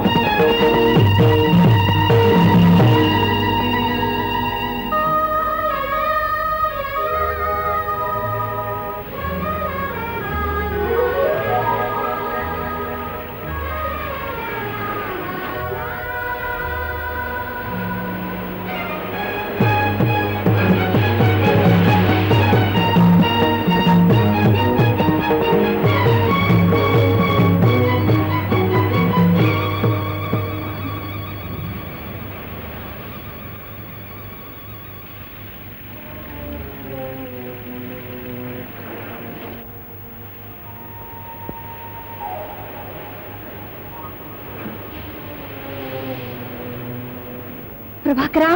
ಪ್ರಭಾಕರ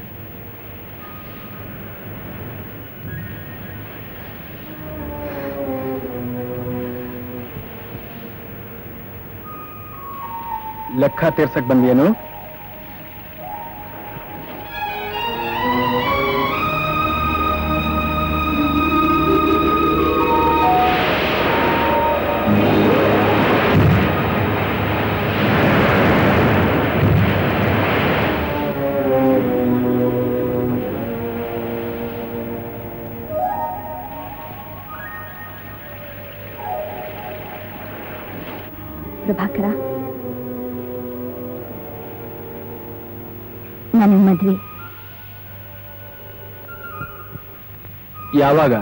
ಲೆಕ್ಕ ತೀರ್ಸಕ್ ಬಂದಿಯೇನು ಪ್ರಭಾಕರ ನನ್ನ ಮದ್ವೆ ಯಾವಾಗ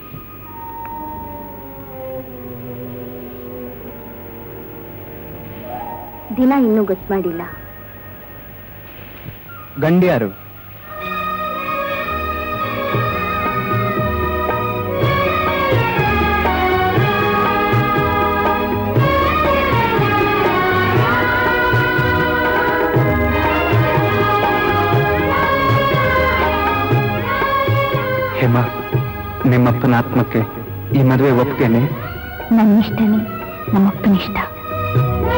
ದಿನ ಇನ್ನೂ ಗೊತ್ತು ಮಾಡಿಲ್ಲ ಗಂಡ್ಯಾರು ಹೇಮಾ ನಿಮ್ಮಪ್ಪನ ಆತ್ಮಕ್ಕೆ ಈ ಮದುವೆ ಒಪ್ತೇನೆ ನನ್ನ ಇಷ್ಟನೇ ನಮ್ಮಪ್ಪನಿಷ್ಟ